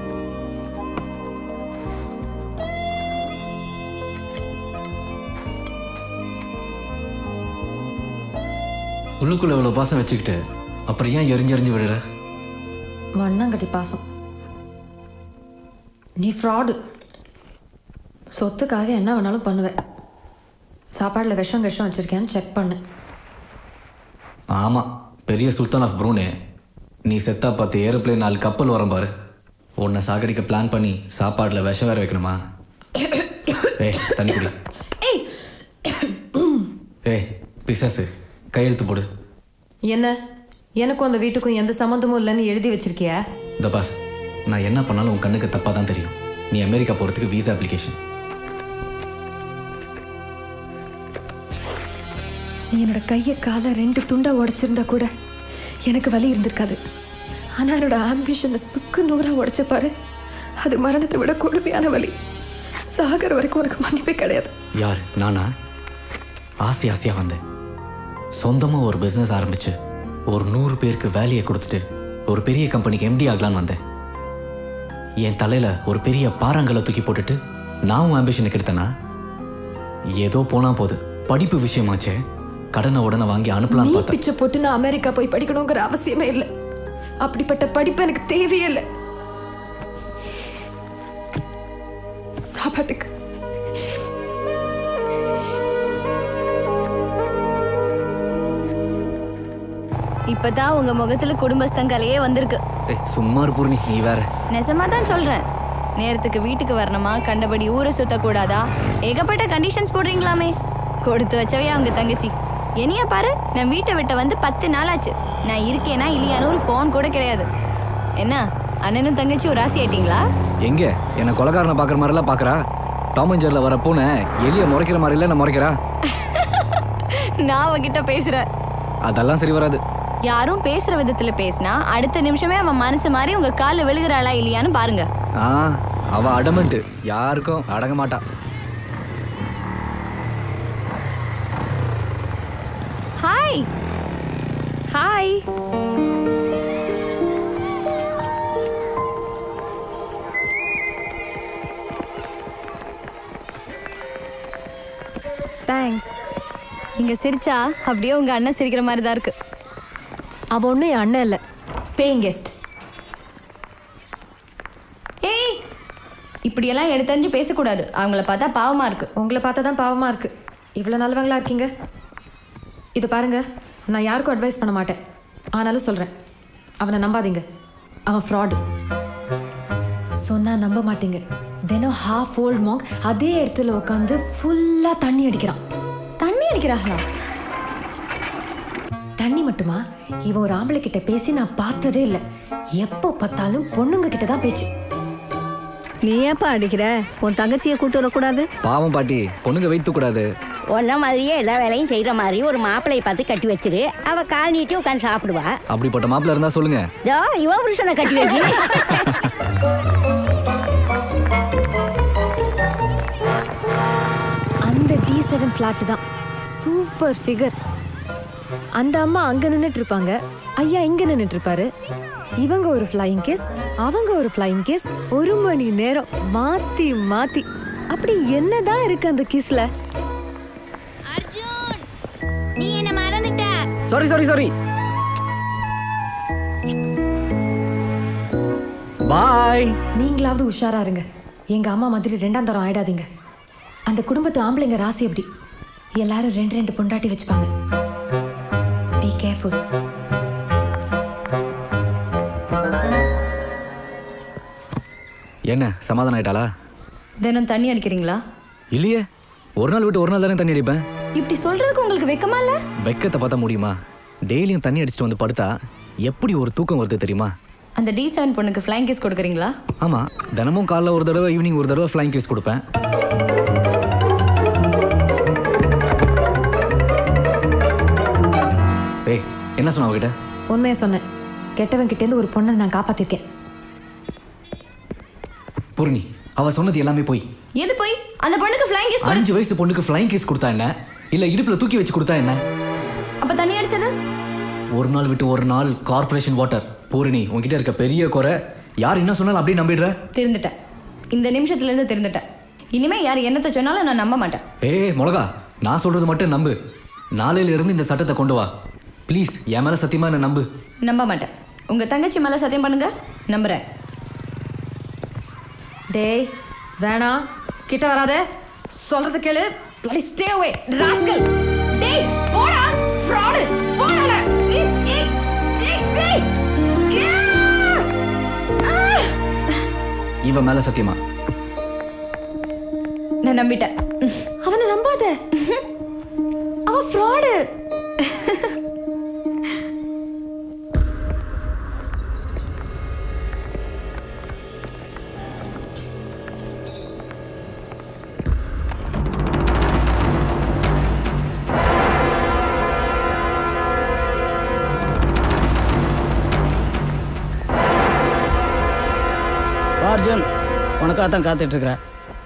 உள்ளுக்குள்ள இவ்வளோ பாசம் வச்சுக்கிட்டு அப்புறம் ஏன் எரிஞ்செறிஞ்சு விடுற மண்ணாங்கட்டி பாசம் நீ ஃப்ராடு சொத்துக்காக என்ன வேணாலும் பண்ணுவேன் சாப்பாடில் விஷம் விஷம் வச்சிருக்கேன்னு செக் பண்ணு ஆமாம் பெரிய சுல்தான் ஆஃப் ப்ரூனே நீ செத்தா பார்த்து ஏரோப்ளேன் நாலு கப்பல் வரும் பாரு உன்னை சாகடிக்க பிளான் பண்ணி சாப்பாடில் விஷம் வேற வைக்கணுமா ஏய் தண்ணி குடி ஏய் பிசாசு கையெழுத்து போடு என்ன எனக்கும் அந்த வீட்டுக்கும் எந்த சம்மந்தமும் இல்லைன்னு எழுதி வச்சிருக்கியா இந்த பார் நான் என்ன பண்ணாலும் உன் கண்ணுக்கு தப்பாக தான் தெரியும் நீ அமெரிக்கா போகிறதுக்கு வீசா அப்ளிகேஷன் நீ என்னோட கையை காலை ரெண்டு துண்டா உடைச்சிருந்தா கூட எனக்கு வலி இருந்திருக்காது ஆனா என்னோட ஆம்பிஷனை சுக்கு நூறா உடைச்ச பாரு அது மரணத்தை விட கொடுமையான வலி சாகர வரைக்கும் உனக்கு மன்னிப்பே கிடையாது யார் நானா ஆசை ஆசையாக வந்தேன் சொந்தமாக ஒரு பிஸ்னஸ் ஆரம்பிச்சு ஒரு நூறு பேருக்கு வேலையை கொடுத்துட்டு ஒரு பெரிய கம்பெனிக்கு எம்டி ஆகலான்னு வந்தேன் என் தலையில் ஒரு பெரிய பாறாங்கல்லை தூக்கி போட்டுட்டு நான் உன் ஆம்பிஷனுக்கு எடுத்தேனா ஏதோ போனா போது படிப்பு விஷயமாச்சே கடனை உடனே வாங்கி நீ அனுப்பலாம் பார்த்தேன் பிச்சை போட்டு நான் அமெரிக்கா போய் படிக்கணுங்கிற அவசியமே இல்லை அப்படிப்பட்ட படிப்பு எனக்கு தேவையே இல்லை சாப்பாட்டுக்கு இப்பதான் உங்க முகத்துல குடும்பஸ்தங்களையே வந்திருக்கு ஏய் சும்மா இரு பூர்ணி நீ வேற நிஜமா தான் சொல்றேன் நேரத்துக்கு வீட்டுக்கு வரணுமா கண்டபடி ஊரை சுத்தக்கூடாதா ஏகப்பட்ட கண்டிஷன்ஸ் போடுறீங்களாமே கொடுத்து வச்சவே அவங்க தங்கச்சி என்னைய பாரு நான் வீட்டை விட்ட வந்து பத்து நாள் ஆச்சு நான் இருக்கேனா இல்லையான்னு ஒரு ஃபோன் கூட கிடையாது என்ன அண்ணனும் தங்கச்சி ஒரு ராசி ஆயிட்டீங்களா எங்க என்னை கொலகாரனை பார்க்குற மாதிரிலாம் பார்க்குறா டாம் அண்ட் ஜெர்ரியில் வர பூனை எலியை முறைக்கிற மாதிரி இல்லை நான் முறைக்கிறா நான் அவகிட்ட பேசுறேன் அதெல்லாம் சரி வராது யாரும் பேசுற விதத்துல பேசினா அடுத்த நிமிஷமே அவன் மனசு மாதிரி உங்க கால்ல விழுகிறாளா இல்லையான்னு பாருங்க ஆ அவ அடமெண்ட்டு யாருக்கும் அடங்க மாட்டா ஹாய் ஹாய் தேங்க்ஸ் நீங்க சிரிச்சா அப்படியே உங்க அண்ணன் சிரிக்கிற மாதிரி தான் இருக்கு அவ ஒன்றும் என் அண்ணன் இல்லை பேயிங் கெஸ்ட் ஏய் இப்படியெல்லாம் எடுத்தறிஞ்சு பேசக்கூடாது அவங்கள பார்த்தா பாவமா இருக்கு உங்களை பார்த்தா தான் பாவமாக இருக்கு இவ்வளோ நல்லவங்களா இருக்கீங்க இது பாருங்க நான் யாருக்கும் அட்வைஸ் பண்ண மாட்டேன் ஆனாலும் சொல்கிறேன் அவனை நம்பாதீங்க அவன் ஃப்ராடு சொன்னா நம்ப மாட்டீங்க தினம் ஹாஃப் ஓல்ட் மாங் அதே இடத்துல உட்காந்து ஃபுல்லாக தண்ணி அடிக்கிறான் தண்ணி அடிக்கிறாங்களா தண்ணி மட்டுமா இவன் ஒரு ஆம்பளை கிட்ட பேசி நான் பார்த்ததே இல்லை எப்போ பார்த்தாலும் பொண்ணுங்க கிட்ட தான் பேச்சு நீ ஏப்பா அடிக்கிற உன் தங்கச்சியை கூட்டு வரக்கூடாது பாவம் பாட்டி பொண்ணுங்க வைத்து கூடாது உன்ன மாதிரியே எல்லா வேலையும் செய்யற மாதிரி ஒரு மாப்பிளையை பார்த்து கட்டி வச்சிரு அவ கால் நீட்டி உட்காந்து சாப்பிடுவா அப்படிப்பட்ட மாப்பிள்ள இருந்தா சொல்லுங்க இதோ இவன் புருஷனை கட்டி வைக்க அந்த டி செவன் ஃப்ளாட் தான் சூப்பர் ஃபிகர் அந்த அம்மா அங்க நின்னுட்டு இருப்பாங்க ஐயா இங்க நின்னுட்டு இருப்பாரு இவங்க ஒரு ஃப்ளையிங் கேஸ் அவங்க ஒரு ஃப்ளையிங் கேஸ் ஒரு மணி நேரம் மாத்தி மாத்தி அப்படி என்னதான் இருக்கு அந்த கிஸ்ல நீ என்ன மறந்துட்ட சாரி சாரி சாரி பாய் நீங்களாவது உஷாரா இருங்க எங்க அம்மா மாதிரி ரெண்டாம் தரம் ஆயிடாதீங்க அந்த குடும்பத்து ஆம்பளைங்க ராசி எப்படி எல்லாரும் ரெண்டு ரெண்டு பொண்டாட்டி வச்சுப்பாங்க பி கேர்ஃபுல் என்ன சமாதானம் ஆயிட்டாளா தினம் தண்ணி அடிக்கிறீங்களா இல்லையே ஒரு நாள் விட்டு ஒரு நாள் தானே தண்ணி அடிப்பேன் இப்படி சொல்றதுக்கு உங்களுக்கு வெக்கமா இல்ல வெக்கத்தை பார்த்தா முடியுமா டெய்லியும் தண்ணி அடிச்சுட்டு வந்து படுத்தா எப்படி ஒரு தூக்கம் வருது தெரியுமா அந்த டி செவன் பொண்ணுக்கு ஃப்ளைங் கேஸ் கொடுக்குறீங்களா ஆமா தினமும் காலைல ஒரு தடவை ஈவினிங் ஒரு தடவை ஃப்ளைங் கேஸ் கொடுப்பேன் ஏய் என்ன சொன்ன அவகிட்ட உண்மையை சொன்னேன் கெட்டவன் கிட்டேருந்து ஒரு பொண்ணை நான் காப்பாத்திருக்கேன் பூர்ணி அவ சொன்னது எல்லாமே போய் எது போய் அந்த பொண்ணுக்கு ஃப்ளைங் கேஸ் அஞ்சு வயசு பொண்ணுக்கு ஃப்ளைங் கேஸ் கொடுத்தா என்ன இல்ல இடுப்புல தூக்கி வச்சு கொடுத்தா என்ன அப்ப தண்ணி அடிச்சது ஒரு நாள் விட்டு ஒரு நாள் கார்ப்பரேஷன் வாட்டர் பூரணி உன்கிட்ட இருக்க பெரிய குறை யார் என்ன சொன்னாலும் அப்படியே நம்பிடுற திருந்துட்டேன் இந்த நிமிஷத்துல இருந்து திருந்துட்டேன் இனிமே யார் என்னத்தை சொன்னாலும் நான் நம்ப மாட்டேன் ஏய் மிளகா நான் சொல்றது மட்டும் நம்பு நாளையில இருந்து இந்த சட்டத்தை கொண்டு வா ப்ளீஸ் என் மேல சத்தியமா என்ன நம்பு நம்ப மாட்டேன் உங்க தங்கச்சி மேல சத்தியம் பண்ணுங்க நம்புறேன் டேய் வேணாம் கிட்ட வராத சொல்றது கேளு bloody stay away rascal டேய் போடா fraud போடா ஏய் ஏய் ஏய் ஏய் இவ மேல சத்தியமா நான் நம்பிட்டேன் அவனை நம்பாத அவன் ஃப்ராடு வா அர்ஜுன் உனக்காக தான் காத்துட்டு இருக்கிறேன்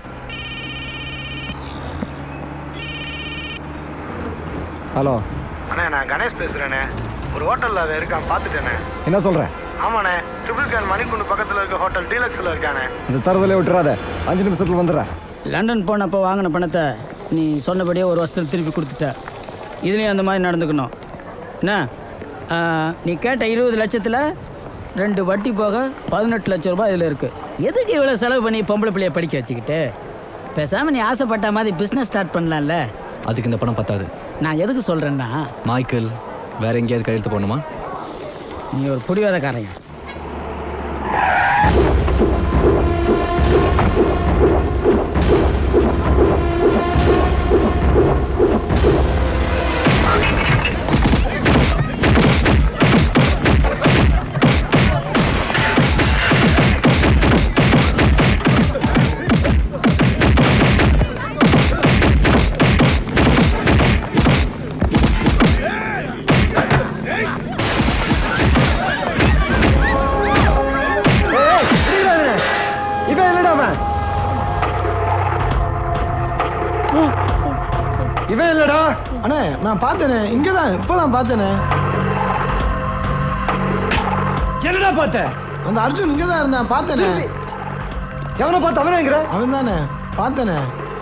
ஹலோ அண்ணே நான் கணேஷ் பேசுறேனே ஒரு ஹோட்டல்ல அவன் இருக்கான் பார்த்துட்டேனே என்ன சொல்ற ஆமாண்ணே ட்ரிபிள் கேன் மணிக்குண்டு பக்கத்துல இருக்க ஹோட்டல் டீலக்ஸ்ல இருக்கானே இந்த தரதலே விட்டுறாத அஞ்சு நிமிஷத்துல வந்துடுறேன் லண்டன் போனப்போ வாங்கின பணத்தை நீ சொன்னபடியே ஒரு வருஷத்தில் திருப்பி கொடுத்துட்ட இதுலேயும் அந்த மாதிரி நடந்துக்கணும் என்ன ஆ, நீ கேட்ட இருபது லட்சத்தில் ரெண்டு வட்டி போக பதினெட்டு லட்ச ரூபாய் இதில் இருக்குது எதுக்கு இவ்வளோ செலவு பண்ணி பொம்பளை பிள்ளைய படிக்க வச்சுக்கிட்டு பேசாமல் நீ ஆசைப்பட்ட மாதிரி பிஸ்னஸ் ஸ்டார்ட் பண்ணலாம்ல அதுக்கு இந்த பணம் பத்தாது நான் எதுக்கு சொல்கிறேன்னா மைக்கேல் வேற எங்கேயாவது கையெழுத்து போடணுமா நீ ஒரு புடிவாதக்காரங்க இவன் இல்லடா அவன் இவன் இல்லடா அண்ணே நான் பார்த்தேனே இங்கே தான் இப்போ தான் பார்த்தேனே என்னடா பார்த்த அந்த அர்ஜுன் இங்கே தான் இருந்தான் பார்த்தேனே எவனை பார்த்து அவனேங்கிற அவன் தானே பார்த்தேனே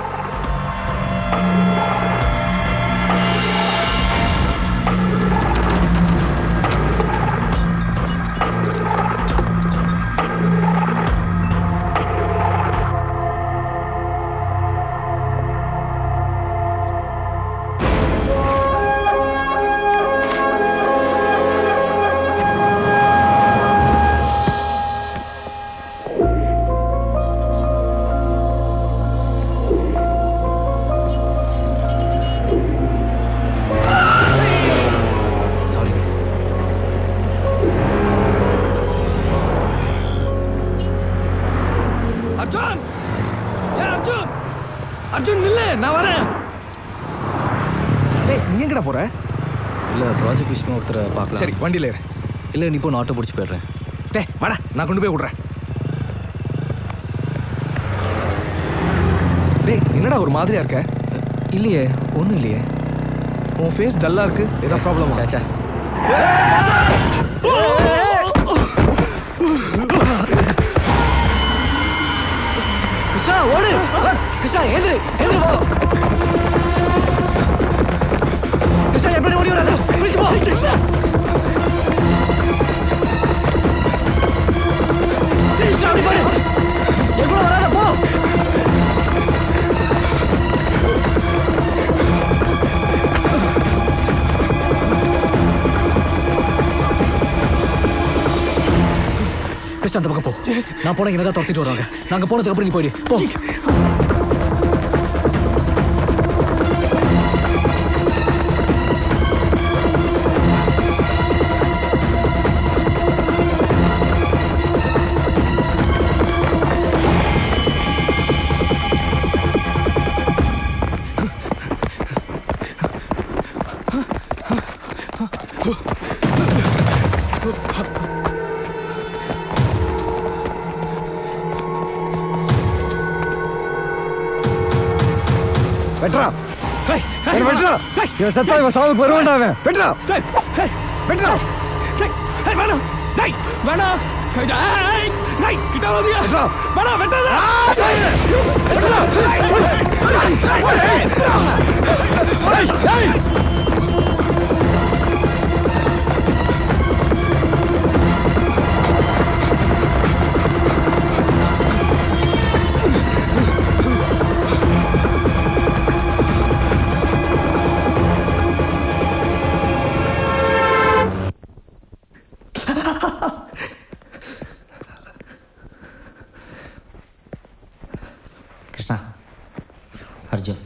அர்ஜுன் ஏ அர்ஜுன் அர்ஜுன் நில்லு நான் வரேன் டேய் நீ எங்கடா போற இல்ல ப்ராஜெக்ட் விஷயமா ஒருத்தரை பார்க்கலாம் சரி வண்டியில ஏறு இல்ல நீ போ நான் ஆட்டோ பிடிச்சி போயிடுறேன் டேய் வாடா நான் கொண்டு போய் விடுறேன் டேய் என்னடா ஒரு மாதிரியா இருக்க இல்லையே ஒன்றும் இல்லையே உன் ஃபேஸ் டல்லா இருக்கு ஏதாவது ப்ராப்ளம் சாச்சா கிருஷ்ணா ஓடு கிருஷ்ணா ஏந்திரு ஏந்திரு போ கிருஷ்ணா எப்படி ஓடி வராது பிடிச்சு போ கிருஷ்ணா கிருஷ்ணா அப்படி பாரு எவ்வளோ வராத போ கிருஷ்ணா அந்த பக்கம் போ நான் போன என்னதான் துரத்திட்டு வருவாங்க நாங்க போனதுக்கு அப்புறம் நீ போயிடு போ வெட்ரா ஏய் வெட்ரா இவன் செத்தா இவன் சாவுக்கு வருவான்டா அவன் வெட்ரா வெட்ரா வேணாம் டேய் வேணாம் ஏய், ஏய், கிட்ட வராதீங்க. வேணா, வெட்டாத. ஏய், ஏய். கிருஷ்ணா அர்ஜுன்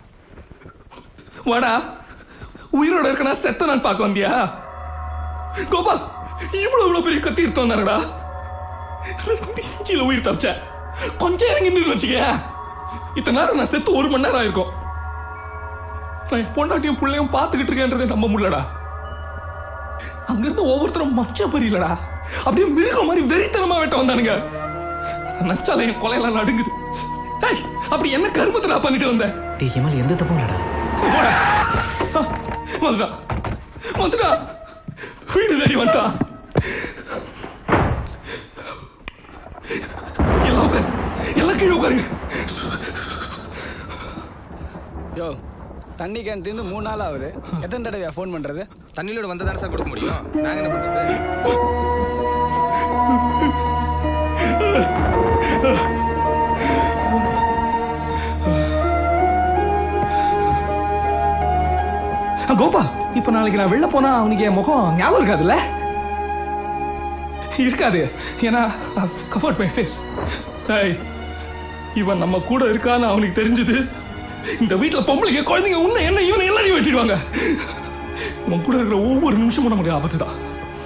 வாடா உயிரோட இருக்கனா செத்த நான் பார்க்க வந்தியா கோபால் இவ்வளவு இவ்வளவு பெரிய கத்தி எடுத்தோம்னாருடா ரெண்டு இன்ச்சில உயிர் தப்பிச்ச கொஞ்சம் இறங்கி நின்று வச்சுக்க இத்தனை நேரம் நான் செத்து ஒரு மணி நேரம் ஆயிருக்கும் நான் என் பொண்டாட்டியும் பிள்ளையும் பார்த்துக்கிட்டு இருக்கேன்றதை நம்ப முடியலடா அங்கிருந்து ஒவ்வொருத்தரும் மச்ச பரியலடா அப்படியே மிருகம் மாதிரி வெறித்தனமா வெட்ட வந்தானுங்க நச்சால என் கொலையெல்லாம் நடுங்குது ஏய், அப்படி என்ன கருமத்தை நான் பண்ணிட்டு வந்தேன் டேய் ஹிமால் எந்த தப்பும் இல்லடா வந்துடா வந்துடா வீடு தேடி வந்துட்டா எல்லாம் உட்காரு எல்லாம் கீழே உட்காருங்க யோ தண்ணி கேன் தீர்ந்து மூணு நாள் ஆகுது எத்தனை தடவையா ஃபோன் பண்றது தண்ணிலோட வந்தா தானே சார் கொடுக்க முடியும் நாங்க என்ன பண்றது ஆ, கோபால் இப்ப நாளைக்கு நான் வெளில போனா அவனுக்கு என் முகம் ஞாபகம் இருக்காதுல்ல இருக்காது ஏன்னா கவர்ட் மை ஃபேஸ் ஏய் இவன் நம்ம கூட இருக்கான்னு அவனுக்கு தெரிஞ்சது இந்த வீட்டுல பொம்பளைங்க குழந்தைங்க உன்னை என்ன இவனை எல்லாரையும் வெட்டிடுவாங்க உன் கூட இருக்கிற ஒவ்வொரு நிமிஷமும் நமக்கு ஆபத்து தான்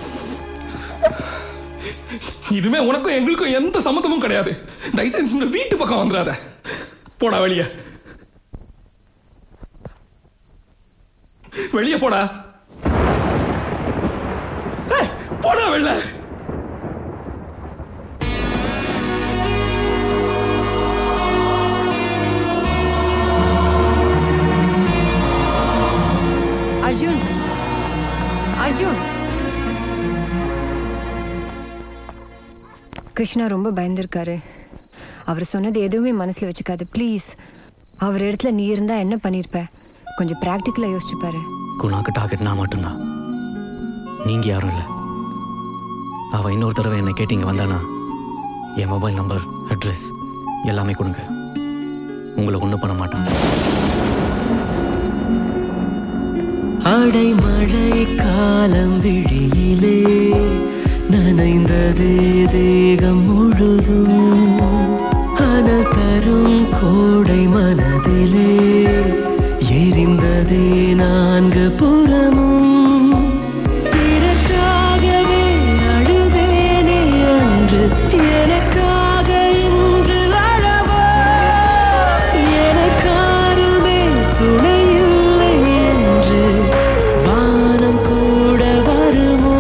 இதுமே உனக்கும் எங்களுக்கும் எந்த சம்மந்தமும் கிடையாது தயவுசெஞ்சு இந்த வீட்டு பக்கம் வந்துடாத போடா வெளியே வெளியே போடா ஏய், போடா வெளில அர்ஜுன் அர்ஜுன் கிருஷ்ணா ரொம்ப பயந்துருக்காரு அவர் சொன்னது எதுவுமே மனசுல வச்சுக்காது ப்ளீஸ் அவர் இடத்துல நீ இருந்தா என்ன பண்ணிருப்ப கொஞ்சம் ப்ராக்டிக்கலா யோசிச்சு பாரு குணாக்கு டார்கெட் நான் மட்டும்தான் நீங்க யாரும் இல்லை அவ இன்னொரு தடவை என்ன கேட்டீங்க வந்தானா என் மொபைல் நம்பர் அட்ரஸ் எல்லாமே கொடுங்க உங்களை ஒன்றும் பண்ண மாட்டான் அடைமழை காலம் விழியிலே நனைந்ததே தேகம் முழுதும் அனல் தரும் கோடை மனதிலே எரிந்ததே நான்கு புறமும் பிறக்காகவே அழுதேனே அன்று எனக்காக இன்று அழவா எனக்காருமே துணையில்லை என்று வானம் கூட வருமோ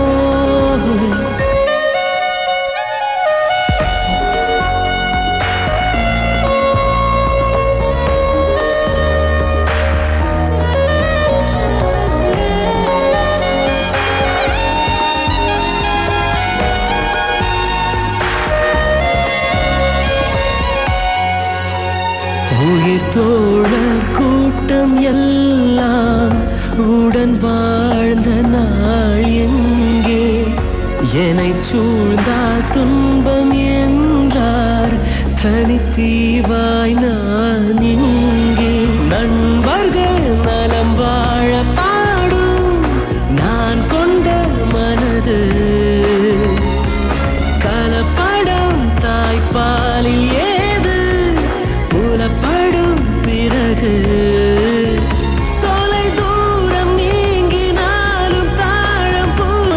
உயிர் தோழர் கூட்டம் எல்லாம் உடன் வாழ்ந்த நாள் எங்கே என்னை சூழ்ந்தால் துன்பம் என்றார் தனித்தீவாய் நான் இங்கே நண்பர்கள் நலம் வாழ பாடும் நான் கொண்ட மனது கலப்படம் தாய்ப்பாலில் ஏது புலப்படும் பிறகு தொலை தூரம் நீங்கினாலும் தாழம்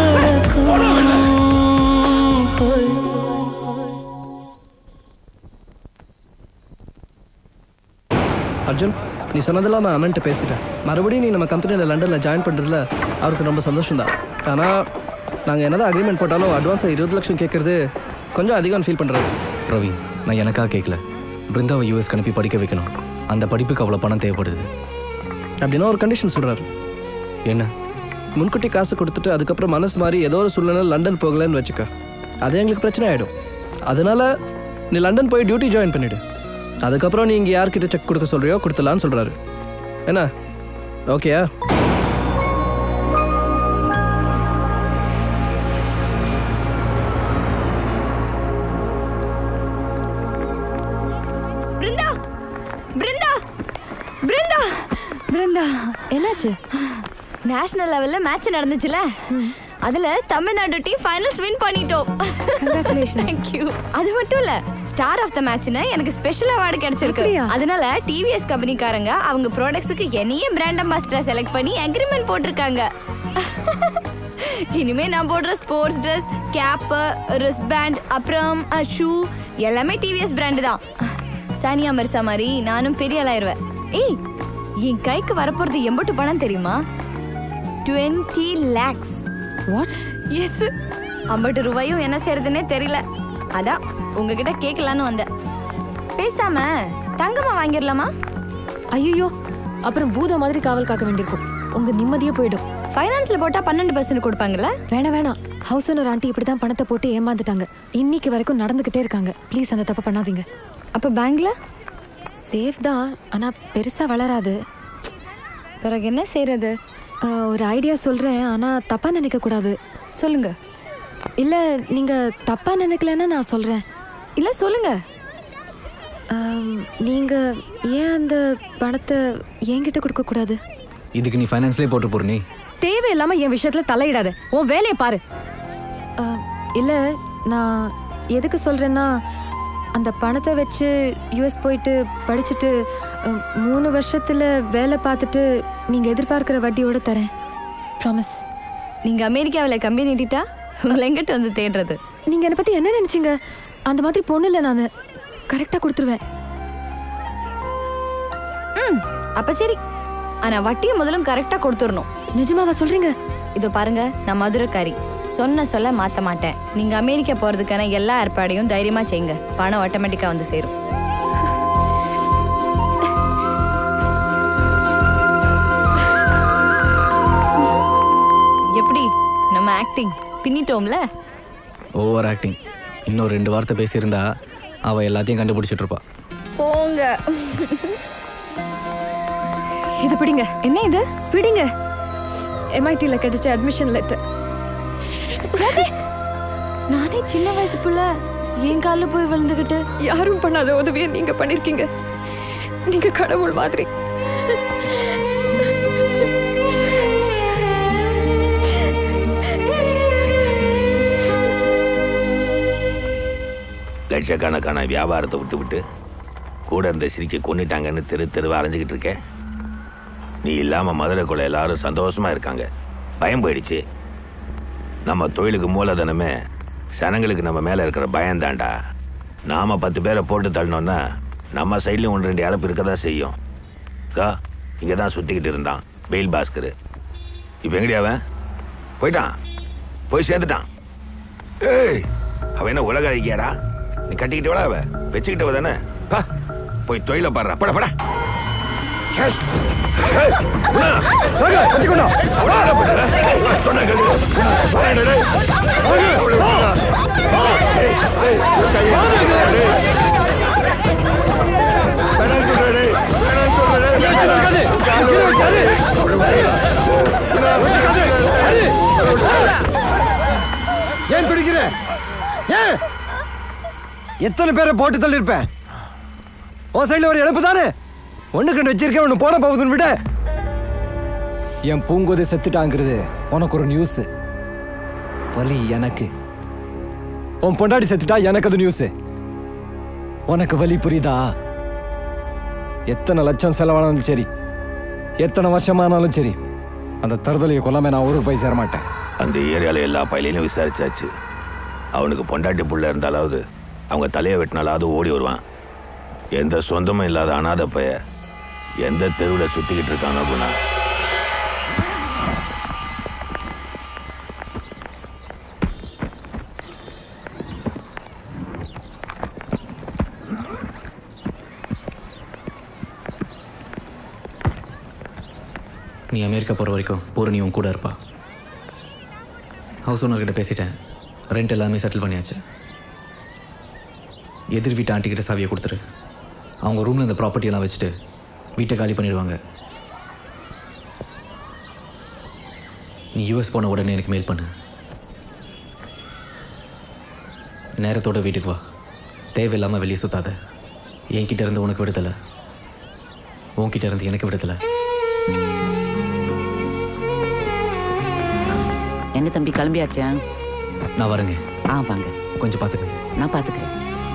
அர்ஜுன் நீ சொன்னதெல்லாம் நான் அண்ணன்ட்ட பேசிட்டேன் மறுபடியும் நீ நம்ம கம்பெனியில் லண்டனில் ஜாயின் பண்ணுறதுல அவருக்கு ரொம்ப சந்தோஷம் தான் ஆனால் நாங்கள் என்னதான் அக்ரிமெண்ட் போட்டாலும் அட்வான்ஸாக இருபது லட்சம் கேட்குறது கொஞ்சம் அதிகம் ஃபீல் பண்ணுறாரு பிரவீன் நான் எனக்காக கேட்கல பிருந்தாவை யூஎஸ்க்கு அனுப்பி படிக்க வைக்கணும் அந்த படிப்புக்கு அவ்வளோ பணம் தேவைப்படுது அப்படின்னா ஒரு கண்டிஷன் சொல்கிறாரு என்ன முன்கூட்டி காசு கொடுத்துட்டு அதுக்கப்புறம் மனசு மாறி ஏதோ ஒரு சூழ்நிலை லண்டன் போகலன்னு வச்சுக்க அது எங்களுக்கு பிரச்சனை ஆகிடும் அதனால நீ லண்டன் போய் டியூட்டி ஜாயின் பண்ணிடு அதுக்கப்புறம் நீ இங்கே யார்கிட்ட செக் கொடுக்க சொல்றியோ கொடுத்துலான்னு சொல்கிறாரு என்ன ஓகேயா பிருந்தா பிருந்தா பிருந்தா பிருந்தா என்னாச்சு நேஷனல் லெவல்ல மேட்ச் நடந்துச்சுல அதுல தமிழ்நாடு டீம் ஃபைனல்ஸ் வின் பண்ணிட்டோம் கங்க்ராச்சுலேஷன் தேங்க் யூ அது மட்டும் இல்ல ஸ்டார் ஆஃப் த மேட்ச்னு எனக்கு ஸ்பெஷல் அவார்டு கிடைச்சிருக்கு அப்படியா? அதனால டிவிஎஸ் கம்பெனிக்காரங்க அவங்க ப்ராடக்ட்ஸுக்கு என்னையே பிராண்ட் அம்பாசிடர் செலக்ட் பண்ணி அக்ரிமெண்ட் போட்டிருக்காங்க இனிமே நான் போடுற sports dress cap wrist band அப்புறம் ஷூ எல்லாமே டிவிஎஸ் பிராண்டு தான் சானியா மிர்சா மாதிரி நானும் பெரிய ஆளாயிருவேன் ஏய் என் கைக்கு வரப்போறது எம்பட்டு பணம் தெரியுமா டுவெண்ட்டி லேக்ஸ் வாட் எஸ் ஐம்பது ரூபாயும் என்ன செய்யறதுன்னே தெரியல அதான் உங்ககிட்ட கேட்கலான்னு வந்தேன் பேசாம தங்கமா வாங்கிடலாமா ஐயோ அப்புறம் பூத மாதிரி காவல் காக்க வேண்டியிருக்கும் உங்க நிம்மதியே போயிடும் ஃபைனான்ஸ்ல போட்டா பன்னெண்டு பர்சன்ட் கொடுப்பாங்கல்ல வேணாம் வேணாம் ஹவுஸ் ஓனர் ஆண்டி இப்படிதான் பணத்தை போட்டு ஏமாந்துட்டாங்க இன்னைக்கு வரைக்கும் நடந்துகிட்டே இருக்காங்க ப்ளீஸ் அந்த தப்பு பண்ணாதீங்க அப்ப பேங்க்ல சேஃப் தான் ஆனா பெருசா வளராது பிறகு என்ன செய்யறது ஒரு ஐடியா சொல்றேன் ஆனா தப்பா நினைக்க கூடாது சொல்லுங்க இல்ல நீங்க தப்பா நினைக்கலன்னா நான் சொல்றேன் இல்ல சொல்லுங்க ஆம், நீங்க ஏன் அந்த பணத்தை என்கிட்ட கொடுக்க கூடாது இதுக்கு நீ ஃபைனான்ஸ்லேயே போட்டு போற நீ தேவையில்லாம என் விஷயத்துல தலையிடாத உன் வேலையை பாரு இல்ல நான் எதுக்கு சொல்றேன்னா அந்த பணத்தை வச்சு யூஎஸ் போயிட்டு படிச்சுட்டு அஹ், மூணு வருஷத்துல வேலை பார்த்துட்டு நீங்க எதிர்பார்க்கிற வட்டியோட தரேன் ப்ராமிஸ் நீங்க அமெரிக்காவில கம்பெனி நீட்டிட்டா உங்களை எங்கிட்ட வந்து தேடுறது நீங்க என்னை பத்தி என்ன நினைச்சீங்க அந்த மாதிரி பொண்ணு இல்லை நான் கரெக்டா கொடுத்துருவேன் ம் அப்ப சரி ஆனா வட்டியை முதலும் கரெக்டா கொடுத்துடணும் நிஜமாவா சொல்றீங்க இதோ பாருங்க நான் மதுரைக்காரி சொன்ன சொல்ல மாத்த மாட்டேன் நீங்க அமெரிக்கா போறதுக்கான எல்லா ஏற்பாடையும் தைரியமா செய்யுங்க பணம் ஆட்டோமேட்டிக்கா வந்து சேரும் எப்படி நம்ம ஆக்டிங் பின்னிட்டோம்ல ஓவர் ஆக்டிங் இன்னும் ரெண்டு வார்த்தை பேசியிருந்தா அவள் எல்லாத்தையும் கண்டுபிடிச்சிட்டு இருப்பா போங்க இது பிடிங்க என்ன இது பிடிங்க எம்ஐடியில் கிடைச்ச அட்மிஷன் லெட்டர் நானே சின்ன வயசு புள்ள என் காலில் போய் விழுந்துகிட்டு யாரும் பண்ணாத உதவியை நீங்க பண்ணிருக்கீங்க நீங்க கடவுள் மாதிரி லட்சக்கணக்கான வியாபாரத்தை விட்டு விட்டு கூட இருந்த சிரிக்க கொன்னுட்டாங்கன்னு தெரு தெருவா அலைஞ்சுக்கிட்டு இருக்கேன் நீ இல்லாம மதுரைக்குள்ள எல்லாரும் சந்தோஷமா இருக்காங்க பயம் போயிடுச்சு நம்ம தொழிலுக்கு மூலதனமே சனங்களுக்கு நம்ம மேல இருக்கிற பயம் தாண்டா நாம பத்து பேரை போட்டு தள்ளணும்னா நம்ம சைட்லயும் ஒன்று ரெண்டு இழப்பு இருக்க தான் செய்யும் இதோ இங்கே தான் சுற்றிக்கிட்டு இருந்தான் வெயில் பாஸ்கர் இப்போ எங்கடி அவன் போயிட்டான் போய் சேர்ந்துட்டான் ஏய் அவன் என்ன உலக அழகியாடா நீ கட்டிக்கிட்டவளா அவ வச்சுக்கிட்டவ தானே பா போய் தொழில பாடுறா பட பட கேஷ். ஏய், உள்ள. வாங்க, கட்டிக்கொண்டா. அவளா என்ன பண்ற? சொன்னா கேளு. வாடா, டேய். வாங்க, அவளை விடுடா. வா. ஏய், ஏய், கையை விடுடா, டேய். வேணாம்னு சொல்றா, டேய். வேணாம்னு சொல்றா, டேய். வேணாம். காலை விடு. அவளை விடு. ஏன் பிடிக்கிற ஏன் எத்தனை பேரை போட்டு தள்ளியிருப்பேன் ஓ சைடில் ஒரு இழப்பு தானே ஒன்று கண்டு வச்சிருக்கேன் ஒன்று போட போகுதுன்னு விட என் பூங்கோதை செத்துட்டாங்கிறது உனக்கு ஒரு நியூஸ் வலி எனக்கு உன் பொண்டாடி செத்துட்டா எனக்கு அது நியூஸ் உனக்கு வலி புரியுதா எத்தனை லட்சம் செலவானாலும் சரி எத்தனை வருஷமானாலும் சரி அந்த தருதலையை கொல்லாம நான் ஒரு ரூபாய் சேர மாட்டேன் அந்த ஏரியால எல்லா பயிலையும் விசாரிச்சாச்சு அவனுக்கு பொண்டாட்டி புள்ள இருந்தாலாவது அவங்க தலையை வெட்டினாலாவது ஓடி வருவான் எந்த சொந்தமும் இல்லாத அனாதை பைய எந்த தெருவில் சுத்திக்கிட்டு இருக்கானோ குணா நீ அமெரிக்கா போகிற வரைக்கும் பூரணி உன் கூட இருப்பா ஹவுஸ் ஓனர்கிட்ட பேசிட்டேன் ரெண்ட் எல்லாமே செட்டில் பண்ணியாச்சு எதிர் வீட்டு ஆண்டி கிட்ட சாவியை கொடுத்துரு அவங்க ரூமில் இந்த ப்ராப்பர்ட்டி எல்லாம் வச்சுட்டு வீட்டை காலி பண்ணிடுவாங்க நீ யூஎஸ் போன உடனே எனக்கு மெயில் பண்ணு நேரத்தோட வீட்டுக்கு வா தேவையில்லாமல் வெளியே சுத்தாத என்கிட்ட இருந்து உனக்கு விடுதலை உன்கிட்ட இருந்து எனக்கு விடுதலை என்ன தம்பி கிளம்பியாச்சா நான் வரேங்க ஆ வாங்க கொஞ்சம் பார்த்துக்கங்க நான் பார்த்துக்கிறேன்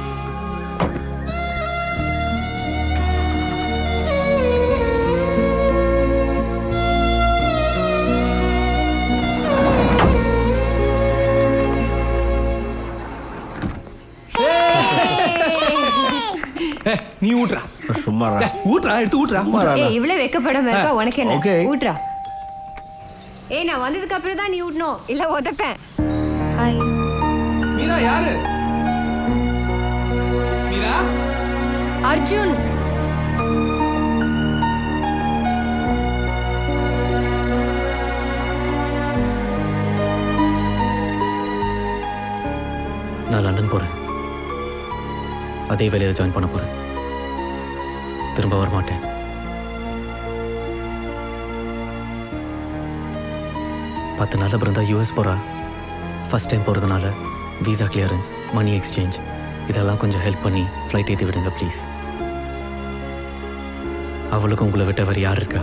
நீ ஊட்றா சும்மா ஊட்றா எடுத்து ஊட்றா ஏய் இவ்வளவு வெக்கப்படாம இருக்கா உனக்கு என்ன Okay. ஊட்றா ஏய் நான் வந்ததுக்கு அப்புறம் தான் நீ ஊட்டணும் இல்ல உதப்பேன் ஹாய் மீரா யாரு மீரா அர்ஜுன் நான் லண்டன் போகிறேன் அதே வேலையில் ஜாயின் பண்ண போகிறேன் திரும்ப வர மாட்டேன் பத்து நாள் பிறந்தா யூஎஸ் போகிறா ஃபஸ்ட் டைம் போகிறதுனால விசா கிளியரன்ஸ் மணி எக்ஸ்சேஞ்ச் இதெல்லாம் கொஞ்சம் ஹெல்ப் பண்ணி ஃப்ளைட் ஏற்றி விடுங்க ப்ளீஸ் அவளுக்கு உங்களை விட்ட வேறு யார் இருக்கா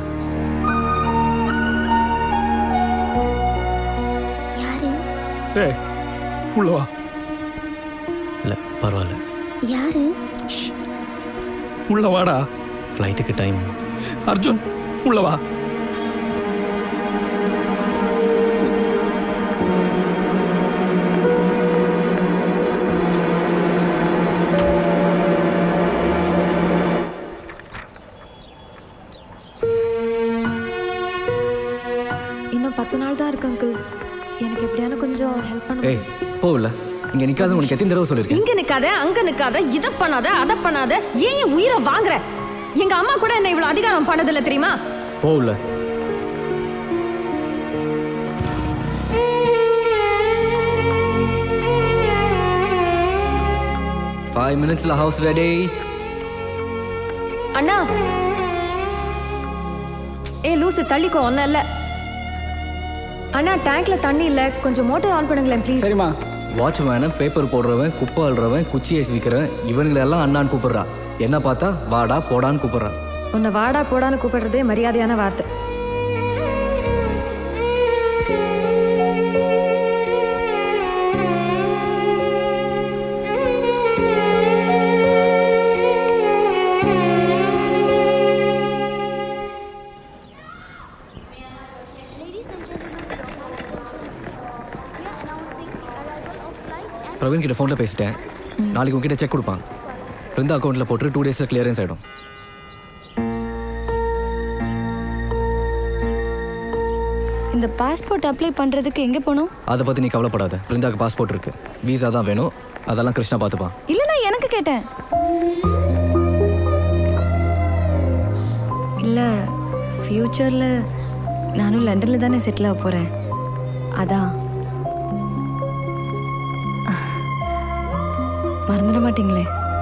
யாரு ஏய் உள்ள வா இல்லை பரவாயில்ல யாரு உள்ள வாடா ஃப்ளைட்டுக்கு டைம் அர்ஜுன் உள்ள வா இன்னும் பத்து நாள் தான் இருக்கு அங்கிள் எனக்கு எப்படியான கொஞ்சம் ஹெல்ப் பண்ணுங்க ஏய் போகல இங்கே நிற்காத உனக்கு எத்தனை தடவை சொல்லியிருக்கேன் இங்க நிக்காத அங்க நிக்காத இத பண்ணாத அத பண்ணாத ஏன் என் உயிரை வாங்குற எங்க அம்மா கூட என்ன இவ்வளவு அதிகாரம் பண்ணதில்ல தெரியுமா போகல ஃபைவ் மினிட்ஸில் ஹவுஸ் ரெடி அண்ணா ஏ லூசு தள்ளிக்கோ ஒன்னும் இல்ல அண்ணா டேங்க்ல தண்ணி இல்ல கொஞ்சம் மோட்டர் ஆன் பண்ணுங்களேன் ப்ளீஸ் சரிம்மா வாட்ச்மேனு பேப்பர் போடுறவன் குப்பை அள்ளுறவன் குச்சி ஏசிக்கிறவன் இவனுங்களெல்லாம் அண்ணான்னு கூப்பிடுறா என்ன பார்த்தா வாடா போடான்னு கூப்பிடுறா உன்னை வாடா போடான்னு கூப்பிடுறதே மரியாதையான வார்த்தை பிரவீன் கிட்ட ஃபோனில் பேசிட்டேன் நாளைக்கு உங்ககிட்ட செக் கொடுப்பான் பிருந்தா அக்கௌண்ட்டில் போட்டு டூ டேஸில் கிளியரன்ஸ் ஆகிடும் இந்த பாஸ்போர்ட் அப்ளை பண்றதுக்கு எங்க போகணும் அதை பற்றி நீ கவலைப்படாத பிருந்தாக்கு பாஸ்போர்ட் இருக்கு வீசா தான் வேணும் அதெல்லாம் கிருஷ்ணா பார்த்துப்பான் இல்ல நான் எனக்கு கேட்டேன் இல்ல ஃபியூச்சர்ல நானும் லண்டன்ல தானே செட்டில் ஆக போறேன் அதான் மறந்துட மாட்டீங்களே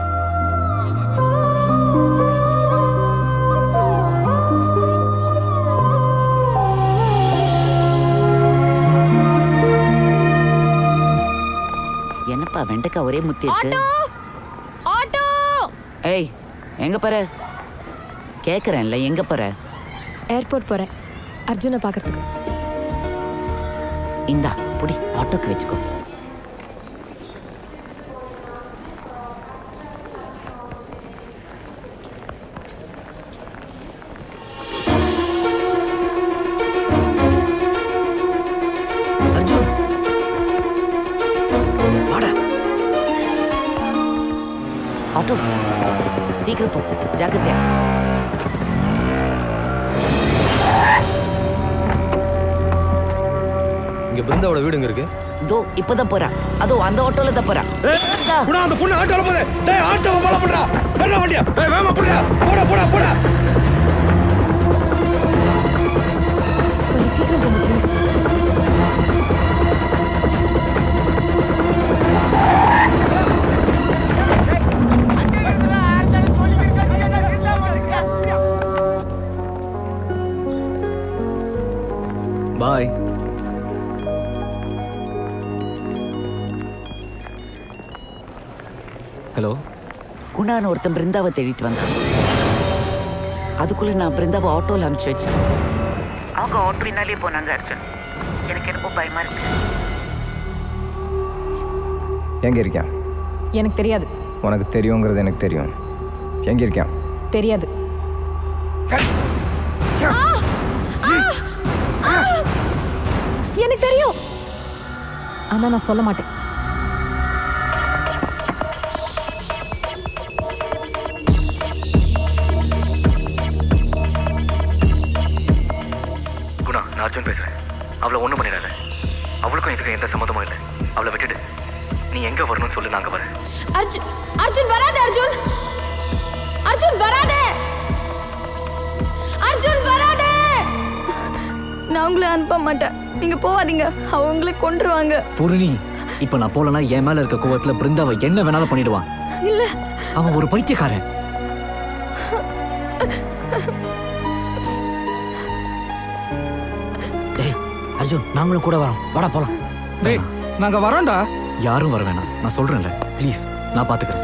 என்னப்பா வெண்டைக்காய் ஒரே முத்தி இருக்கு ஆட்டோ ஏய் எங்க போற கேக்குறேன்ல எங்க போற ஏர்போர்ட் போறேன் அர்ஜுனை பார்க்கறதுக்கு இந்தா புடி ஆட்டோக்கு வச்சுக்கோ அர்ஜுன் வாடா ஆட்டோ சீக்கிரம் போ ஜாக்கிரதையா இங்க பிருந்தாவோட வீடுங்க இருக்கு இதோ இப்பதான் போறா அதோ அந்த ஆட்டோல தான் போறா புடா அந்த பொண்ணு ஆட்டோல போதே டேய் ஆட்டோவை ஃபாலோ பண்றா என்ன வண்டியா ஏய் வேமா புடா போடா போடா போடா கொஞ்சம் சீக்கிரம் போங்க ப்ளீஸ் ஹலோ குணான்னு ஒருத்தன் பிருந்தாவை தேடிட்டு வந்தான் அதுக்குள்ள நான் பிருந்தாவை ஆட்டோவில் அனுப்பிச்சு வச்சேன் அவங்க ஆட்டோ பின்னாலே போனாங்க அர்ஜுன் எனக்கு என்னமோ பயமா இருக்கு எங்க இருக்கான் எனக்கு தெரியாது உனக்கு தெரியுங்கிறது எனக்கு தெரியும் எங்க இருக்கான் தெரியாது எனக்கு தெரியும் ஆனா நான் சொல்ல மாட்டேன் குணா நான் அர்ஜுன் பேசுறேன் அவளை ஒன்றும் பண்ணிடாத அவளுக்கும் இதுக்கு எந்த சம்மந்தமும் இல்லை அவளை விட்டுடு நீ எங்க வரணும்னு சொல்லு நாங்க வரேன் அர்ஜுன் அர்ஜுன் வராத அர்ஜுன் அர்ஜுன் வராத அர்ஜுன் வராத நான் உங்களை அனுப்ப மாட்டேன் நீங்க போவாதீங்க அவங்க உங்களை கொன்றுவாங்க பூரணி இப்போ நான் போலனா என் மேல இருக்க கோவத்துல பிருந்தாவை என்ன வேணாலும் பண்ணிடுவான் இல்ல அவன் ஒரு பைத்தியக்காரன் டேய் அர்ஜுன் நாங்களும் கூட வரோம் வாடா போலாம் டேய் நாங்க வரோம்டா யாரும் வர வேணாம் நான் சொல்றேன்ல ப்ளீஸ் நான் பாத்துக்கிறேன்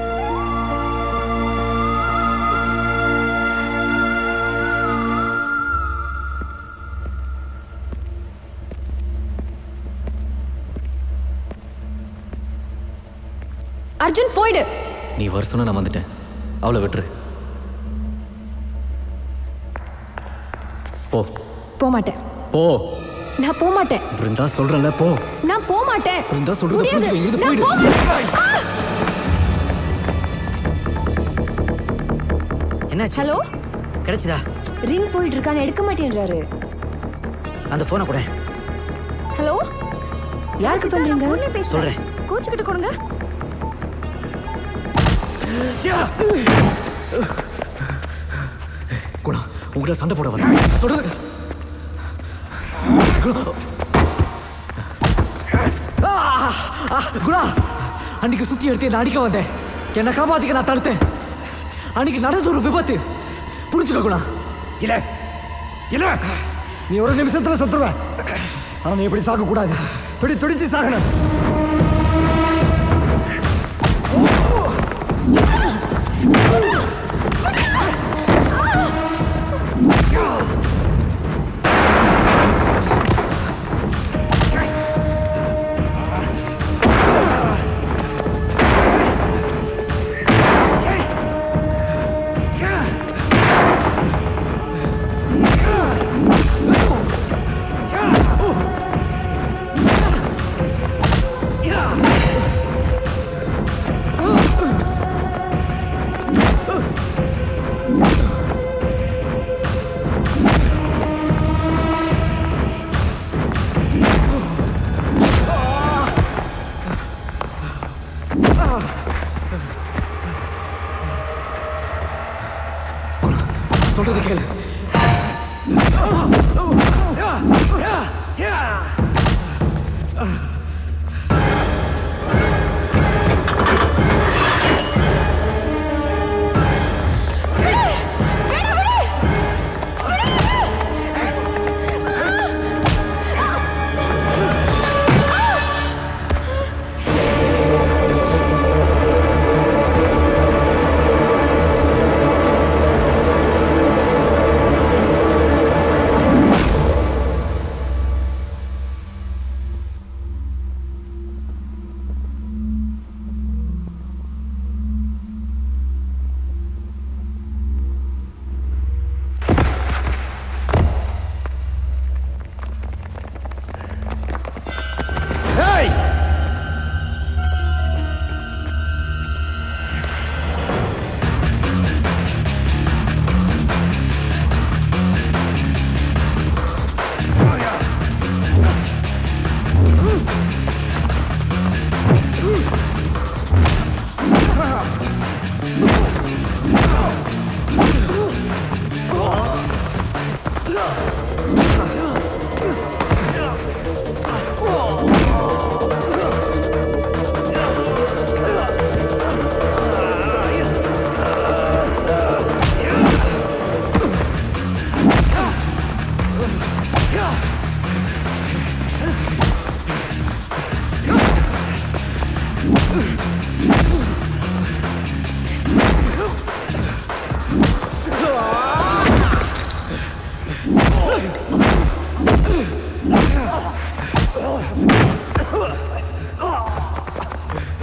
அர்ஜுன் போயிடு நீ வர சொன்ன நான் வந்துட்டேன் அவளை விட்டுரு போ போக மாட்டேன் போ நான் போக மாட்டேன் பிருந்தா சொல்றேன்ல போ நான் போக மாட்டேன் பிருந்தா சொல்றது முடியாது. புரிஞ்சுக்க, இங்கிருந்து நான் போயிடு. போக மாட்டேன். ஆ! என்னாச்சு ஹலோ கிடைச்சதா ரிங் போயிட்டு இருக்கான்னு எடுக்க மாட்டேன்றாரு அந்த போனை கூட ஹலோ யாருக்கு பண்றீங்க சொல்றேன் கோச்சுக்கிட்டு கொடுங்க குணா உங்கள்கிட்ட சண்டை போட வரேன் சொல்றது ஆ, ஆ, குணா அன்னைக்கு சுத்தி எடுத்து என்ன அடிக்க வந்தேன் என்னை காப்பாத்திக்க நான் தடுத்தேன் அன்னைக்கு நடந்த ஒரு விபத்து புரிஞ்சுக்க குணா இல்ல இல்ல நீ ஒரு நிமிஷத்துல செத்துருவ ஆனா நீ இப்படி சாக கூடாது பிடி துடிச்சு சாகணும் சொல்றது கேளு ஏய்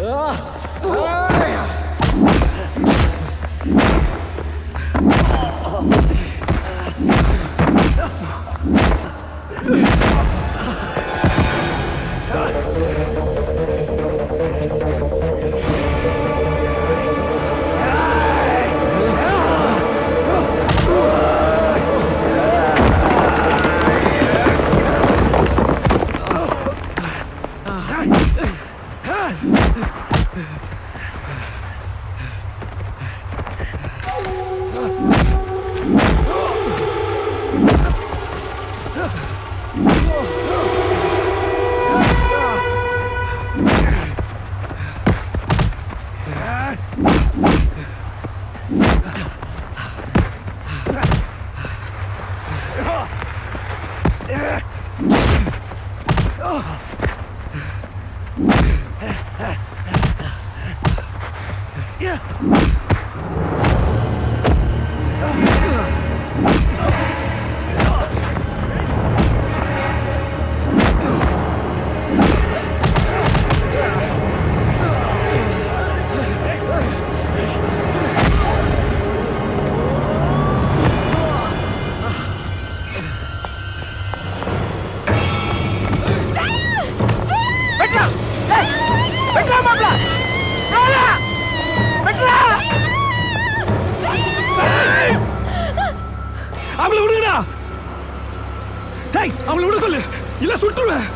அவளை விடுங்கடா டேய் அவளை விட சொல்லு இல்ல சுட்டுருவேன்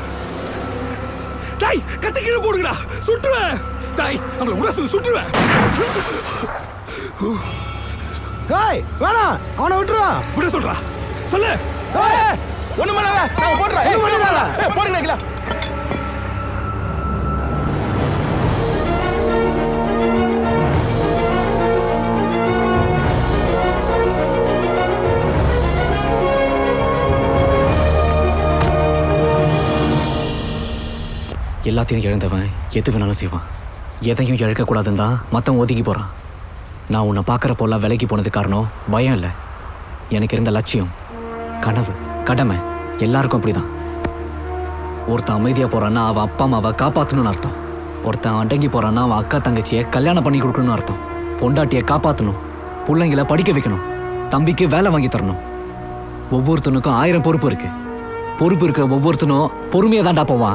டேய் கத்தி கீழே போடுங்கடா சுட்டுருவேன் டேய் அவளை விட சொல்லு சுட்டுருவேன் ஏய் வேணாம் அவனை விட்டுறா விட சொல்றா சொல்லு ஒண்ணு பண்ணாத நான் போடுறேன் ஒண்ணு பண்ணாத போடுங்க எல்லாத்தையும் இழந்தவன் எது வேணாலும் செய்வான் எதையும் இழக்கக்கூடாதுன்னு தான் மற்றவன் ஒதுங்கி போகிறான் நான் உன்னை பார்க்குறப்போல்லாம் விலைக்கு போனது காரணம் பயம் இல்லை எனக்கு இருந்த லட்சியம் கனவு கடமை எல்லாருக்கும் அப்படிதான் ஒருத்தன் அமைதியாக போகிறான்னா அவன் அப்பா அம்மாவை காப்பாற்றணும்னு அர்த்தம் ஒருத்தன் அடங்கி போகிறான்னா அவன் அக்கா தங்கச்சியை கல்யாணம் பண்ணி கொடுக்கணும்னு அர்த்தம் பொண்டாட்டியை காப்பாற்றணும் பிள்ளைங்களை படிக்க வைக்கணும் தம்பிக்கு வேலை வாங்கி தரணும் ஒவ்வொருத்தனுக்கும் ஆயிரம் பொறுப்பு இருக்கு பொறுப்பு இருக்கிற ஒவ்வொருத்தனும் பொறுமையாக தான்டா போவான்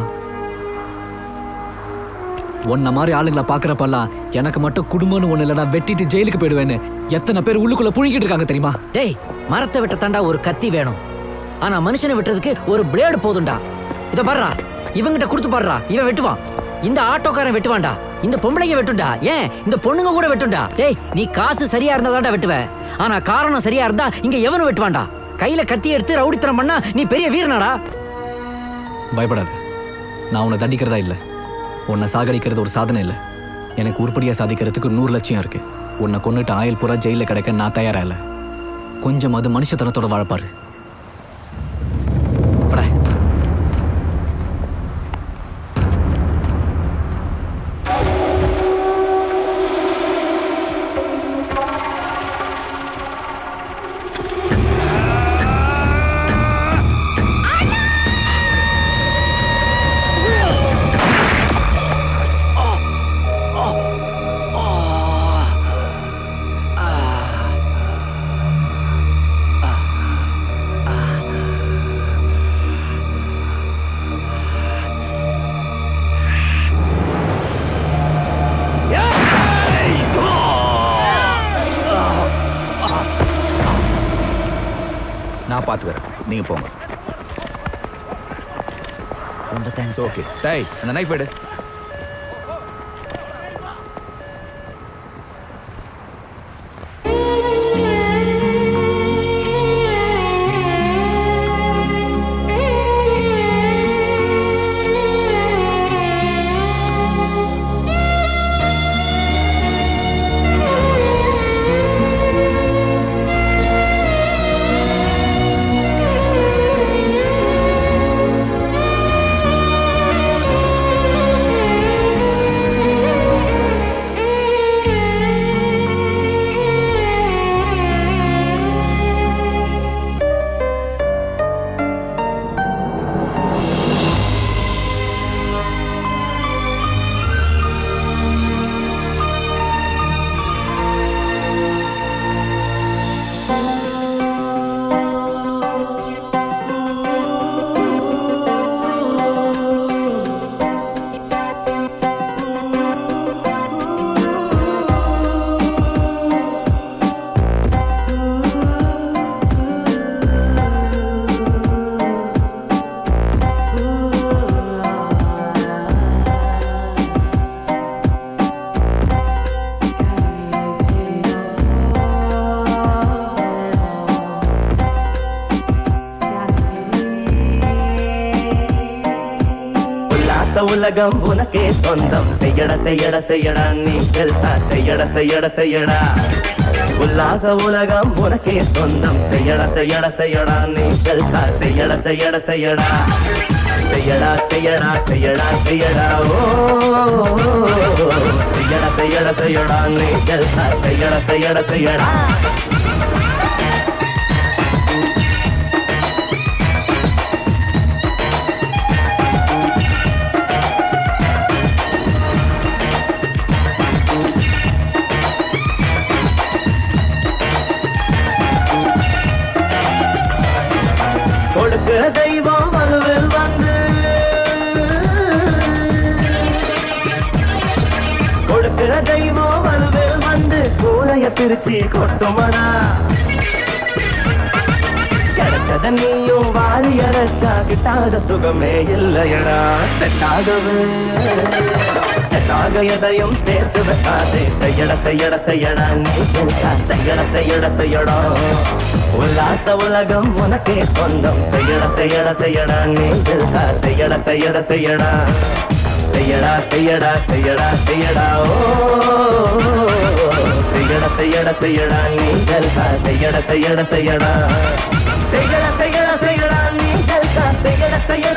உன்ன மாதிரி ஆளுங்களை பார்க்குறப்பெல்லாம் எனக்கு மட்டும் குடும்பம்னு ஒண்ணு இல்லைனா வெட்டிட்டு ஜெயிலுக்கு போயிடுவேன்னு எத்தனை பேர் உள்ளுக்குள்ள புழுங்கிட்டு இருக்காங்க தெரியுமா டேய் மரத்தை வெட்ட தாண்டா ஒரு கத்தி வேணும் ஆனா மனுஷனை வெட்டுறதுக்கு ஒரு பிளேடு போதும்டா இத பாருடா இவங்கிட்ட கொடுத்து பாருடா இவன் வெட்டுவான் இந்த ஆட்டோக்காரன் வெட்டுவான்டா இந்த பொம்பளைங்க வெட்டுண்டா ஏன் இந்த பொண்ணுங்க கூட வெட்டுண்டா டேய் நீ காசு சரியா இருந்தா வெட்டுவ ஆனா காரணம் சரியா இருந்தா இங்க எவனும் வெட்டுவான்டா கையில கத்தி எடுத்து ரவுடித்தனம் பண்ணா நீ பெரிய வீரனாடா பயப்படாத நான் உன்னை தண்டிக்கிறதா இல்லை உன்னை சாகடிக்கிறது ஒரு சாதனை இல்லை எனக்கு உருப்படியாக சாதிக்கிறதுக்கு நூறு லட்சியம் இருக்கு உன்னை கொண்டுட்டு ஆயுள் பூரா ஜெயிலில் கிடக்க நான் தயாரா இல்லை கொஞ்சம் அது மனுஷத்தனத்தோட வாழப்பாரு போடா. நான் பார்த்துக்கிறேன் நீங்க போங்க ரொம்ப தேங்க்ஸ் ஓகே டேய் அந்த நைஃப் எடு ஆ உலகம் உனக்கே சொந்தம் செய்யட செய்யட செய்யடா நீ ஜல்சா செய்யட செய்யட செய்யடா உல்லாச உலகம் உனக்கே சொந்தம் செய்யட செய்யட செய்யடா நீ ஜல்சா செய்யட செய்யட செய்யடா செய்யடா செய்யடா செய்யடா செய்யடா ஓ செய்யட செய்யட செய்யடா நீ ஜல்சா செய்யட செய்யட செய்யடா கொடுக்கிற தெய்வம் வலுவில் வந்து கொடுக்கிற தெய்வம் வலுவில் வந்து கூரைய பிரிச்சு கொட்டுமடா கிடைச்சத நீயும் வாரி அரைச்சா கிட்டாத சுகமே இல்லையடா செட்டாகவே செட்டாக எதையும் சேர்த்து வைக்காதே செய்யட செய்யட செய்யடா நீ ஜெயிச்சா செய்யட செய்யட செய்யடா உல்லாச உலகம் உனக்கே சொந்தம் செய்யட செய்யட செய்யடா நீ ஜெயிச்சா செய்யட செய்யட செய்யடா செய்யடா செய்யடா செய்யடா செய்யடா ஓ செய்யட செய்யட செய்யடா நீ ஜெயிச்சா செய்யட செய்யட செய்யடா செய்யட செய்யட செய்யடா நீ ஜெயிச்சா செய்யட செய்யட